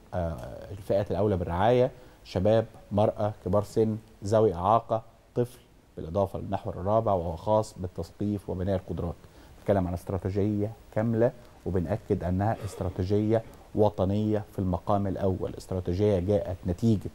بالفئات الاولى بالرعايه، شباب، مراه، كبار سن، ذوي اعاقه، طفل، بالاضافه للمحور الرابع وهو خاص بالتثقيف وبناء القدرات. بنتكلم عن استراتيجيه كامله وبنأكد انها استراتيجيه وطنيه في المقام الاول، استراتيجيه جاءت نتيجه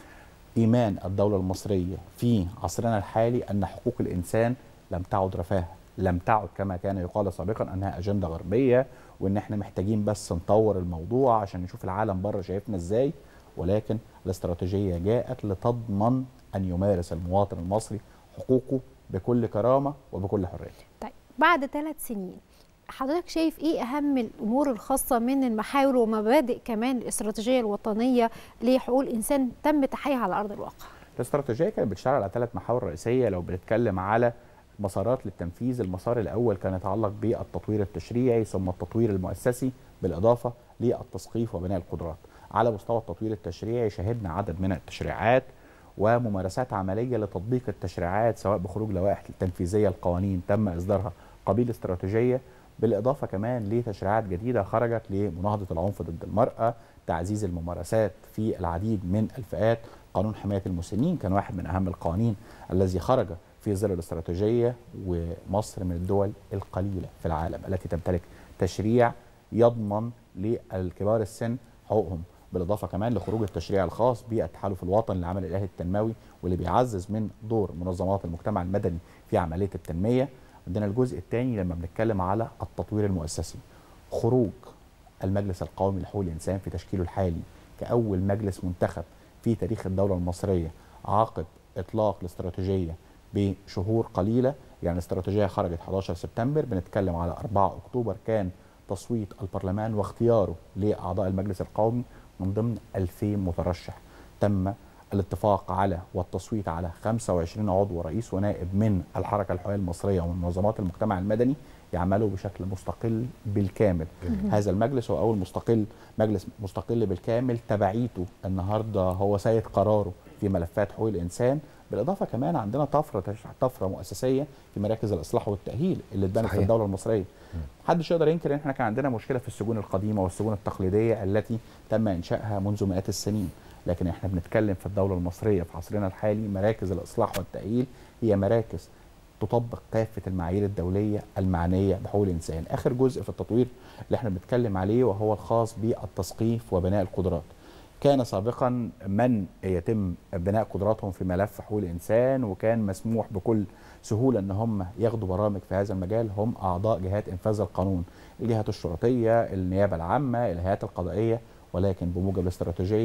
ايمان الدوله المصريه في عصرنا الحالي ان حقوق الانسان لم تعد رفاهه، لم تعد كما كان يقال سابقا انها اجنده غربيه وان احنا محتاجين بس نطور الموضوع عشان نشوف العالم بره شايفنا ازاي ولكن الاستراتيجيه جاءت لتضمن ان يمارس المواطن المصري حقوقه بكل كرامه وبكل حريه. طيب بعد ثلاث سنين حضرتك شايف ايه اهم الامور الخاصه من المحاور ومبادئ كمان الاستراتيجيه الوطنيه لحقوق الانسان تم تحقيقها على ارض الواقع الاستراتيجيه كانت بتشتغل على ثلاث محاور رئيسيه لو بنتكلم على مسارات للتنفيذ المسار الاول كان يتعلق بالتطوير التشريعي ثم التطوير المؤسسي بالاضافه للتثقيف وبناء القدرات على مستوى التطوير التشريعي شهدنا عدد من التشريعات وممارسات عمليه لتطبيق التشريعات سواء بخروج لوائح تنفيذيه القوانين تم اصدارها قبيل استراتيجيه بالاضافه كمان لتشريعات جديده خرجت لمناهضه العنف ضد المراه، تعزيز الممارسات في العديد من الفئات، قانون حمايه المسنين كان واحد من اهم القوانين الذي خرج في ظل الاستراتيجيه ومصر من الدول القليله في العالم التي تمتلك تشريع يضمن للكبار السن حقوقهم بالاضافه كمان لخروج التشريع الخاص بالتحالف الوطني للعمل الاهلي التنموي واللي بيعزز من دور منظمات المجتمع المدني في عمليه التنميه عندنا الجزء الثاني لما بنتكلم على التطوير المؤسسي خروج المجلس القومي لحقوق الانسان في تشكيله الحالي كاول مجلس منتخب في تاريخ الدوله المصريه عقب اطلاق الاستراتيجيه بشهور قليله يعني الاستراتيجيه خرجت 11 سبتمبر بنتكلم على 4 اكتوبر كان تصويت البرلمان واختياره لاعضاء المجلس القومي من ضمن 2000 مترشح تم الاتفاق على والتصويت على 25 عضو رئيس ونائب من الحركه الحقوقيه المصريه ومن منظمات المجتمع المدني يعملوا بشكل مستقل بالكامل جميل. هذا المجلس هو اول مستقل مجلس مستقل بالكامل تبعيته النهارده هو سيد قراره في ملفات حقوق الانسان بالاضافه كمان عندنا طفره طفره مؤسسيه في مراكز الاصلاح والتاهيل اللي اتبنت في الدوله المصريه محدش يقدر ينكر ان احنا كان عندنا مشكله في السجون القديمه والسجون التقليديه التي تم انشائها منذ مئات السنين لكن احنا بنتكلم في الدوله المصريه في عصرنا الحالي مراكز الاصلاح والتاهيل هي مراكز تطبق كافه المعايير الدوليه المعنيه بحقوق الانسان اخر جزء في التطوير اللي احنا بنتكلم عليه وهو الخاص بالتثقيف وبناء القدرات كان سابقا من يتم بناء قدراتهم في ملف حقوق الانسان وكان مسموح بكل سهوله ان هم ياخدوا برامج في هذا المجال هم اعضاء جهات انفاذ القانون الجهات الشرطيه النيابه العامه الهيئات القضائيه ولكن بموجب الاستراتيجيه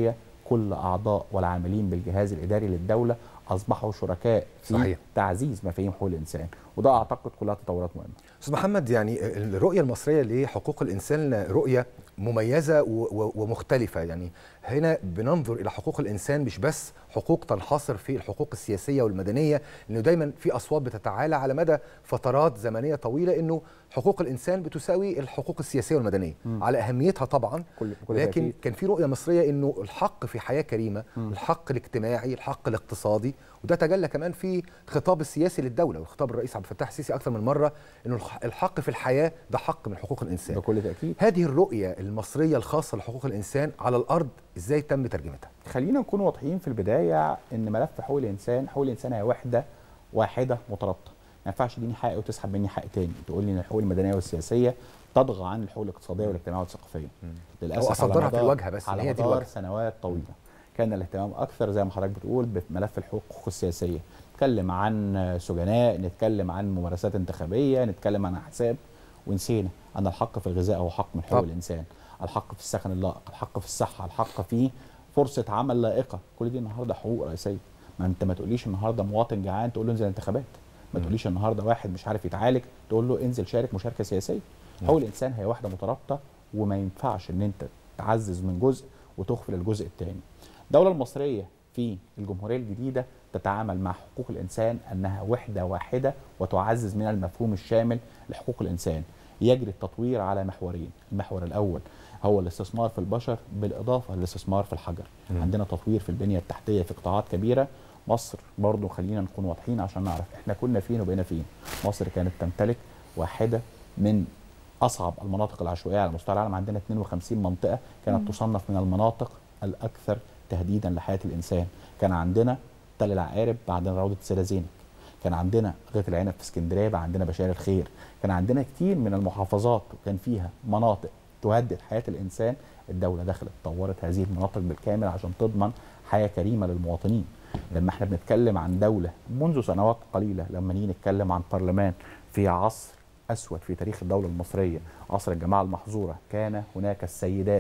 كل اعضاء والعاملين بالجهاز الاداري للدوله اصبحوا شركاء في صحيح. تعزيز مفاهيم حقوق الانسان وده اعتقد كلها تطورات مهمه استاذ محمد يعني الرؤيه المصريه لحقوق الانسان رؤيه مميزه و- و- ومختلفه يعني هنا بننظر الى حقوق الانسان مش بس حقوق تنحصر في الحقوق السياسيه والمدنيه لانه دايما في اصوات بتتعالى على مدى فترات زمنيه طويله انه حقوق الانسان بتساوي الحقوق السياسيه والمدنيه مم. على اهميتها طبعا كل كل لكن تأكيد. كان في رؤيه مصريه انه الحق في حياه كريمه مم. الحق الاجتماعي الحق الاقتصادي وده تجلى كمان في الخطاب السياسي للدوله وخطاب الرئيس عبد الفتاح السيسي اكثر من مره انه الح- الحق في الحياه ده حق من حقوق الانسان بكل تاكيد هذه الرؤيه المصريه الخاصه لحقوق الانسان على الارض ازاي تم ترجمتها خلينا نكون واضحين في البدايه ان ملف حقوق الانسان حقوق الانسان هي وحده واحده مترابطه ما ينفعش تديني حق وتسحب مني حق تاني تقول لي ان الحقوق المدنيه والسياسيه تطغى عن الحقوق الاقتصاديه والاجتماعيه والثقافيه أو أصدرها على في مدار- الواجهة بس، إن على هي دي مدار الواجهة. سنوات طويله كان الاهتمام اكثر زي ما حضرتك بتقول بملف الحقوق السياسيه نتكلم عن سجناء نتكلم عن ممارسات انتخابيه نتكلم عن احزاب ونسينا ان الحق في الغذاء هو حق من حقوق طب. الانسان الحق في السكن اللائق الحق في الصحه الحق في فرصه عمل لائقه كل دي النهارده حقوق رئيسيه ما انت ما تقوليش النهارده مواطن جعان تقول له انزل انتخابات ما تقوليش النهارده واحد مش عارف يتعالج تقول له انزل شارك مشاركه سياسيه حقوق الانسان هي واحده مترابطه وما ينفعش ان انت تعزز من جزء وتغفل الجزء الثاني الدوله المصريه في الجمهوريه الجديده تتعامل مع حقوق الانسان انها وحده واحده وتعزز من المفهوم الشامل لحقوق الانسان يجري التطوير على محورين المحور الاول هو الاستثمار في البشر بالاضافه للاستثمار في الحجر مم. عندنا تطوير في البنيه التحتيه في قطاعات كبيره مصر برضو خلينا نكون واضحين عشان نعرف احنا كنا فين وبقينا فين مصر كانت تمتلك واحده من اصعب المناطق العشوائيه على مستوى العالم عندنا 52 منطقه كانت مم. تصنف من المناطق الاكثر تهديدا لحياه الانسان كان عندنا تل العقارب بعدين روضه السيده زينب كان عندنا غيط العنب في اسكندريه بقى عندنا بشار الخير كان عندنا كتير من المحافظات وكان فيها مناطق تهدد حياه الانسان الدوله دخلت طورت هذه المناطق بالكامل عشان تضمن حياه كريمه للمواطنين لما احنا بنتكلم عن دوله منذ سنوات قليله لما نيجي نتكلم عن برلمان في عصر اسود في تاريخ الدوله المصريه عصر الجماعه المحظوره كان هناك السيدات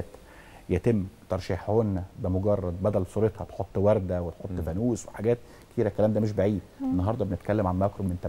يتم ترشيحهن بمجرد بدل صورتها تحط ورده وتحط فانوس وحاجات كتيره الكلام ده مش بعيد مم. النهارده بنتكلم عن ما يقرب من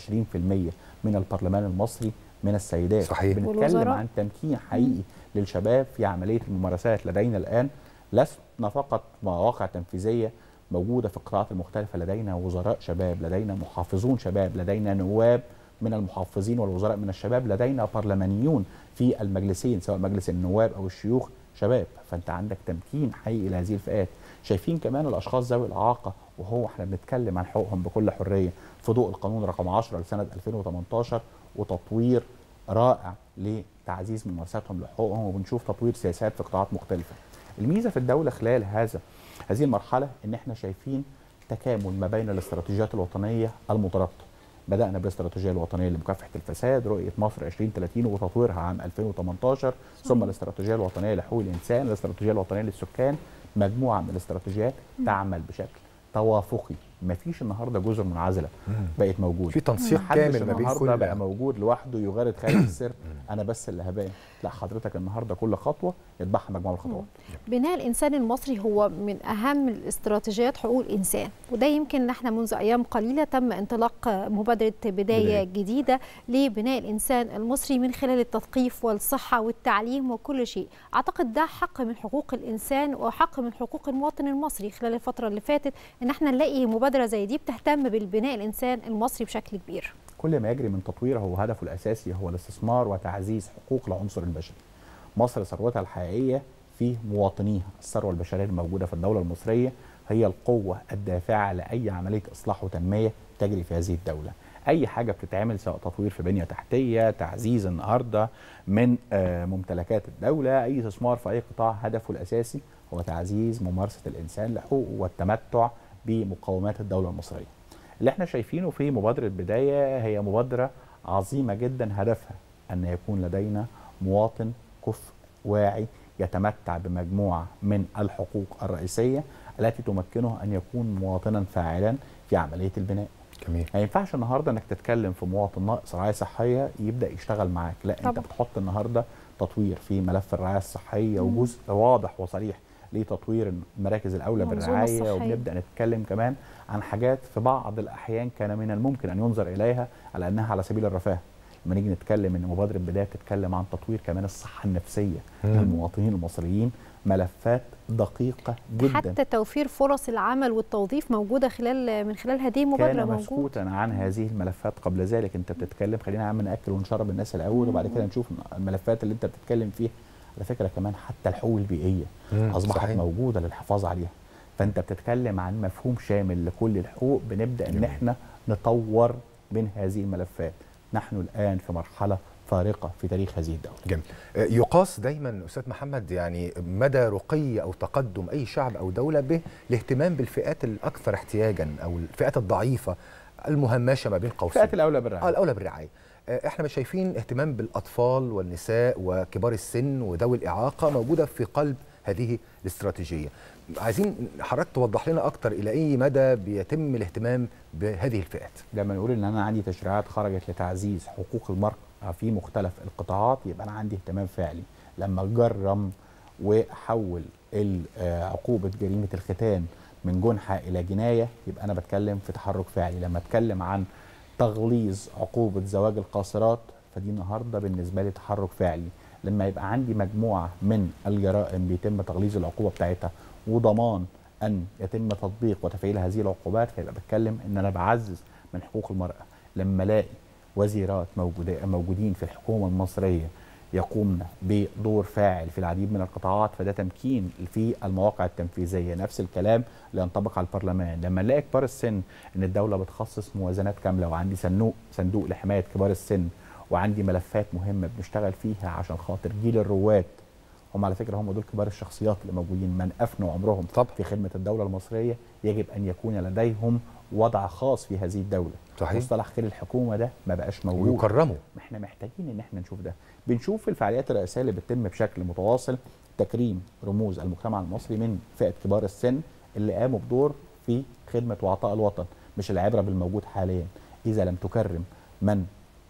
28% من البرلمان المصري من السيدات صحيح. بنتكلم والوزراء. عن تمكين حقيقي للشباب في عمليه الممارسات لدينا الان لسنا فقط مواقع تنفيذيه موجوده في القطاعات المختلفه لدينا وزراء شباب لدينا محافظون شباب لدينا نواب من المحافظين والوزراء من الشباب لدينا برلمانيون في المجلسين سواء مجلس النواب او الشيوخ شباب فانت عندك تمكين حقيقي لهذه الفئات شايفين كمان الاشخاص ذوي الاعاقه وهو احنا بنتكلم عن حقوقهم بكل حريه في ضوء القانون رقم 10 لسنه 2018 وتطوير رائع لتعزيز ممارساتهم لحقوقهم وبنشوف تطوير سياسات في قطاعات مختلفه. الميزه في الدوله خلال هذا هذه المرحله ان احنا شايفين تكامل ما بين الاستراتيجيات الوطنيه المترابطه. بدانا بالاستراتيجيه الوطنيه لمكافحه الفساد رؤيه مصر 2030 وتطويرها عام 2018 ثم الاستراتيجيه الوطنيه لحقوق الانسان الاستراتيجيه الوطنيه للسكان مجموعه من الاستراتيجيات تعمل بشكل توافقي مفيش النهارده جزر منعزله بقت موجوده في تنسيق محدش كامل ما بين النهارده كل- بقى موجود لوحده يغرد خارج السر انا بس اللي هبان لا حضرتك النهارده كل خطوه يتبعها مجموعه من الخطوات بناء الانسان المصري هو من اهم الاستراتيجيات حقوق الانسان وده يمكن ان احنا منذ ايام قليله تم انطلاق مبادره بدايه, بداية. جديده لبناء الانسان المصري من خلال التثقيف والصحه والتعليم وكل شيء اعتقد ده حق من حقوق الانسان وحق من حقوق المواطن المصري خلال الفتره اللي فاتت ان احنا نلاقي مبادره زي دي بتهتم بالبناء الانسان المصري بشكل كبير كل ما يجري من تطوير هو هدفه الاساسي هو الاستثمار وتعزيز حقوق العنصر البشري. مصر ثروتها الحقيقيه في مواطنيها، الثروه البشريه الموجوده في الدوله المصريه هي القوه الدافعه لاي عمليه اصلاح وتنميه تجري في هذه الدوله. اي حاجه بتتعمل سواء تطوير في بنيه تحتيه، تعزيز النهارده من آه، ممتلكات الدوله، اي استثمار في اي قطاع هدفه الاساسي هو تعزيز ممارسه الانسان لحقوقه والتمتع بمقومات الدوله المصريه. اللي احنا شايفينه في مبادرة بداية هي مبادرة عظيمة جدا هدفها أن يكون لدينا مواطن كفء واعي يتمتع بمجموعة من الحقوق الرئيسية التي تمكنه أن يكون مواطنا فاعلا في عملية البناء جميل ما ينفعش النهارده انك تتكلم في مواطن ناقص رعايه صحيه يبدا يشتغل معاك لا انت طبعا. بتحط النهارده تطوير في ملف الرعايه الصحيه وجزء واضح وصريح لتطوير المراكز الاولى المنظومة بالرعايه الصحية. وبنبدا نتكلم كمان عن حاجات في بعض الاحيان كان من الممكن ان ينظر اليها على انها على سبيل الرفاه لما نيجي نتكلم ان مبادره بدايه بتتكلم عن تطوير كمان الصحه النفسيه مم. للمواطنين المصريين ملفات دقيقه جدا حتى توفير فرص العمل والتوظيف موجوده خلال من خلال هذه المبادره كان موجود مسكوتا عن هذه الملفات قبل ذلك انت بتتكلم خلينا عم ناكل ونشرب الناس الاول وبعد كده نشوف الملفات اللي انت بتتكلم فيها على فكره كمان حتى الحقوق البيئيه مم، اصبحت صحيح. موجوده للحفاظ عليها فانت بتتكلم عن مفهوم شامل لكل الحقوق بنبدا ان احنا نطور من هذه الملفات نحن الان في مرحله فارقه في تاريخ هذه الدوله جميل آه، يقاس دايما استاذ محمد يعني مدى رقي او تقدم اي شعب او دوله بالاهتمام بالفئات الاكثر احتياجا او الفئات الضعيفه المهمشه ما بين قوسين الفئات الاولى بالرعايه اه الاولى بالرعايه آه، احنا مش شايفين اهتمام بالاطفال والنساء وكبار السن وذوي الاعاقه موجوده في قلب هذه الاستراتيجيه عايزين حضرتك توضح لنا اكتر الى اي مدى بيتم الاهتمام بهذه الفئات لما نقول ان انا عندي تشريعات خرجت لتعزيز حقوق المرأة في مختلف القطاعات يبقى انا عندي اهتمام فعلي لما جرم واحول ال- آه، عقوبة جريمة الختان من جنحة الى جناية يبقى انا بتكلم في تحرك فعلي لما اتكلم عن تغليظ عقوبة زواج القاصرات فدي النهارده بالنسبة لي تحرك فعلي لما يبقى عندي مجموعة من الجرائم بيتم تغليظ العقوبة بتاعتها وضمان ان يتم تطبيق وتفعيل هذه العقوبات فيبقى بتكلم ان انا بعزز من حقوق المراه لما الاقي وزيرات موجوده موجودين في الحكومه المصريه يقومن بدور فاعل في العديد من القطاعات فده تمكين في المواقع التنفيذيه نفس الكلام اللي ينطبق على البرلمان لما نلاقي كبار السن ان الدوله بتخصص موازنات كامله وعندي صندوق صندوق لحمايه كبار السن وعندي ملفات مهمه بنشتغل فيها عشان خاطر جيل الرواد هم على فكره هم دول كبار الشخصيات اللي موجودين من افنوا عمرهم طب. في خدمه الدوله المصريه يجب ان يكون لديهم وضع خاص في هذه الدوله صحيح. مصطلح خير الحكومه ده ما بقاش موجود ويكرموا. احنا محتاجين ان احنا نشوف ده بنشوف في الفعاليات الرئاسيه اللي بتتم بشكل متواصل تكريم رموز المجتمع المصري من فئه كبار السن اللي قاموا بدور في خدمه وعطاء الوطن مش العبره بالموجود حاليا اذا لم تكرم من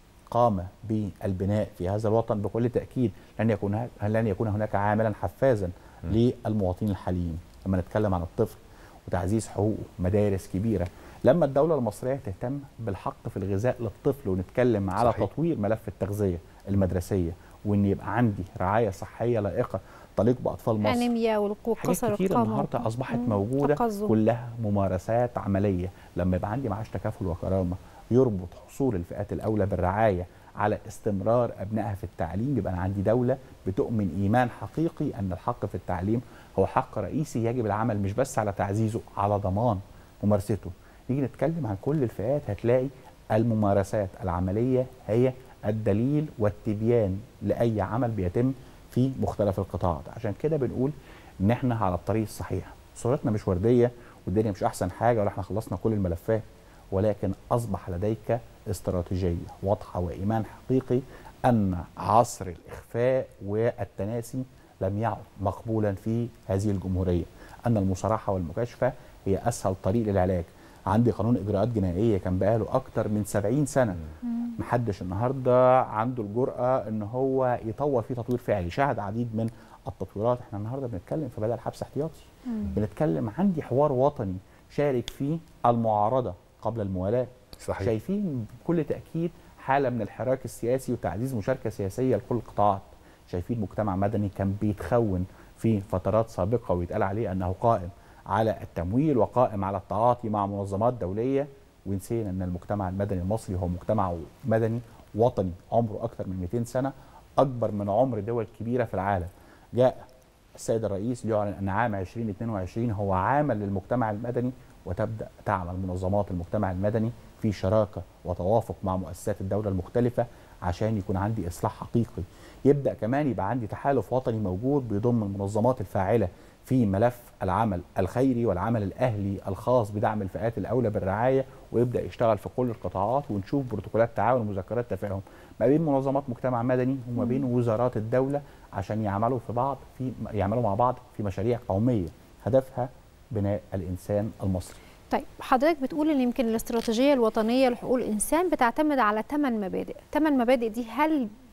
قام بالبناء في هذا الوطن بكل تاكيد لن يكون هناك- لن يكون هناك عاملا حفازا للمواطنين الحاليين لما نتكلم عن الطفل وتعزيز حقوقه مدارس كبيره لما الدوله المصريه تهتم بالحق في الغذاء للطفل ونتكلم على صحيح. تطوير ملف التغذيه المدرسيه وان يبقى عندي رعايه صحيه لائقه تليق باطفال مصر انيميا والقوق حاجات قصر كتير القامه النهارده اصبحت مم. موجوده تقزم. كلها ممارسات عمليه لما يبقى عندي معاش تكافل وكرامه يربط حصول الفئات الاولى بالرعايه على استمرار ابنائها في التعليم يبقى انا عندي دوله بتؤمن ايمان حقيقي ان الحق في التعليم هو حق رئيسي يجب العمل مش بس على تعزيزه على ضمان ممارسته نيجي نتكلم عن كل الفئات هتلاقي الممارسات العمليه هي الدليل والتبيان لاي عمل بيتم في مختلف القطاعات عشان كده بنقول ان احنا على الطريق الصحيح صورتنا مش ورديه والدنيا مش احسن حاجه ولا احنا خلصنا كل الملفات ولكن اصبح لديك استراتيجيه واضحه وايمان حقيقي ان عصر الاخفاء والتناسي لم يعد مقبولا في هذه الجمهوريه ان المصارحه والمكاشفه هي اسهل طريق للعلاج عندي قانون اجراءات جنائيه كان بقاله اكتر من 70 سنه محدش النهارده عنده الجرأه ان هو يطور فيه تطوير فعلي شاهد عديد من التطويرات احنا النهارده بنتكلم في بدل حبس احتياطي مم. بنتكلم عندي حوار وطني شارك فيه المعارضه قبل الموالاه صحيح. شايفين بكل تاكيد حاله من الحراك السياسي وتعزيز مشاركه سياسيه لكل القطاعات شايفين مجتمع مدني كان بيتخون في فترات سابقه ويتقال عليه انه قائم على التمويل وقائم على التعاطي مع منظمات دوليه ونسينا ان المجتمع المدني المصري هو مجتمع مدني وطني عمره اكثر من 200 سنه اكبر من عمر دول كبيره في العالم جاء السيد الرئيس ليعلن ان عام 2022 هو عاما للمجتمع المدني وتبدا تعمل منظمات المجتمع المدني في شراكه وتوافق مع مؤسسات الدوله المختلفه عشان يكون عندي اصلاح حقيقي يبدا كمان يبقى عندي تحالف وطني موجود بيضم المنظمات الفاعله في ملف العمل الخيري والعمل الاهلي الخاص بدعم الفئات الاولى بالرعايه ويبدا يشتغل في كل القطاعات ونشوف بروتوكولات تعاون ومذكرات تفاهم ما بين منظمات مجتمع مدني وما بين وزارات الدوله عشان يعملوا في بعض في يعملوا مع بعض في مشاريع قوميه هدفها بناء الانسان المصري طيب حضرتك بتقول ان يمكن الاستراتيجيه الوطنيه لحقوق الانسان بتعتمد على ثمان مبادئ ثمان مبادئ دي هل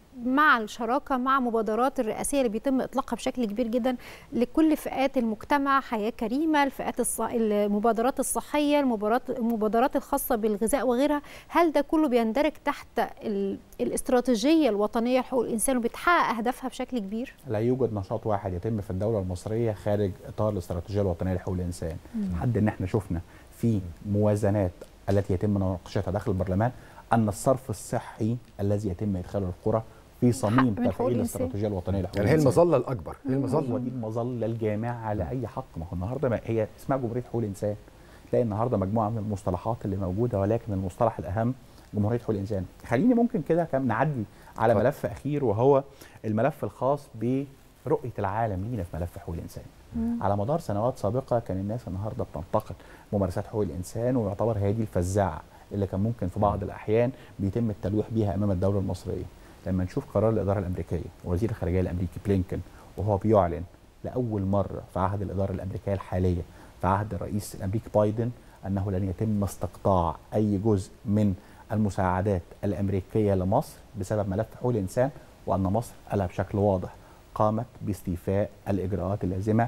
مع الشراكه مع مبادرات الرئاسيه اللي بيتم اطلاقها بشكل كبير جدا لكل فئات المجتمع حياه كريمه الفئات الص... المبادرات الصحيه المبادرات المبادرات الخاصه بالغذاء وغيرها هل ده كله بيندرج تحت ال... الاستراتيجيه الوطنيه لحقوق الانسان وبتحقق اهدافها بشكل كبير لا يوجد نشاط واحد يتم في الدوله المصريه خارج اطار الاستراتيجيه الوطنيه لحقوق الانسان مم. لحد ان احنا شفنا في موازنات التي يتم مناقشتها داخل البرلمان ان الصرف الصحي الذي يتم ادخاله القرى في صميم من حقوق تفعيل الإنسان. الاستراتيجيه الوطنيه لحقوق يعني هي الانسان المظله الاكبر هي المظله هو دي المظله الجامعه على اي حق ما هو النهارده ما هي اسمها جمهوريه حقوق الانسان تلاقي النهارده مجموعه من المصطلحات اللي موجوده ولكن المصطلح الاهم جمهوريه حقوق الانسان خليني ممكن كده كم نعدي على اتفضل. ملف اخير وهو الملف الخاص برؤيه العالم لينا في ملف حقوق الانسان مم. على مدار سنوات سابقه كان الناس النهارده بتنتقد ممارسات حقوق الانسان ويعتبر هي دي الفزاعه اللي كان ممكن في بعض الاحيان بيتم التلويح بيها امام الدوله المصريه لما نشوف قرار الاداره الامريكيه وزير الخارجيه الامريكي بلينكن وهو بيعلن لاول مره في عهد الاداره الامريكيه الحاليه في عهد الرئيس الامريكي بايدن انه لن يتم استقطاع اي جزء من المساعدات الامريكيه لمصر بسبب ملف حقوق الانسان وان مصر قالها بشكل واضح قامت باستيفاء الاجراءات اللازمه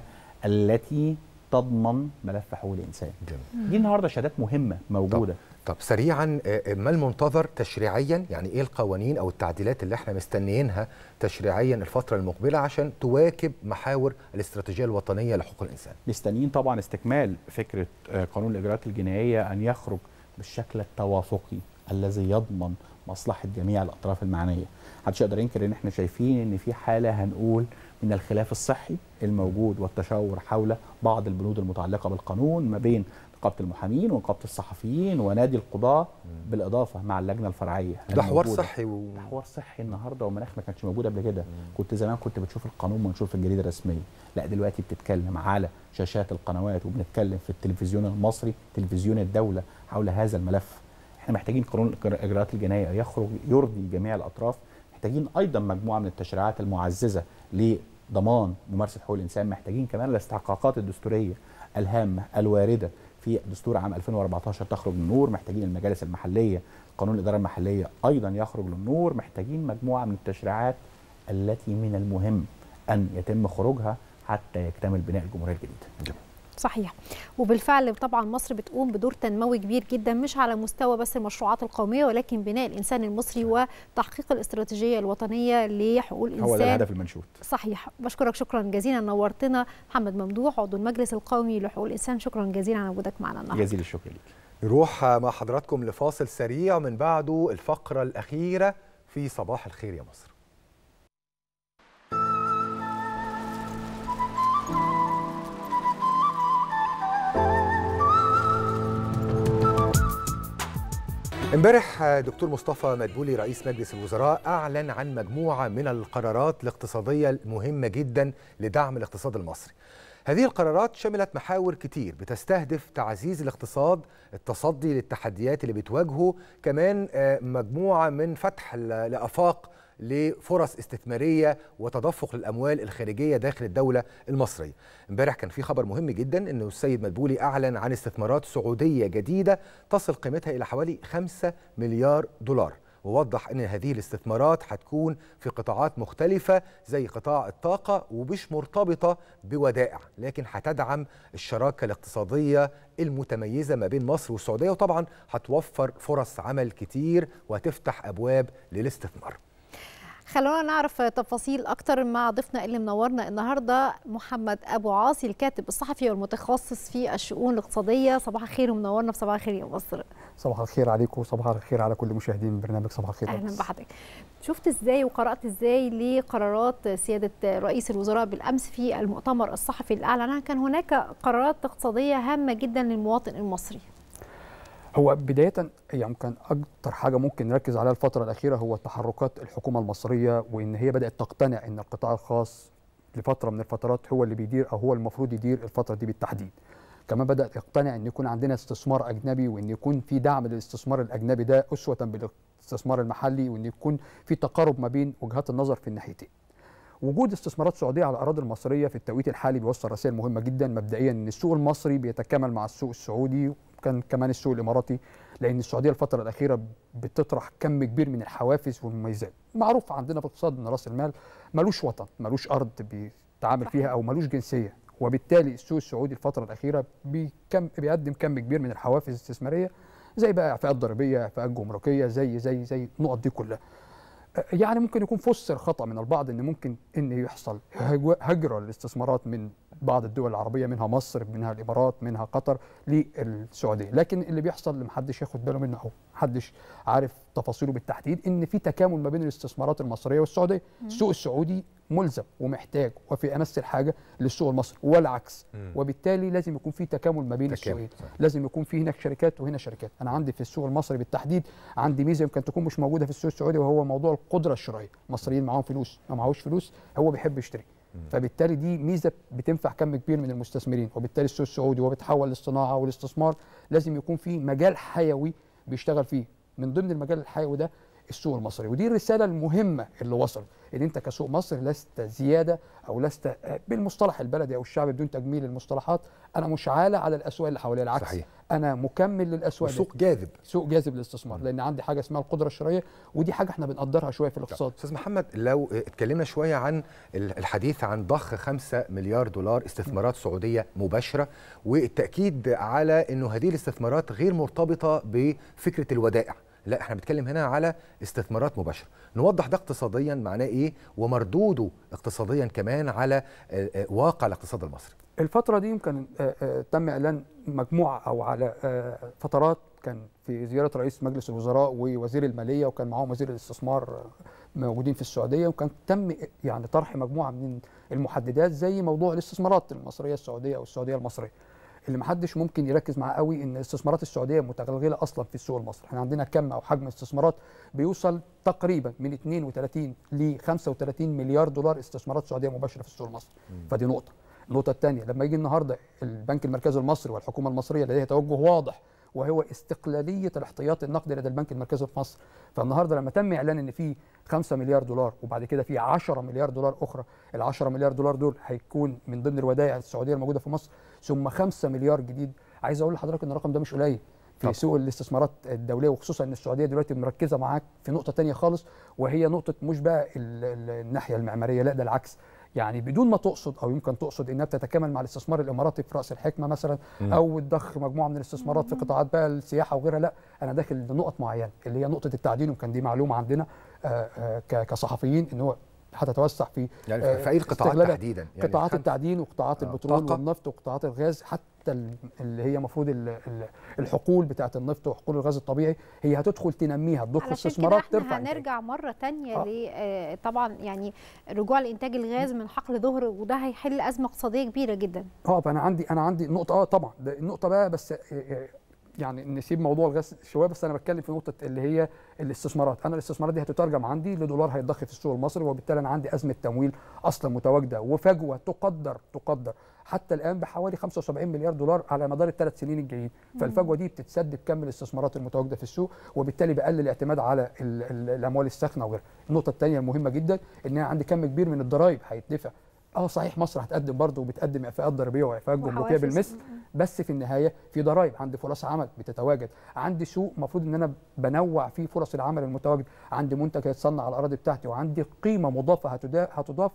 التي تضمن ملف حقوق الانسان جميل. دي النهارده شهادات مهمه موجوده طب سريعا آه، ما المنتظر تشريعيا يعني ايه القوانين او التعديلات اللي احنا مستنيينها تشريعيا الفتره المقبله عشان تواكب محاور الاستراتيجيه الوطنيه لحقوق الانسان مستنيين طبعا استكمال فكره آه، قانون الاجراءات الجنائيه ان يخرج بالشكل التوافقي الذي يضمن مصلحه جميع الاطراف المعنيه محدش يقدر ينكر ان احنا شايفين ان في حاله هنقول من الخلاف الصحي الموجود والتشاور حول بعض البنود المتعلقه بالقانون ما بين نقابه المحامين ونقابه الصحفيين ونادي القضاه بالاضافه مع اللجنه الفرعيه ده حوار الموجودة. صحي و... ده حوار صحي النهارده ومناخ ما كانش موجود قبل كده كنت زمان كنت بتشوف القانون منشور في الجريده الرسميه لا دلوقتي بتتكلم على شاشات القنوات وبنتكلم في التلفزيون المصري تلفزيون الدوله حول هذا الملف احنا محتاجين قانون الاجراءات الجنائيه يخرج يرضي جميع الاطراف محتاجين ايضا مجموعه من التشريعات المعززه لضمان ممارسه حقوق الانسان محتاجين كمان الاستحقاقات الدستوريه الهامه الوارده في دستور عام 2014 تخرج للنور محتاجين المجالس المحليه قانون الاداره المحليه ايضا يخرج للنور محتاجين مجموعه من التشريعات التي من المهم ان يتم خروجها حتى يكتمل بناء الجمهوريه الجديده صحيح وبالفعل طبعا مصر بتقوم بدور تنموي كبير جدا مش على مستوى بس المشروعات القوميه ولكن بناء الانسان المصري وتحقيق الاستراتيجيه الوطنيه لحقوق الانسان هو ده الهدف المنشود صحيح بشكرك شكرا جزيلا نورتنا محمد ممدوح عضو المجلس القومي لحقوق الانسان شكرا جزيلا على وجودك معنا النهارده جزيل الشكر ليك نروح مع حضراتكم لفاصل سريع من بعده الفقره الاخيره في صباح الخير يا مصر امبارح دكتور مصطفى مدبولي رئيس مجلس الوزراء اعلن عن مجموعه من القرارات الاقتصاديه المهمه جدا لدعم الاقتصاد المصري. هذه القرارات شملت محاور كتير بتستهدف تعزيز الاقتصاد، التصدي للتحديات اللي بتواجهه، كمان آه، مجموعه من فتح ل- لافاق لفرص استثماريه وتدفق للاموال الخارجيه داخل الدوله المصريه. امبارح كان في خبر مهم جدا انه السيد مدبولي اعلن عن استثمارات سعوديه جديده تصل قيمتها الى حوالي 5 مليار دولار. ووضح ان هذه الاستثمارات هتكون في قطاعات مختلفه زي قطاع الطاقه ومش مرتبطه بودائع لكن هتدعم الشراكه الاقتصاديه المتميزه ما بين مصر والسعوديه وطبعا هتوفر فرص عمل كتير وهتفتح ابواب للاستثمار خلونا نعرف تفاصيل اكتر مع ضيفنا اللي منورنا النهارده محمد ابو عاصي الكاتب الصحفي والمتخصص في الشؤون الاقتصاديه صباح الخير ومنورنا في صباح الخير يا مصر صباح الخير عليكم وصباح الخير على كل مشاهدين برنامج صباح الخير يا اهلا مصر. بحضرتك شفت ازاي وقرات ازاي لقرارات سياده رئيس الوزراء بالامس في المؤتمر الصحفي اللي اعلن عنها كان هناك قرارات اقتصاديه هامه جدا للمواطن المصري هو بداية يعني كان أكتر حاجة ممكن نركز عليها الفترة الأخيرة هو تحركات الحكومة المصرية وإن هي بدأت تقتنع إن القطاع الخاص لفترة من الفترات هو اللي بيدير أو هو المفروض يدير الفترة دي بالتحديد. كمان بدأت يقتنع إن يكون عندنا استثمار أجنبي وإن يكون في دعم للاستثمار الأجنبي ده أسوة بالاستثمار المحلي وإن يكون في تقارب ما بين وجهات النظر في الناحيتين. وجود استثمارات سعوديه على الاراضي المصريه في التوقيت الحالي بيوصل رسائل مهمه جدا مبدئيا ان السوق المصري بيتكامل مع السوق السعودي وكان كمان السوق الاماراتي لان السعوديه الفتره الاخيره بتطرح كم كبير من الحوافز والمميزات معروف عندنا في الاقتصاد ان راس المال ملوش وطن ملوش ارض بيتعامل فيها او ملوش جنسيه وبالتالي السوق السعودي الفتره الاخيره بيكم بيقدم كم كبير من الحوافز الاستثماريه زي بقى اعفاءات ضريبيه اعفاءات جمركيه زي زي زي النقط دي كلها يعني ممكن يكون فسر خطا من البعض ان ممكن ان يحصل هجو- هجره للاستثمارات من بعض الدول العربيه منها مصر منها الامارات منها قطر للسعوديه لكن اللي بيحصل اللي محدش ياخد باله منه او محدش عارف تفاصيله بالتحديد ان في تكامل ما بين الاستثمارات المصريه والسعوديه مم. السوق السعودي ملزم ومحتاج وفي امس الحاجه للسوق المصري والعكس مم. وبالتالي لازم يكون في تكامل ما بين تكامل، السوقين لازم يكون في هناك شركات وهنا شركات انا عندي في السوق المصري بالتحديد عندي ميزه يمكن تكون مش موجوده في السوق السعودي وهو موضوع القدره الشرائيه المصريين معاهم فلوس ما معهوش فلوس هو بيحب يشتري فبالتالي دي ميزه بتنفع كم كبير من المستثمرين وبالتالي السوق السعودي وهو بيتحول للصناعه والاستثمار لازم يكون في مجال حيوي بيشتغل فيه من ضمن المجال الحيوي ده السوق المصري ودي الرساله المهمه اللي وصلت ان انت كسوق مصر لست زياده او لست بالمصطلح البلدي او الشعبي بدون تجميل المصطلحات انا مش عالة على الاسواق اللي حواليا العكس صحيح. انا مكمل للاسواق دي. وسوق جاذب سوق جاذب للاستثمار لان عندي حاجه اسمها القدره الشرائيه ودي حاجه احنا بنقدرها شويه في الاقتصاد استاذ محمد لو اتكلمنا شويه عن الحديث عن ضخ 5 مليار دولار استثمارات سعوديه مباشره والتاكيد على انه هذه الاستثمارات غير مرتبطه بفكره الودائع لا احنا بنتكلم هنا على استثمارات مباشره نوضح ده اقتصاديا معناه ايه ومردوده اقتصاديا كمان على آه، آه، واقع الاقتصاد المصري الفترة دي يمكن آه، آه، تم إعلان مجموعة أو على آه، فترات كان في زيارة رئيس مجلس الوزراء ووزير المالية وكان معاهم وزير الاستثمار آه، موجودين في السعودية وكان تم يعني طرح مجموعة من المحددات زي موضوع الاستثمارات المصرية السعودية أو السعودية المصرية اللي محدش ممكن يركز معاه قوي ان الاستثمارات السعوديه متغلغله اصلا في السوق المصري احنا عندنا كم او حجم استثمارات بيوصل تقريبا من 32 ل 35 مليار دولار استثمارات سعوديه مباشره في السوق المصري فدي نقطه النقطه الثانيه لما يجي النهارده البنك المركزي المصري والحكومه المصريه لديها توجه واضح وهو استقلاليه الاحتياطي النقدي لدى البنك المركزي في مصر فالنهارده لما تم اعلان ان في 5 مليار دولار وبعد كده في 10 مليار دولار اخرى ال 10 مليار دولار دول هيكون من ضمن الودائع السعوديه الموجوده في مصر ثم 5 مليار جديد عايز اقول لحضرتك ان الرقم ده مش قليل في طبعا. سوق الاستثمارات الدوليه وخصوصا ان السعوديه دلوقتي مركزه معاك في نقطه تانية خالص وهي نقطه مش بقى ال- ال- الناحيه المعماريه لا ده العكس يعني بدون ما تقصد او يمكن تقصد انها بتتكامل مع الاستثمار الاماراتي في راس الحكمه مثلا مم. او تضخ مجموعه من الاستثمارات في قطاعات بقى السياحه وغيرها لا انا داخل لنقط معينه اللي هي نقطه التعدين وكان دي معلومه عندنا آه، آه، ك- كصحفيين ان هو هتتوسع في يعني آه، في أي القطاعات استغلالها. تحديداً؟ يعني قطاعات خمس- التعدين وقطاعات آه، البترول طاقة. والنفط وقطاعات الغاز حتى ال- اللي هي المفروض ال- ال- الحقول بتاعه النفط وحقول الغاز الطبيعي هي هتدخل تنميها تضخ علشان كده استثمارات احنا ترفع إنتاج. هنرجع مره تانية آه. ل آه، طبعا يعني رجوع لانتاج الغاز من حقل ظهر وده هيحل ازمه اقتصاديه كبيره جدا اه فانا عندي انا عندي نقطه اه طبعا ده النقطه بقى بس آه، آه، يعني نسيب موضوع الغاز شويه بس انا بتكلم في نقطه اللي هي الاستثمارات انا الاستثمارات دي هتترجم عندي لدولار هيتضخ في السوق المصري وبالتالي انا عندي ازمه تمويل اصلا متواجده وفجوه تقدر تقدر حتى الان بحوالي 75 مليار دولار على مدار الثلاث سنين الجايين مم. فالفجوه دي بتتسد بكم الاستثمارات المتواجده في السوق وبالتالي بقلل الاعتماد على ال ال الاموال الساخنه وغيرها النقطه الثانيه المهمه جدا ان انا عندي كم كبير من الضرائب هيتدفع اه صحيح مصر هتقدم برضه وبتقدم اعفاءات ضريبيه واعفاءات جمركيه وحوافز. بالمثل بس في النهايه في ضرائب عندي فرص عمل بتتواجد عندي سوق المفروض ان انا بنوع فيه فرص العمل المتواجد عندي منتج هيتصنع على الاراضي بتاعتي وعندي قيمه مضافه هتدا- هتضاف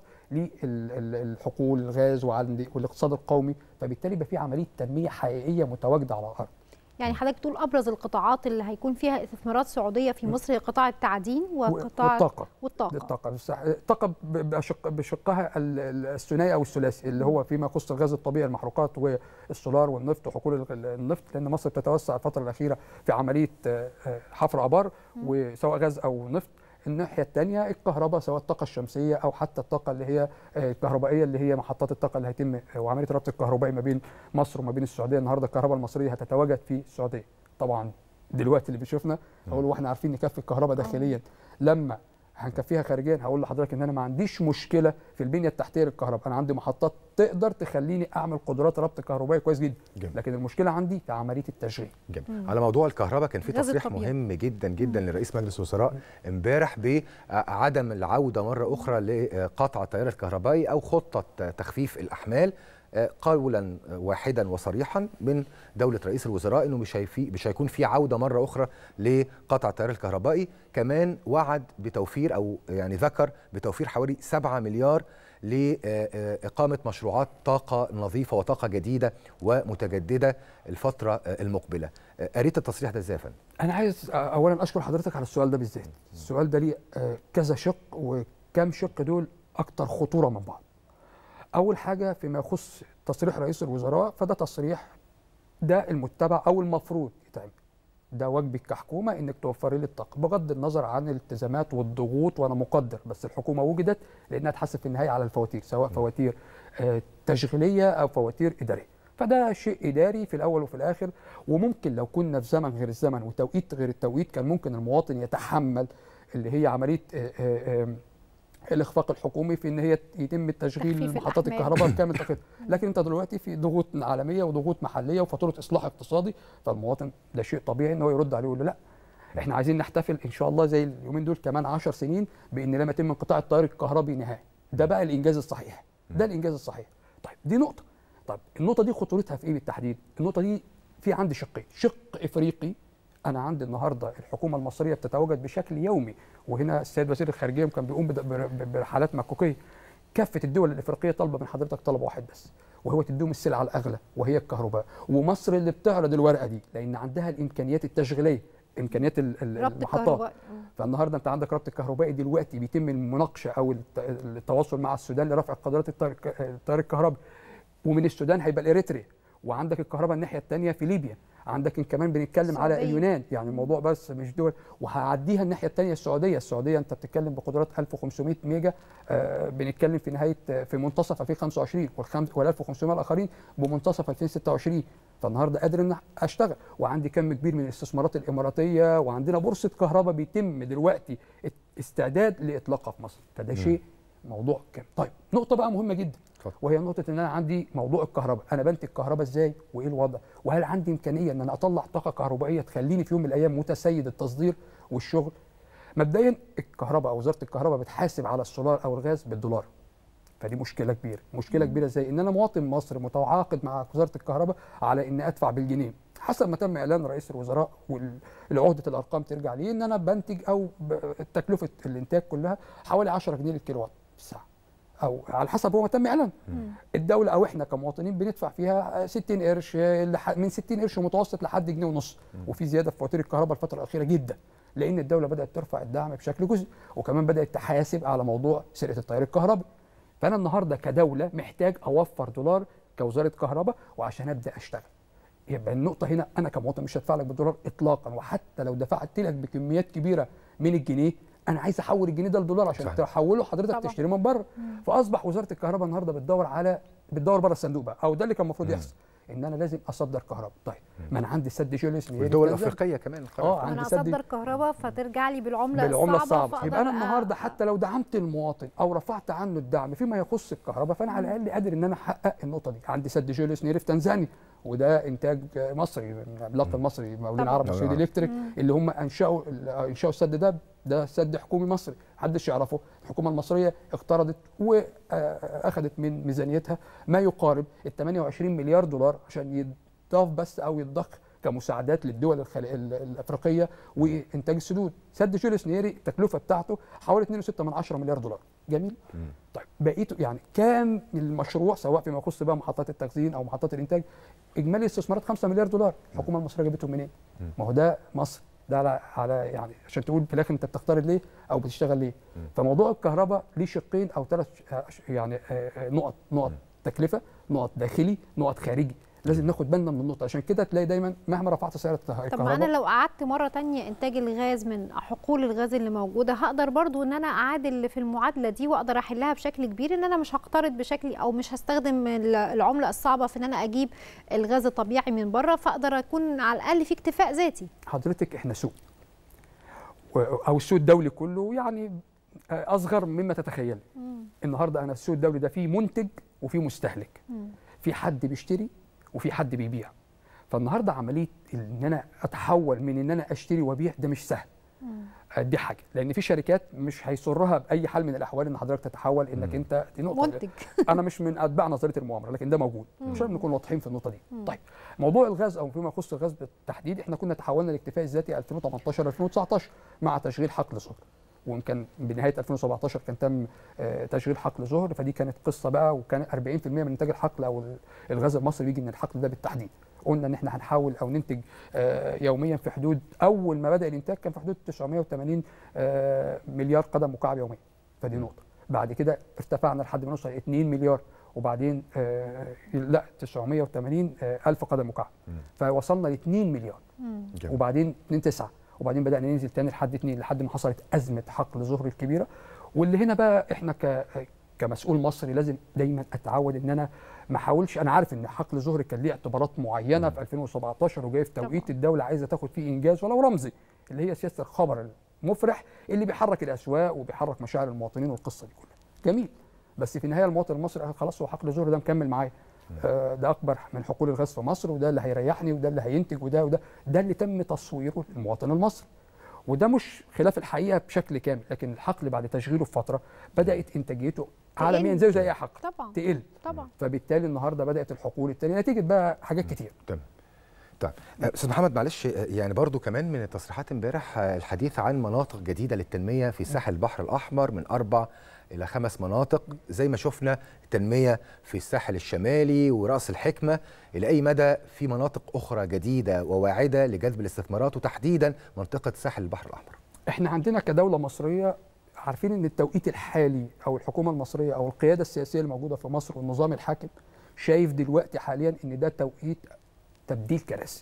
للحقول الغاز وعندي والاقتصاد القومي فبالتالي يبقى في عمليه تنميه حقيقيه متواجده على الارض يعني حضرتك تقول ابرز القطاعات اللي هيكون فيها استثمارات سعوديه في مصر هي قطاع التعدين وقطاع والطاقه والطاقه الطاقه بس الطاقه ب- بشق بشقها ال- ال- الثنائي او الثلاثي اللي هو فيما يخص الغاز الطبيعي المحروقات والسولار والنفط وحقول ال- النفط لان مصر بتتوسع الفتره الاخيره في عمليه آه، آه، حفر ابار وسواء غاز او نفط الناحيه الثانيه الكهرباء سواء الطاقه الشمسيه او حتى الطاقه اللي هي آه، الكهربائيه اللي هي محطات الطاقه اللي هيتم آه، وعمليه الربط الكهربائي ما بين مصر وما بين السعوديه النهارده الكهرباء المصريه هتتواجد في السعوديه طبعا دلوقتي اللي بيشوفنا اقول واحنا عارفين نكفي الكهرباء داخليا لما هنكفيها خارجيا هقول لحضرتك ان انا ما عنديش مشكله في البنيه التحتيه للكهرباء انا عندي محطات تقدر تخليني اعمل قدرات ربط كهربائي كويس جدا جميل. لكن المشكله عندي في عمليه التشغيل جميل. على موضوع الكهرباء كان في الغاز تصريح الطبيعي. مهم جدا جدا لرئيس مجلس الوزراء امبارح بعدم العوده مره اخرى لقطع التيار الكهربائي او خطه تخفيف الاحمال آه، قولا واحدا وصريحا من دوله رئيس الوزراء انه مش هيفي مش هيكون في عوده مره اخرى لقطع التيار الكهربائي كمان وعد بتوفير او يعني ذكر بتوفير حوالي 7 مليار لإقامة مشروعات طاقة نظيفة وطاقة جديدة ومتجددة الفترة آه، المقبلة آه، قريت التصريح ده ازاي يا فندم؟ انا عايز اولا اشكر حضرتك على السؤال ده بالذات السؤال ده ليه آه، كذا شق وكم شق دول اكتر خطوره من بعض اول حاجه فيما يخص تصريح رئيس الوزراء فده تصريح ده المتبع او المفروض يتعمل ده واجبك كحكومه انك توفري لي الطاقه بغض النظر عن الالتزامات والضغوط وانا مقدر بس الحكومه وجدت لانها تحاسب في النهايه على الفواتير سواء فواتير آه، تشغيليه او فواتير اداريه فده شيء اداري في الاول وفي الاخر وممكن لو كنا في زمن غير الزمن وتوقيت غير التوقيت كان ممكن المواطن يتحمل اللي هي عمليه آه، آه، آه، الاخفاق الحكومي في ان هي يتم تشغيل تخفيف محطات الأحمال. الكهرباء بكامل طاقتها لكن انت دلوقتي في ضغوط عالميه وضغوط محليه وفاتوره اصلاح اقتصادي فالمواطن ده شيء طبيعي ان هو يرد عليه ويقول له لا احنا عايزين نحتفل ان شاء الله زي اليومين دول كمان 10 سنين بان لم يتم انقطاع التيار الكهربي نهائي ده بقى الانجاز الصحيح ده الانجاز الصحيح طيب دي نقطه طيب النقطه دي خطورتها في ايه بالتحديد النقطه دي في عندي شقين شق افريقي انا عندي النهارده الحكومه المصريه بتتواجد بشكل يومي وهنا السيد وزير الخارجيه كان بيقوم بد- بر- برحلات مكوكيه كافه الدول الافريقيه طالبه من حضرتك طلب واحد بس وهو تديهم السلعه الاغلى وهي الكهرباء ومصر اللي بتعرض الورقه دي لان عندها الامكانيات التشغيليه امكانيات ال- ال- ربط المحطات الكهرباء. فالنهارده انت عندك ربط الكهربائي دلوقتي بيتم المناقشه او الت- التواصل مع السودان لرفع قدرات التيار الك- التيار الكهربي ومن السودان هيبقى الاريتريا وعندك الكهرباء الناحيه الثانيه في ليبيا عندك كمان بنتكلم على السعودية. اليونان يعني الموضوع بس مش دول وهعديها الناحيه الثانيه السعوديه السعوديه انت بتتكلم بقدرات 1500 ميجا آه بنتكلم في نهايه آه، في منتصف 2025 والخمس وال 1500 الاخرين بمنتصف 2026 فالنهارده قادر ان اشتغل وعندي كم كبير من الاستثمارات الاماراتيه وعندنا بورصه كهرباء بيتم دلوقتي ات- استعداد لاطلاقها في مصر فده مم. شيء موضوع كام طيب نقطه بقى مهمه جدا وهي نقطه ان انا عندي موضوع الكهرباء انا بنتج الكهرباء ازاي وايه الوضع وهل عندي امكانيه ان انا اطلع طاقه كهربائيه تخليني في يوم من الايام متسيد التصدير والشغل مبدئيا الكهرباء او وزاره الكهرباء بتحاسب على السولار او الغاز بالدولار فدي مشكله كبيره مشكله كبيره ازاي ان انا مواطن مصري متعاقد مع وزاره الكهرباء على ان ادفع بالجنيه حسب ما تم اعلان رئيس الوزراء والعهده الارقام ترجع ليه ان انا بنتج او ب- تكلفه الانتاج كلها حوالي 10 جنيه للكيلو وات في الساعه او على حسب هو ما تم اعلان الدوله او احنا كمواطنين بندفع فيها 60 قرش لح- من 60 قرش متوسط لحد جنيه ونص وفي زياده في فواتير الكهرباء الفتره الاخيره جدا لان الدوله بدات ترفع الدعم بشكل جزئي وكمان بدات تحاسب على موضوع سرقه التيار الكهربي فانا النهارده كدوله محتاج اوفر دولار كوزاره كهرباء وعشان ابدا اشتغل يبقى النقطه هنا انا كمواطن مش هدفع لك بالدولار اطلاقا وحتى لو دفعت لك بكميات كبيره من الجنيه انا عايز احول الجنيه ده لدولار عشان صحيح. تحوله حضرتك طبعا. تشتريه من بره فاصبح وزاره الكهرباء النهارده بتدور على بتدور بره الصندوق بقى او ده اللي كان المفروض يحصل ان انا لازم اصدر كهرباء طيب ما انا عندي سد جوليس نيري والدول في تنزانيا. الافريقيه كمان اه انا عندي سد اصدر كهرباء فترجع لي بالعمله, بالعمله الصعبه الصعبه فأقدر يبقى انا أ- النهارده حتى لو دعمت المواطن او رفعت عنه الدعم فيما يخص الكهرباء فانا على الاقل قادر ان انا احقق النقطه دي عندي سد جوليوس نيري في تنزانيا وده انتاج مصري من العملاق المصري مولين طبعاً. عرب السعودي طبعاً. الكتريك اللي هم انشاوا انشاوا السد ده ده سد حكومي مصري محدش يعرفه الحكومه المصريه اقترضت واخذت من ميزانيتها ما يقارب ال 28 مليار دولار عشان يضاف بس او يتضخ كمساعدات للدول الخل... ال- الافريقيه وانتاج السدود سد جوليوس نيري التكلفه بتاعته حوالي 2.6 من 10 مليار دولار جميل طيب بقيته يعني كام المشروع سواء فيما يخص بقى محطات التخزين او محطات الانتاج اجمالي استثمارات 5 مليار دولار الحكومه المصريه جابتهم منين ما هو ده مصر ده على على يعني عشان تقول في الاخر انت بتختار ليه او بتشتغل ليه فموضوع الكهرباء ليه شقين او ثلاث يعني آه، آه، نقط نقط تكلفه نقط داخلي نقط خارجي لازم ناخد بالنا من النقطه عشان كده تلاقي دايما مهما رفعت سعر الكهرباء طب ما انا لو قعدت مره تانية انتاج الغاز من حقول الغاز اللي موجوده هقدر برضو ان انا اعادل في المعادله دي واقدر احلها بشكل كبير ان انا مش هقترض بشكل او مش هستخدم ال- العمله الصعبه في ان انا اجيب الغاز الطبيعي من بره فاقدر اكون على الاقل في اكتفاء ذاتي حضرتك احنا سوق و- او السوق الدولي كله يعني آه، اصغر مما تتخيلي النهارده انا السوق الدولي ده فيه منتج وفيه مستهلك في حد بيشتري وفي حد بيبيع فالنهارده عمليه ان انا اتحول من ان انا اشتري وابيع ده مش سهل آه، دي حاجه لان في شركات مش هيسرها باي حال من الاحوال ان حضرتك تتحول انك انت دي نقطه منتج. انا مش من اتباع نظريه المؤامره لكن ده موجود مم. عشان نكون واضحين في النقطه دي مم. طيب موضوع الغاز او فيما يخص الغاز بالتحديد احنا كنا تحولنا للاكتفاء الذاتي 2018 2019 مع تشغيل حقل زهر وان كان بنهايه 2017 كان تم آه، تشغيل حقل زهر فدي كانت قصه بقى وكان 40% من انتاج الحقل او ال- الغاز المصري بيجي من الحقل ده بالتحديد قلنا ان احنا هنحاول او ننتج آه، يوميا في حدود اول ما بدا الانتاج كان في حدود 980 آه، مليار قدم مكعب يوميا فدي نقطه بعد كده ارتفعنا لحد ما نوصل 2 مليار وبعدين آه لا 980 آه الف قدم مكعب فوصلنا ل 2 مليار جميل. وبعدين 2 9 وبعدين بدانا ننزل تاني لحد 2 لحد ما حصلت ازمه حقل زهر الكبيره واللي هنا بقى احنا ك كمسؤول مصري لازم دايما اتعود ان انا ما احاولش انا عارف ان حقل زهر كان ليه اعتبارات معينه في 2017 وجاي في توقيت الدوله عايزه تاخد فيه انجاز ولو رمزي اللي هي سياسه الخبر المفرح اللي بيحرك الاسواق وبيحرك مشاعر المواطنين والقصه دي كلها جميل بس في النهايه المواطن المصري قال خلاص هو حقل زهر ده مكمل معايا آه، ده اكبر من حقول الغاز في مصر وده اللي هيريحني وده اللي هينتج وده وده ده اللي تم تصويره للمواطن المصري وده مش خلاف الحقيقه بشكل كامل لكن الحقل بعد تشغيله في فتره بدات انتاجيته عالميا زيه زي اي حقل طبعا تقل طبعا فبالتالي النهارده بدات الحقول الثانيه نتيجه بقى حاجات كتير تمام طيب آه، استاذ محمد معلش آه، يعني برضو كمان من التصريحات امبارح آه، الحديث عن مناطق جديده للتنميه في ساحل البحر الاحمر من اربع الى خمس مناطق زي ما شفنا تنميه في الساحل الشمالي وراس الحكمه الى اي مدى في مناطق اخرى جديده وواعده لجذب الاستثمارات وتحديدا منطقه ساحل البحر الاحمر احنا عندنا كدوله مصريه عارفين ان التوقيت الحالي او الحكومه المصريه او القياده السياسيه الموجوده في مصر والنظام الحاكم شايف دلوقتي حاليا ان ده توقيت تبديل كراسي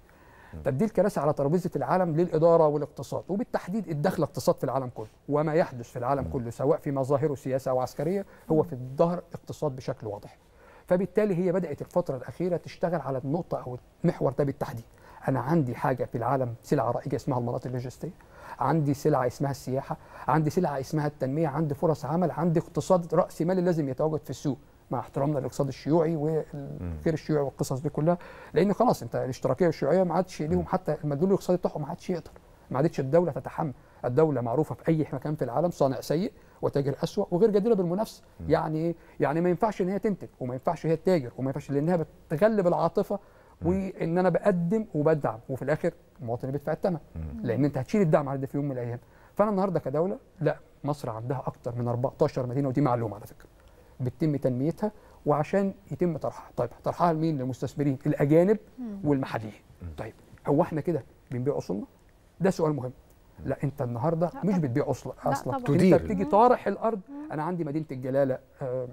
تبديل كراسي على ترابيزه العالم للاداره والاقتصاد وبالتحديد الدخل اقتصاد في العالم كله وما يحدث في العالم كله سواء في مظاهره سياسه او عسكريه هو في الظهر اقتصاد بشكل واضح فبالتالي هي بدات الفتره الاخيره تشتغل على النقطه او المحور ده بالتحديد انا عندي حاجه في العالم سلعه رائجه اسمها المناطق اللوجستيه عندي سلعه اسمها السياحه عندي سلعه اسمها التنميه عندي فرص عمل عندي اقتصاد راس مالي لازم يتواجد في السوق مع احترامنا للاقتصاد الشيوعي والغير الشيوعي والقصص دي كلها لان خلاص انت الاشتراكيه والشيوعيه ما عادش ليهم حتى المدلول الاقتصادي بتاعهم ما عادش يقدر ما عادتش الدوله تتحمل الدوله معروفه في اي مكان في العالم صانع سيء وتاجر اسوء وغير جديره بالمنافسه يعني ايه يعني ما ينفعش ان هي تنتج وما ينفعش هي تتاجر وما ينفعش لانها بتغلب العاطفه وان انا بقدم وبدعم وفي الاخر المواطن بيدفع الثمن لان انت هتشيل الدعم على ده في يوم من الايام فانا النهارده كدوله لا مصر عندها اكتر من 14 مدينه ودي معلومه على فكره بتتم تنميتها وعشان يتم طرحها طيب طرحها لمين للمستثمرين الاجانب والمحليين طيب هو احنا كده بنبيع اصولنا ده سؤال مهم لا انت النهارده مش بتبيع اصلا لا اصلا طبعاً. انت تدير. بتيجي طارح الارض انا عندي مدينه الجلاله آه،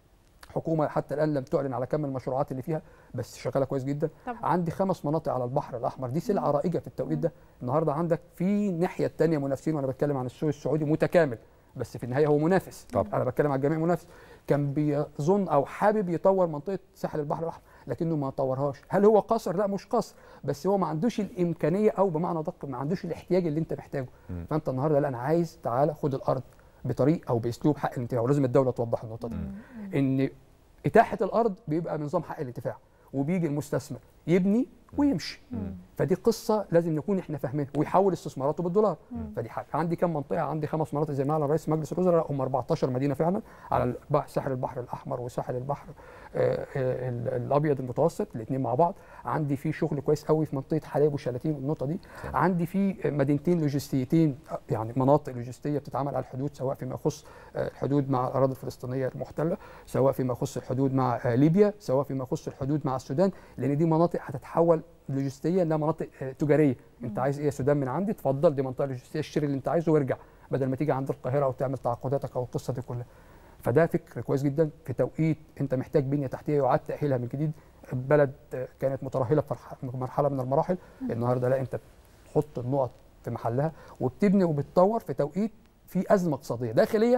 حكومه حتى الان لم تعلن على كم المشروعات اللي فيها بس شغاله كويس جدا طبعاً. عندي خمس مناطق على البحر الاحمر دي سلعه رائجه في التوقيت ده النهارده عندك في الناحيه الثانيه منافسين وانا بتكلم عن السوق السعودي متكامل بس في النهايه هو منافس طبعاً. انا بتكلم عن الجميع منافس كان بيظن او حابب يطور منطقه ساحل البحر الاحمر لكنه ما طورهاش هل هو قصر لا مش قصر بس هو ما عندوش الامكانيه او بمعنى دق ما عندوش الاحتياج اللي انت محتاجه مم. فانت النهارده لا انا عايز تعالى خد الارض بطريق او باسلوب حق الانتفاع ولازم الدوله توضح النقطه دي ان اتاحه الارض بيبقى بنظام حق الانتفاع وبيجي المستثمر يبني ويمشي فدي قصه لازم نكون احنا فاهمينها ويحول استثماراته بالدولار فدي حاجه عندي كم منطقه عندي خمس مناطق زي ما اعلن رئيس مجلس الوزراء هم 14 مدينه فعلا على الب- ساحل البحر الاحمر وساحل البحر آه، آه، ال- الابيض المتوسط الاثنين مع بعض عندي في شغل كويس قوي في منطقه حلايب وشلاتين النقطه دي عندي في مدينتين لوجستيتين آه، يعني مناطق لوجستيه بتتعمل على الحدود سواء فيما يخص آه، الحدود مع الاراضي الفلسطينيه المحتله سواء فيما يخص الحدود مع آه، ليبيا سواء فيما يخص الحدود مع السودان لان دي مناطق هتتحول لوجستيه انها مناطق آه، تجاريه انت عايز ايه يا سودان من عندي اتفضل دي منطقه لوجستيه اشتري اللي انت عايزه وارجع بدل ما تيجي عند القاهره وتعمل تعاقداتك او القصه دي كلها فده فكر كويس جدا في توقيت انت محتاج بنيه تحتيه يعاد تاهيلها من جديد بلد آه، كانت مترهله في مرح- في مرحله من المراحل النهارده لا انت تحط النقط في محلها وبتبني وبتطور في توقيت في ازمه اقتصاديه داخليه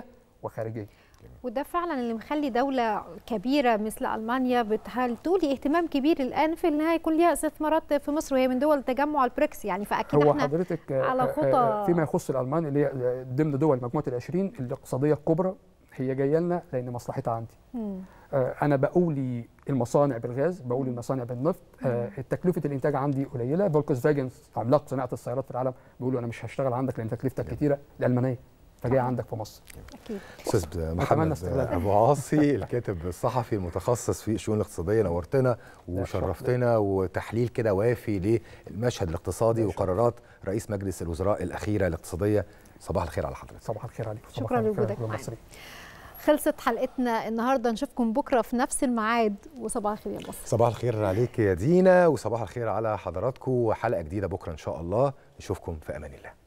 وخارجيه وده فعلا اللي مخلي دولة كبيرة مثل ألمانيا بتهال تولي اهتمام كبير الآن في إنها يكون ليها استثمارات في مصر وهي من دول تجمع البريكس يعني فأكيد هو احنا حضرتك آه، على آه، خطى آه، فيما يخص الالمان اللي هي آه، ضمن دول مجموعه العشرين الاقتصاديه الكبرى هي جايه لنا لان مصلحتها عندي مم. آه، انا بقولي المصانع بالغاز بقولي المصانع بالنفط آه، تكلفه الانتاج عندي قليله فولكس فاجن عملاق صناعه السيارات في العالم بيقولوا انا مش هشتغل عندك لان تكلفتك كتيره الالمانيه فجايه عندك في مصر أكيد استاذ نتمنى محمد استغلال. ابو عاصي الكاتب الصحفي المتخصص في الشؤون الاقتصاديه نورتنا وشرفتنا وتحليل كده وافي للمشهد الاقتصادي وقرارات رئيس مجلس الوزراء الاخيره الاقتصاديه صباح الخير على حضرتك صباح الخير عليكم صباح شكرا الخير لوجودك على معنا المصريين. خلصت حلقتنا النهارده نشوفكم بكره في نفس الميعاد وصباح الخير يا مصر صباح الخير عليك يا دينا وصباح الخير على حضراتكم وحلقه جديده بكره ان شاء الله نشوفكم في امان الله